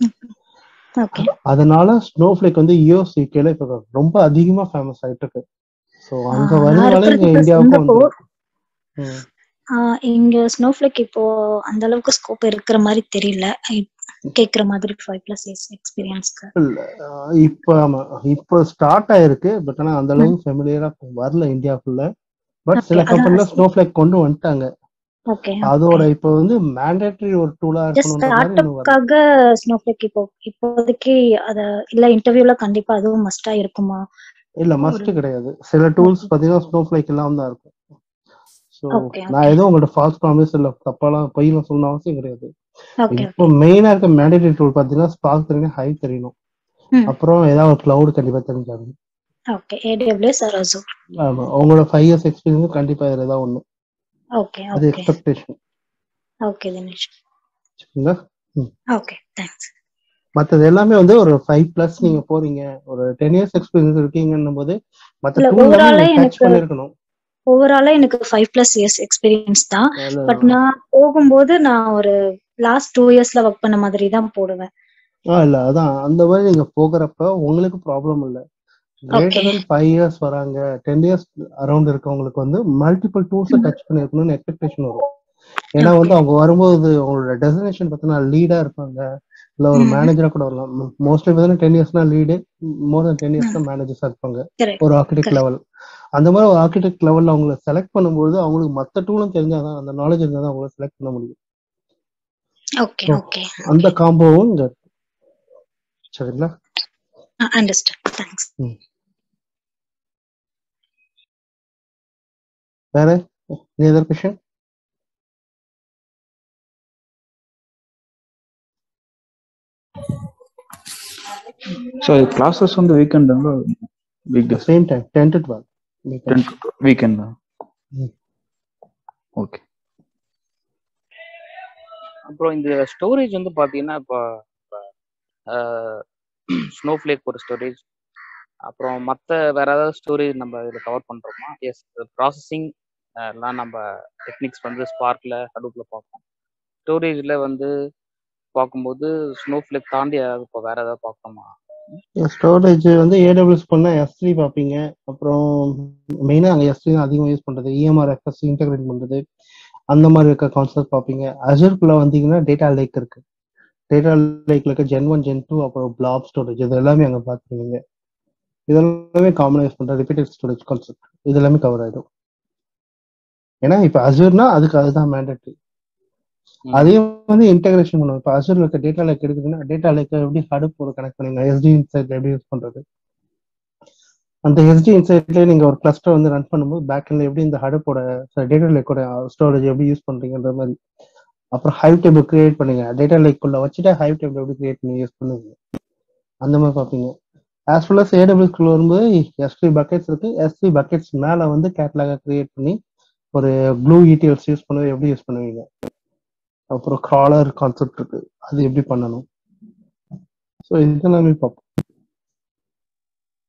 ஓகே அதனால ஸ்னோஃபிளேக் வந்து யூஎஸ்சிகேல இப்ப ரொம்ப அதிகமா ஃபேமஸ் ஆயிட்டு இருக்கு ஸோ அங்க நான் வருதுனால இங்க இருக்கிறது இந்தியாவுக்கும் சிங்கப்பூர் வந்துருக்கு ம். ஆஹ் இங்க ஸ்னோஃபிளேக் இப்போ அந்த அளவுக்கு ஸ்கோப் இருக்கிற மாதிரி தெரியல I- கேக்குற மாதிரி ஃபைவ் பிளஸ் இயர்ஸ் எக்ஸ்பீரியன்ஸ்க்கு இல்ல ஆஹ் இப்ப ஆமா இப்போ ஸ்டார்ட் ஆயிருக்கு பட் ஆனா அந்த அளவுக்கு ஃபெமிலியரா வரல இந்தியாக்குள்ள பட் சில Okay, அதான் கம்பெனில ஸ்னோஃபிளேக் கொண்டு வந்துட்டாங்க ஓகே அதோட இப்போ வந்து மேண்டேட்டரி ஒரு டூலா ஜஸ்ட் இருக்கணும்ன்ற மாதிரி இன்னும் வரல ஸ்டார்ட்அப்காக ஸ்னோஃபிளேக் இப்போ இப்போதைக்கு அத இல்ல இன்டர்வியூல கண்டிப்பா அதுவும் மஸ்டா இருக்குமா இல்ல மஸ்ட் கிடையாது சில டூல்ஸ் பாத்தீங்கன்னா ஸ்னோஃபிளேக் எல்லாம் தான் இருக்கும் ஸோ Okay, நான் எதுவும் உங்கள்ட்ட ஃபால்ஸ் ப்ராமிஸ் இல்ல தப்பாலாம் பொய்லாம் சொல்லணும் அவசியம் கிடையாது ஓகே இப்போ மெயினா இருக்க மேண்டேட்டரி டூல் பாத்தீங்கன்னா ஸ்பார்க் தெரியணும் ஹை தெரியணும் ம். அப்புறம் ஏதாவது ஒரு கிளவுட் கண்டிப்பா தெரிஞ்சாங்க ஓகே ஏடபிள்யூஎஸ் ஆர் அசூர் ஆமா உங்களோட ஃபைவ் இயர்ஸ் எக்ஸ்பீரியன்ஸ் கண்டிப்பா இதுல ஏதாவது ஒண்ணு ஓகே அது ஓகே எக்ஸ்பெக்டேஷன் ஓகே தினேஷ் சரிங்களா ஓகே தேங்க்ஸ் மத்தது எல்லாமே வந்து ஒரு ஃபைவ் பிளஸ் நீங்க போறீங்க ஒரு டென் இயர்ஸ் எக்ஸ்பீரியன்ஸ் இருக்கீங்கன்னும் போது மத்த இல்ல, டூல் overall எல்லாமே டச் எனக்கு- பண்ணிருக்கணும் ஓவராலா எனக்கு ஃபைவ் பிளஸ் இயர்ஸ் எக்ஸ்பீரியன்ஸ் தான் அதுல பட் நான் போகும்போது நான் ஒரு லாஸ்ட் டூ இயர்ஸ்ல ஒர்க் பண்ண மாதிரி தான் போடுவேன் ஆ இல்ல அதான் அந்த மாதிரி நீங்க போகிறப்ப உங்களுக்கு ப்ராப்ளம் இல்ல greater Okay. Then five years வராங்க டென் இயர்ஸ் அரௌண்ட் இருக்கவங்களுக்கு வந்து மல்டிபிள் டூல்ஸை டச் பண்ணிருக்கணும்னு எக்ஸ்பெக்டேஷன் வரும் ஏன்னா வந்து அவங்க வரும்போது அவங்களோட டெசினேஷன் பார்த்தீங்கன்னா லீடா இருப்பாங்க இல்ல ஒரு ம். மேனேஜரா கூட வரலாம் மோஸ்ட்லி பார்த்தீங்கன்னா டென் இயர்ஸ்னா lead more than ten years தான் மேனேஜர்ஸா இருப்பாங்க Correct. ஒரு ஆர்கிடெக்ட் Correct. லெவல் அந்த மாதிரி ஒரு ஆர்கிடெக்ட் லெவல்ல அவங்கள செலக்ட் பண்ணும்போது அவங்களுக்கு மத்த டூலும் தெரிஞ்சாதான் அந்த நாலேஜ் இருந்தாதான் அவங்கள செலக்ட் பண்ண முடியும் ஓகே So, ஓகே அந்த காம்போவும் இங்க இருக்கு சரிங்களா அண்டர்ஸ்டாண்ட் தேங்க்ஸ் வேற any other question so classes வந்து வீக்கெண்டுங்களா week days same time ten to twelve ten weekend ம். ஓகே அப்புறம் இந்த ஸ்டோரேஜ் வந்து பாத்தீங்கன்னா இப்போ ஸ்னோஃப்ளேக் ஒரு ஸ்டோரேஜ் அப்புறம் மற்ற வேற ஏதாவது ஸ்டோரேஜ் நம்ம இதில் கவர் பண்றோமா எஸ் ப்ராசஸிங் எல்லாம் நம்ம டெக்னிக்ஸ் வந்து ஸ்பார்க்ல ஹடூப்ல பார்ப்போம் ஸ்டோரேஜ்ல வந்து பார்க்கும்போது ஸ்னோஃப்ளேக் தாண்டி ஏதாவது இப்போ வேற ஏதாவது பார்க்கணுமா ஸ்டோரேஜ் வந்து ஏடபிள்யூஎஸ் பண்ணா S3 பார்ப்பீங்க அப்புறம் மெயினா அங்க S3 தான் அதிகமாக யூஸ் பண்றது இஎம்ஆர் எஃப்எஸ் இன்டகிரேட் பண்றது அந்த மாதிரி இருக்க கான்செப்ட் பார்ப்பீங்க அஜர்க்குள்ள வந்தீங்கன்னா டேட்டா லேக் இருக்கு டேட்டா லேக்ல இருக்க ஜென் ஒன் ஜென் டூ அப்புறம் பிளாப் ஸ்டோரேஜ் இது எல்லாமே அங்க பார்த்துருவீங்க இதெல்லாமே காமனாக யூஸ் பண்ற ரிப்பீட்டட் ஸ்டோரேஜ் கான்செப்ட் இது எல்லாமே கவர் ஆயிடும் ஏன்னா இப்ப அசூர்னா அதுக்கு அதுதான் மேண்டட்ரி அதையும் வந்து இன்டகிரேஷன் பண்ணுவோம் இப்போ அசூர்ல இருக்க டேட்டா லேக் எடுக்குதுன்னா டேட்டா லேக் எப்படி ஹடுப் ஒரு கனெக்ட் பண்ணுவீங்க எஸ்டி இன்சைட்ல எப்படி யூஸ் பண்றது அந்த எஸ்டி இன்சைட்ல நீங்க ஒரு கிளஸ்டர் வந்து ரன் பண்ணும்போது பேக் எண்ட்ல எப்படி இந்த ஹடுப்போட டேட்டா லேக்கோட ஸ்டோரேஜ் எப்படி யூஸ் பண்றீங்கன்ற மாதிரி அப்புறம் ஹைவ் டேபிள் கிரியேட் பண்ணுங்க டேட்டா லேக்குள்ள வச்சுட்டு ஹைவ் டேபிள் எப்படி கிரியேட் பண்ணி யூஸ் பண்ணுவீங்க அந்த மாதிரி பார்ப்பீங்க ஆஸ் வெல் அஸ் ஏடபிள்யூஸ்குள்ள வரும்போது எஸ்டி பக்கெட்ஸ் இருக்கு எஸ்டி பக்கெட்ஸ் மேல வந்து கேட்லாக கிரியேட் பண்ணி ஒரு ப்ளூ இடிஎல்ஸ் யூஸ் பண்ணுவது எப்படி யூஸ் பண்ணுவீங்க அப்புறம் காலர் கான்செப்ட் இருக்கு அது எப்படி பண்ணணும் ஸோ இதெல்லாமே பார்ப்போம்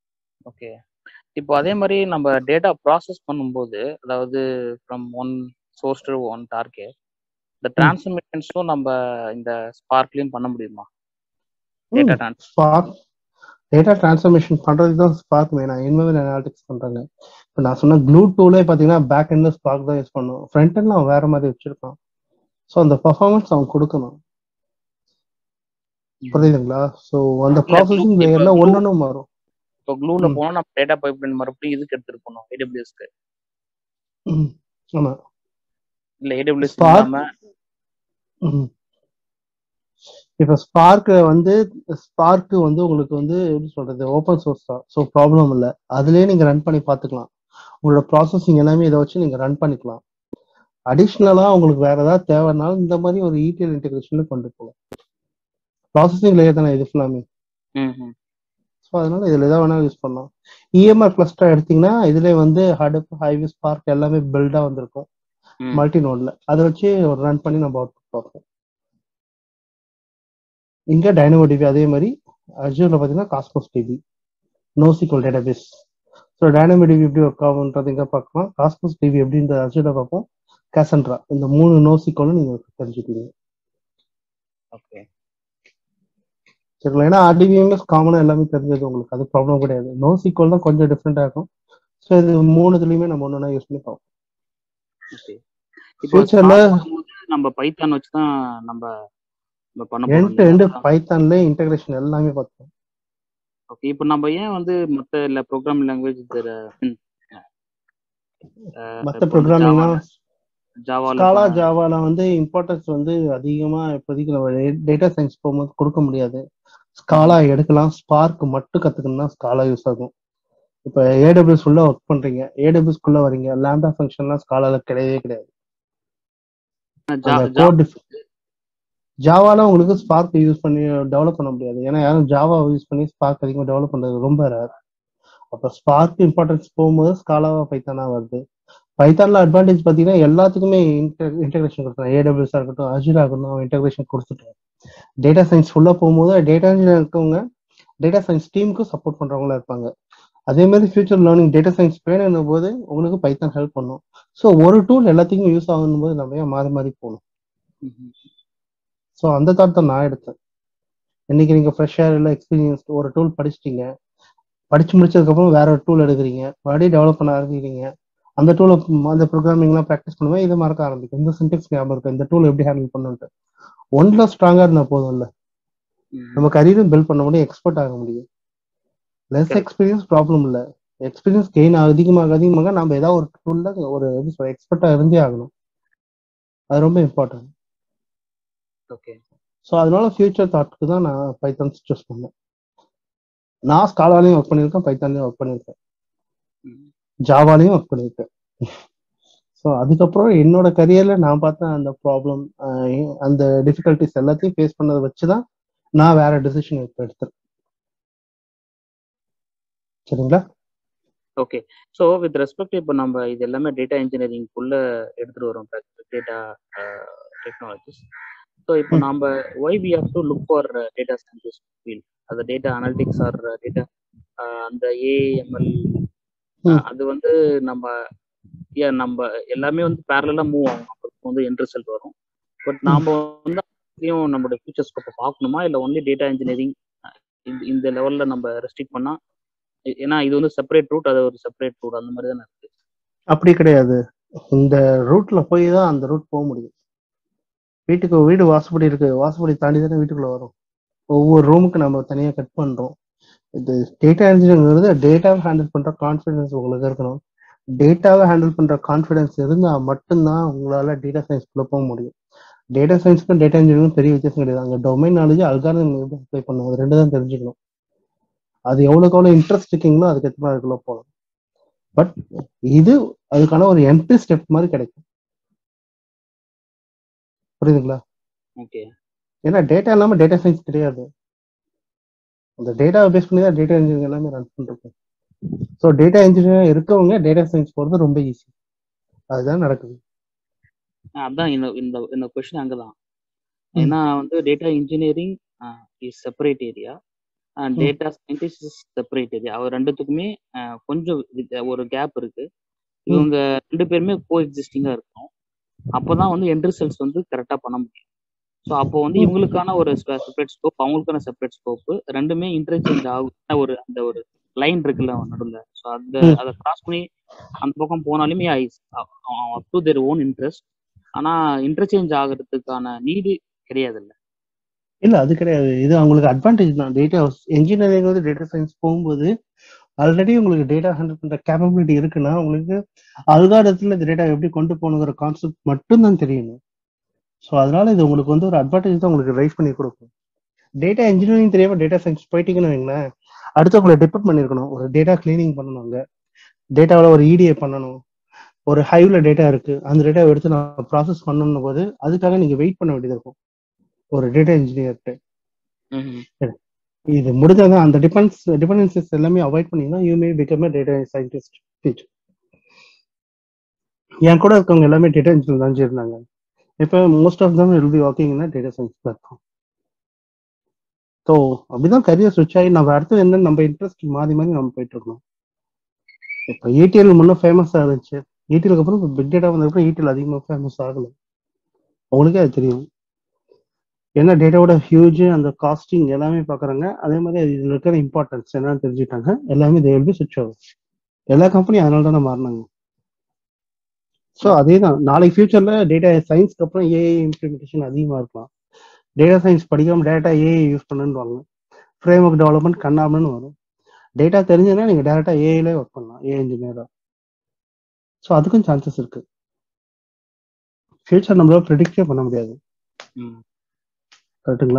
ஓகே இப்போ அதே மாதிரி நம்ம டேட்டா ப்ராசஸ் பண்ணும்போது அதாவது from one source to one target இந்த டிரான்ஸ்மிஷன்ஸும் நம்ம இந்த ஸ்பார்க்லயும் பண்ண முடியுமா data trans Spark data transformation பண்றதுக்கு தான் ஸ்பார்க் வேணும் இன்வெவல் அனாலிட்டிக்ஸ் பண்றாங்க இப்போ நான் சொன்ன க்ளூ டூலே பார்த்தீங்கன்னா பேக் எண்ட்ல ஸ்பார்க் தான் யூஸ் பண்ணும் ஃப்ரண்ட் எண்ட்ல அவன் வேற மாதிரி வச்சிருக்கான் ஸோ அந்த பர்ஃபார்மன்ஸ் அவன் கொடுக்கணும் புரியுதுங்களா ஸோ அந்த ப்ராசஸிங் லேயர்ல ஒன்னொன்னு மாறும் இப்போ க்ளூல ம். போனா நம்ம டேட்டா பைப்லைன் மறுபடியும் இதுக்கு எடுத்துட்டு போனோம் ஏடபிள்யூஎஸ்க்கு ம். ஆமா இல்ல ஏடபிள்யூஎஸ் Spark- இல்லாம ம். இப்ப ஸ்பார்க் வந்து ஸ்பார்க் வந்து உங்களுக்கு வந்து எப்படி சொல்றது ஓப்பன் சோர்ஸ் தான் ஸோ ப்ராப்ளம் இல்லை அதுலயே நீங்க ரன் பண்ணி பார்த்துக்கலாம் உங்களோட ப்ராசஸிங் எல்லாமே இதை வச்சு நீங்க ரன் பண்ணிக்கலாம் அடிஷ்னலா உங்களுக்கு வேற ஏதாவது தேவைன்னாலும் இந்த மாதிரி ஒரு ETL இன்டெகிரேஷன்ல கொண்டு போகலாம் ப்ராசஸிங் லேயர் தானே இது ஃபுல்லாமே ம், ம். ஸோ அதனால இதுல எதாவது வேணாலும் யூஸ் பண்ணலாம் இஎம்ஆர் கிளஸ்டர் எடுத்தீங்கன்னா இதுல வந்து ஹடப் ஹைவே ஸ்பார்க் எல்லாமே பில்டா வந்திருக்கும் ம். மல்டி நோட்ல அதை வச்சு ஒரு ரன் பண்ணி நம்ம அவுட் பார்ப்போம் இங்க டைனமோ டிபி அதே மாதிரி அஜூர்ல பாத்தீங்கன்னா Cosmos DB NoSQL database so Dynamo DB எப்படி ஒர்க் ஆகுன்றது இங்க பார்க்கலாம் காஸ்மோஸ் டிபி எப்படின்ற அஜூர்ல பார்ப்போம் கேசன்ட்ரா இந்த மூணு நோசிக்கோலும் நீங்க தெரிஞ்சுக்கீங்க ஓகே சரிங்களா ஏன்னா ஆர்டிபிஎம்எஸ் காமனா எல்லாமே தெரிஞ்சது உங்களுக்கு அது ப்ராப்ளம் கிடையாது நோசிக்கோல் தான் கொஞ்சம் டிஃப்ரெண்டா இருக்கும் ஸோ இது மூணுத்துலயுமே நம்ம ஒன்று யூஸ் பண்ணி பார்ப்போம் ஓகே இப்போ ஃபியூச்சர்ல start பண்ணும்போது நம்ம பைத்தான் வச்சு தான் நம்ம நம்ம பண்ண போறோம் எண்ட் டு எண்ட் பைத்தான்ல இன்டகிரேஷன் எல்லாமே பார்த்தோம் ஓகே இப்போ நம்ம ஏன் வந்து மத்த இல்ல ப்ரோக்ராமிங் லாங்குவேஜ் மற்ற ப்ரோக்ராமிங்னா ஜாவால ஸ்காலா ஜாவால வந்து இம்பார்ட்டன்ஸ் வந்து அதிகமா இப்போதைக்கு நம்ம டேட்டா சயின்ஸ் போகும்போது கொடுக்க முடியாது ஸ்காலா எடுக்கலாம் ஸ்பார்க் மட்டும் கத்துக்கணும்னா ஸ்காலா யூஸ் ஆகும் இப்போ ஏடபிள்யூஸ் உள்ள ஒர்க் பண்றீங்க ஏடபிள்யூஸ் குள்ள வரீங்க லேம்டா ஃபங்க்ஷன்லாம் ஸ்காலால கிடையவே கிடையாது அந்த கோட் ஜாவால உங்களுக்கு ஸ்பார்க் யூஸ் பண்ணி டெவலப் பண்ண முடியாது ஏன்னா யாரும் ஜாவா யூஸ் பண்ணி ஸ்பார்க் அதிகமாக டெவலப் பண்றது ரொம்ப ரேர் அப்போ ஸ்பார்க் இம்பார்ட்டன்ஸ் போகும்போது ஸ்காலாவா பைத்தானா வருது பைத்தான்ல அட்வான்டேஜ் பார்த்தீங்கன்னா எல்லாத்துக்குமே இன்டகிரேஷன் கொடுத்துருவோம் ஏடபிள்யூஸாக இருக்கட்டும் அஜூரா இருக்கட்டும் இன்டகிரேஷன் கொடுத்துட்டோம் டேட்டா சயின்ஸ் ஃபுல்லாக போகும்போது டேட்டா இன்ஜினியர் இருக்கவங்க டேட்டா சயின்ஸ் டீமுக்கும் சப்போர்ட் பண்றவங்களா இருப்பாங்க அதே மாதிரி ஃபியூச்சர் லேர்னிங் டேட்டா சயின்ஸ் வேணும் போது உங்களுக்கு பைத்தான் ஹெல்ப் பண்ணும் ஸோ ஒரு டூல் எல்லாத்துக்கும் யூஸ் ஆகணும் போது நம்ம ஏன் மாறி மாறி போகணும் ஸோ அந்த தாட் தான் நான் எடுத்தேன் இன்னைக்கு நீங்க ஃப்ரெஷ்ஷாக இல்லை எக்ஸ்பீரியன்ஸ் ஒரு டூல் படிச்சிட்டீங்க படிச்சு முடிச்சதுக்கப்புறம் வேற ஒரு டூல் எடுக்கிறீங்க மறுபடியும் டெவலப் பண்ண ஆரம்பிக்கிறீங்க அந்த டூலை அந்த ப்ரோக்ராமிங்லாம் ப்ராக்டிஸ் பண்ணுவேன் இதை மறக்க ஆரம்பிக்கும் இந்த சின்டெக்ஸ் ஞாபகம் இருக்கு இந்த டூல் எப்படி ஹேண்டில் பண்ணுன்ட்டு ஒன்ல ஸ்ட்ராங்கா இருந்தா போதும்ல நம்ம கரியரும் பில்ட் பண்ண முடியும் எக்ஸ்பர்ட் ஆக முடியும் லெஸ் எக்ஸ்பீரியன்ஸ் ப்ராப்ளம் இல்ல எக்ஸ்பீரியன்ஸ் கெயின் அதிகமாக அதிகமாக நம்ம ஏதாவது ஒரு டூல்ல ஒரு எப்படி சொல்ற எக்ஸ்பர்ட்டா இருந்தே ஆகணும் அது ரொம்ப இம்பார்ட்டன்ட் ஓகே ஸோ அதனால ஃபியூச்சர் தாட்டுக்கு தான் நான் பைத்தான் சூஸ் பண்ணேன் நான் ஸ்காலாலையும் ஒர்க் பண்ணியிருக்கேன் பைத்தான்லையும் ஒர்க் பண்ணியிருக்கேன் ஜாவாலையும் ஒர்க் பண்ணியிருக்கேன் ஸோ அதுக்கப்புறம் என்னோட கரியர்ல நான் பார்த்த அந்த ப்ராப்ளம் அந்த டிஃபிகல்டிஸ் எல்லாத்தையும் ஃபேஸ் பண்ணதை வச்சு தான் நான் வேற டிசிஷன் இப்போ எடுத்தேன் சரிங்களா ஓகே ஸோ வித் ரெஸ்பெக்ட் இப்போ நம்ம இது எல்லாமே டேட்டா இன்ஜினியரிங்குள்ள எடுத்துட்டு வரோம் டேட்டா டெக்னாலஜிஸ் ஸோ இப்போ நம்ம why we have to look for data scientist field அது டேட்டா அனாலிட்டிக்ஸ் ஆர் டேட்டா அந்த ஏஎம்எல் அது வந்து நம்ம ஏன் நம்ம எல்லாமே வந்து பேரலாக மூவ் ஆகும் நமக்கு வந்து என் ரிசல்ட் வரும் பட் நாம வந்து நம்மளுடைய ஃபியூச்சர் ஸ்கோப்பை பார்க்கணுமா இல்லை ஒன்லி டேட்டா இன்ஜினியரிங் இந்த லெவலில் நம்ம ரெஸ்ட்ரிக்ட் பண்ணால் ஏன்னா இது வந்து செப்பரேட் ரூட் அது ஒரு செப்பரேட் ரூட் அந்த மாதிரி தானே இருக்கு அப்படி கிடையாது இந்த ரூட்ல போய் தான் அந்த ரூட் போக முடியும் வீட்டுக்கு வீடு வாசப்படி இருக்கு வாசப்படி தாண்டி தானே வீட்டுக்குள்ள வரும் ஒவ்வொரு ரூமுக்கு நம்ம தனியா கட் பண்றோம் இது டேட்டா இன்ஜினியரிங்கிறது டேட்டாவை ஹேண்டில் பண்ற கான்ஃபிடன்ஸ் உங்களுக்கு இருக்கணும் டேட்டாவை ஹேண்டில் பண்ற கான்ஃபிடன்ஸ் இருந்தா மட்டும்தான் உங்களால டேட்டா சயின்ஸ்குள்ள போக முடியும் டேட்டா சயின்ஸ்க்கும் டேட்டா இன்ஜினியரிங்கும் பெரிய வித்தியாசம் கிடையாது அங்கே டொமைன் நாலேஜ் அல்காரிதம் எப்படி அப்ளை பண்ணும் அது ரெண்டு தான் தெரிஞ்சுக்கணும் அது எவ்வளோக்கு எவ்வளோ இன்ட்ரெஸ்ட் இருக்கீங்களோ அதுக்கு ஏற்ற மாதிரி அதுக்குள்ள போகலாம் பட் இது அதுக்கான ஒரு என்ட்ரி ஸ்டெப் மாதிரி கிடைக்கும் புரியுதுங்களா ஓகே ஏன்னா டேட்டா இல்லாமல் டேட்டா சயின்ஸ் கிடையாது அந்த டேட்டாவை பேஸ் பண்ணி தான் டேட்டா இன்ஜினியரிங் எல்லாமே ரன் பண்ணிருக்கோம் ஸோ டேட்டா இன்ஜினியர் இருக்கவங்க டேட்டா சயின்ஸ் போகிறது ரொம்ப ஈஸி அதுதான் நடக்குது அதான் இந்த இந்த இந்த கொஸ்டின் அங்கதான் ஏன்னா வந்து data engineering is separate area ம். டேட்டா சயின்டிஸ்ட் செப்பரேட் ஏரியா அவர் ரெண்டுத்துக்குமே அஹ், கொஞ்சம் வித்- ஒரு கேப் இருக்கு ம். இவங்க ரெண்டு பேருமே கோ எக்ஸிஸ்டிங்கா இருக்கும் அப்பதான் வந்து எண்ட் ரிசல்ட்ஸ் வந்து கரெக்டா பண்ண முடியும் ஸோ அப்போ வந்து ம். இவங்களுக்கான ஒரு செப்பரேட் ஸ்கோப் அவங்களுக்கான செப்பரேட் ஸ்கோப் ரெண்டுமே இன்டர்சேஞ்ச் ஆகும் ஒரு அந்த ஒரு லைன் இருக்குல்ல நடுவில் ஸோ அந்த ம். அதை கிராஸ் பண்ணி அந்த பக்கம் போனாலுமே up to their own interest ஆனா இன்டர்சேஞ்ச் ஆகிறதுக்கான நீடு கிடையாது இல்ல இல்ல அது கிடையாது இது அவங்களுக்கு அட்வான்டேஜ் தான் டேட்டா இன்ஜினியரிங் வந்து டேட்டா சயின்ஸ் போகும்போது ஆல்ரெடி உங்களுக்கு டேட்டா ஹேண்டில் பண்ற கேப்பபிலிட்டி இருக்குன்னா உங்களுக்கு அல்காரத்துல இந்த டேட்டா எப்படி கொண்டு போகணுங்கிற கான்செப்ட் மட்டும்தான் தெரியணும் ஸோ அதனால இது உங்களுக்கு வந்து ஒரு அட்வான்டேஜ் தான் உங்களுக்கு ரைஸ் பண்ணி கொடுக்கும் டேட்டா இன்ஜினியரிங் தெரியாம டேட்டா சயின்ஸ் போயிட்டீங்கன்னு வைங்களேன் அடுத்து உங்களை டிபெண்ட் பண்ணிருக்கணும் ஒரு டேட்டா கிளீனிங் பண்ணணும் அங்க டேட்டாவில் ஒரு இடிஏ பண்ணணும் ஒரு ஹைவ்ல டேட்டா இருக்கு அந்த டேட்டாவை எடுத்து நான் ப்ராசஸ் பண்ணணும் போது அதுக்காக நீங்க வெயிட் பண்ண வேண்டியது இருக்கும் ஒரு டேட்டா இன்ஜினியர்கிட்ட இது முடிஞ்சாதான் அந்த டிபெண்ட்ஸ் டிபெண்டன்சிஸ் எல்லாமே அவாய்ட் பண்ணீங்கன்னா you may become data scientist future என் கூட இருக்கவங்க எல்லாமே டேட்டா இன்ஜினியர் தான் இருந்தாங்க இப்போ most of them will be ஒர்க்கிங்னா டேட்டா சயின்ஸ் பிளாட்ஃபார்ம் ஸோ அப்படிதான் கரியர் ஸ்விட்ச் ஆகி நம்ம அடுத்து என்ன நம்ம இன்ட்ரெஸ்ட் மாறி மாறி நம்ம போயிட்டு இருக்கணும் இப்போ ஏடிஎல் முன்ன ஃபேமஸாக இருந்துச்சு ஏடிஎலுக்கு அப்புறம் பிக் டேட்டா வந்ததுக்கப்புறம் ஏடிஎல் அதிகமாக ஃபேமஸ் ஆகலை உங்களுக்கே அது தெரியும் ஏன்னா டேட்டாவோட ஹியூஜ் அந்த காஸ்டிங் எல்லாமே பார்க்குறாங்க அதே மாதிரி அது இதில் இருக்கிற இம்பார்ட்டன்ஸ் என்னன்னு தெரிஞ்சுட்டாங்க எல்லாமே தே வில் பி சுவிச் ஆகும் எல்லா கம்பெனியும் அதனால தானே மாறினாங்க ஸோ அதே தான் நாளைக்கு ஃபியூச்சரில் டேட்டா சயின்ஸ்க்கு அப்புறம் ஏஐ இம்ப்ளிமெண்டேஷன் அதிகமாக இருக்கலாம் டேட்டா சயின்ஸ் படிக்காம டேட்டா ஏஐ யூஸ் பண்ணுவாங்க ஃப்ரேம் ஒர்க் டெவலப்மெண்ட் கண்ணாமன்னு வரும் டேட்டா தெரிஞ்சதுன்னா நீங்கள் டேரெக்டாக ஏஐலே ஒர்க் பண்ணலாம் ஏ இன்ஜினியராக ஸோ அதுக்கும் சான்சஸ் இருக்கு ஃபியூச்சர் நம்மளால ப்ரெடிக்டே பண்ண முடியாது ம் கரெக்டுங்களா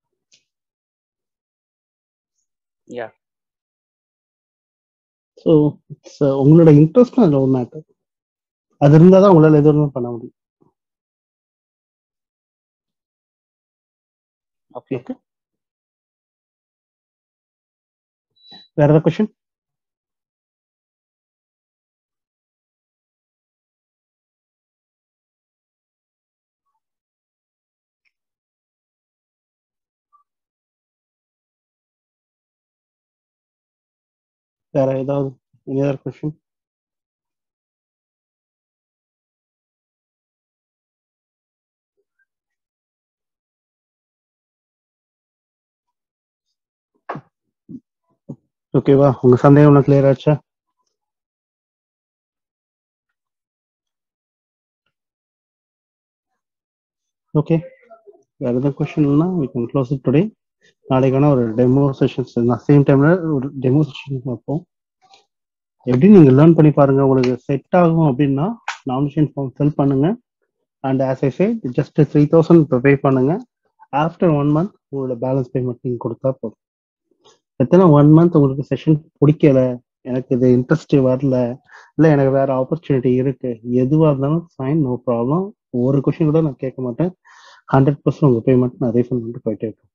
யா ஸோ இட்ஸ் உங்களோட இன்ட்ரெஸ்ட்டும் அதில் ஒரு மேட்டர் அது இருந்தால் தான் உங்களால் எது ஒன்றும் பண்ண முடியும் ஓகே ஓகே வேற ஏதாவது கொஷின் வேற ஏதாவது எனி அதர் கொஷின் ஓகேவா உங்க சந்தேகம் கிளியர் ஆச்சா ஓகே வேற எதாவது கொஷின்னா we can close it today நாளைக்கான ஒரு டெமோ செஷன்ஸ் நான் சேம் டைம்ல ஒரு டெமோ செஷன் வைப்போம் எப்படி நீங்க லேர்ன் பண்ணி பாருங்க உங்களுக்கு செட் ஆகும் அப்படின்னா நாமினேஷன் ஃபார்ம் ஃபில் பண்ணுங்க and as I say just three thousand இப்போ பே பண்ணுங்க ஆஃப்டர் ஒன் மந்த் உங்களோட பேலன்ஸ் பேமெண்ட் நீங்கள் கொடுத்தா போதும் எத்தனை ஒன் மந்த் உங்களுக்கு செஷன் பிடிக்கல எனக்கு இது இன்ட்ரெஸ்ட் வரல இல்லை எனக்கு வேற ஆப்பர்ச்சுனிட்டி இருக்கு எதுவாக இருந்தாலும் ஃபைன் நோ ப்ராப்ளம் ஒரு கொஷின் கூட நான் கேட்க மாட்டேன் ஹண்ட்ரட் பர்சன்ட் உங்கள் பேமெண்ட் நான் ரீஃபண்ட் பண்ணிட்டு போயிட்டே இருக்கேன்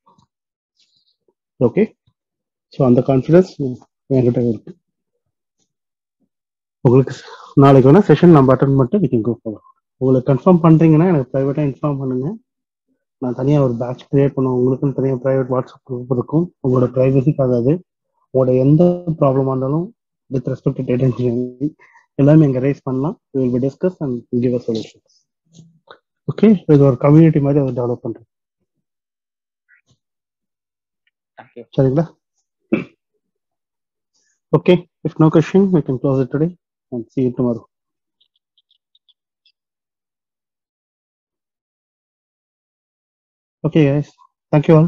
ஓகே ஸோ அந்த கான்ஃபிடன்ஸ் என்கிட்ட இருக்கு உங்களுக்கு நாளைக்கு வேணா செஷன் நம்ம அட்டன் பண்ணிட்டு வி கேன் கோ ஃபார்வர்ட் உங்களுக்கு கன்ஃபார்ம் பண்றீங்கன்னா எனக்கு ப்ரைவேட்டாக இன்ஃபார்ம் பண்ணுங்க நான் தனியாக ஒரு பேட்ச் கிரியேட் பண்ணுவேன் உங்களுக்குன்னு தனியாக ப்ரைவேட் வாட்ஸ்அப் குரூப் இருக்கும் உங்களோட ப்ரைவசிக்கு ஆகாது உங்களோட எந்த ப்ராப்ளமாக இருந்தாலும் with respect to data engineering எல்லாமே இங்கே ரைஸ் பண்ணலாம் will be discuss and give a solutions okay இது ஒரு கம்யூனிட்டி மாதிரி அதை டெவலப் பண்ணுறேன் தேங்க்யூ சரிங்களா okay if no question we can close it today and see you tomorrow okay guys thank you all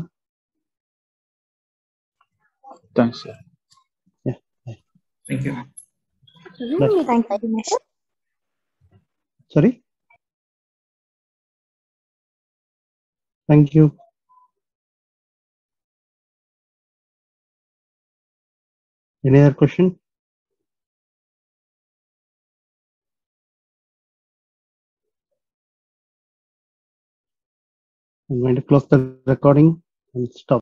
thanks sir thank you Thank you, Dinesh. sorry thank you any other question i'm going to close the recording and stop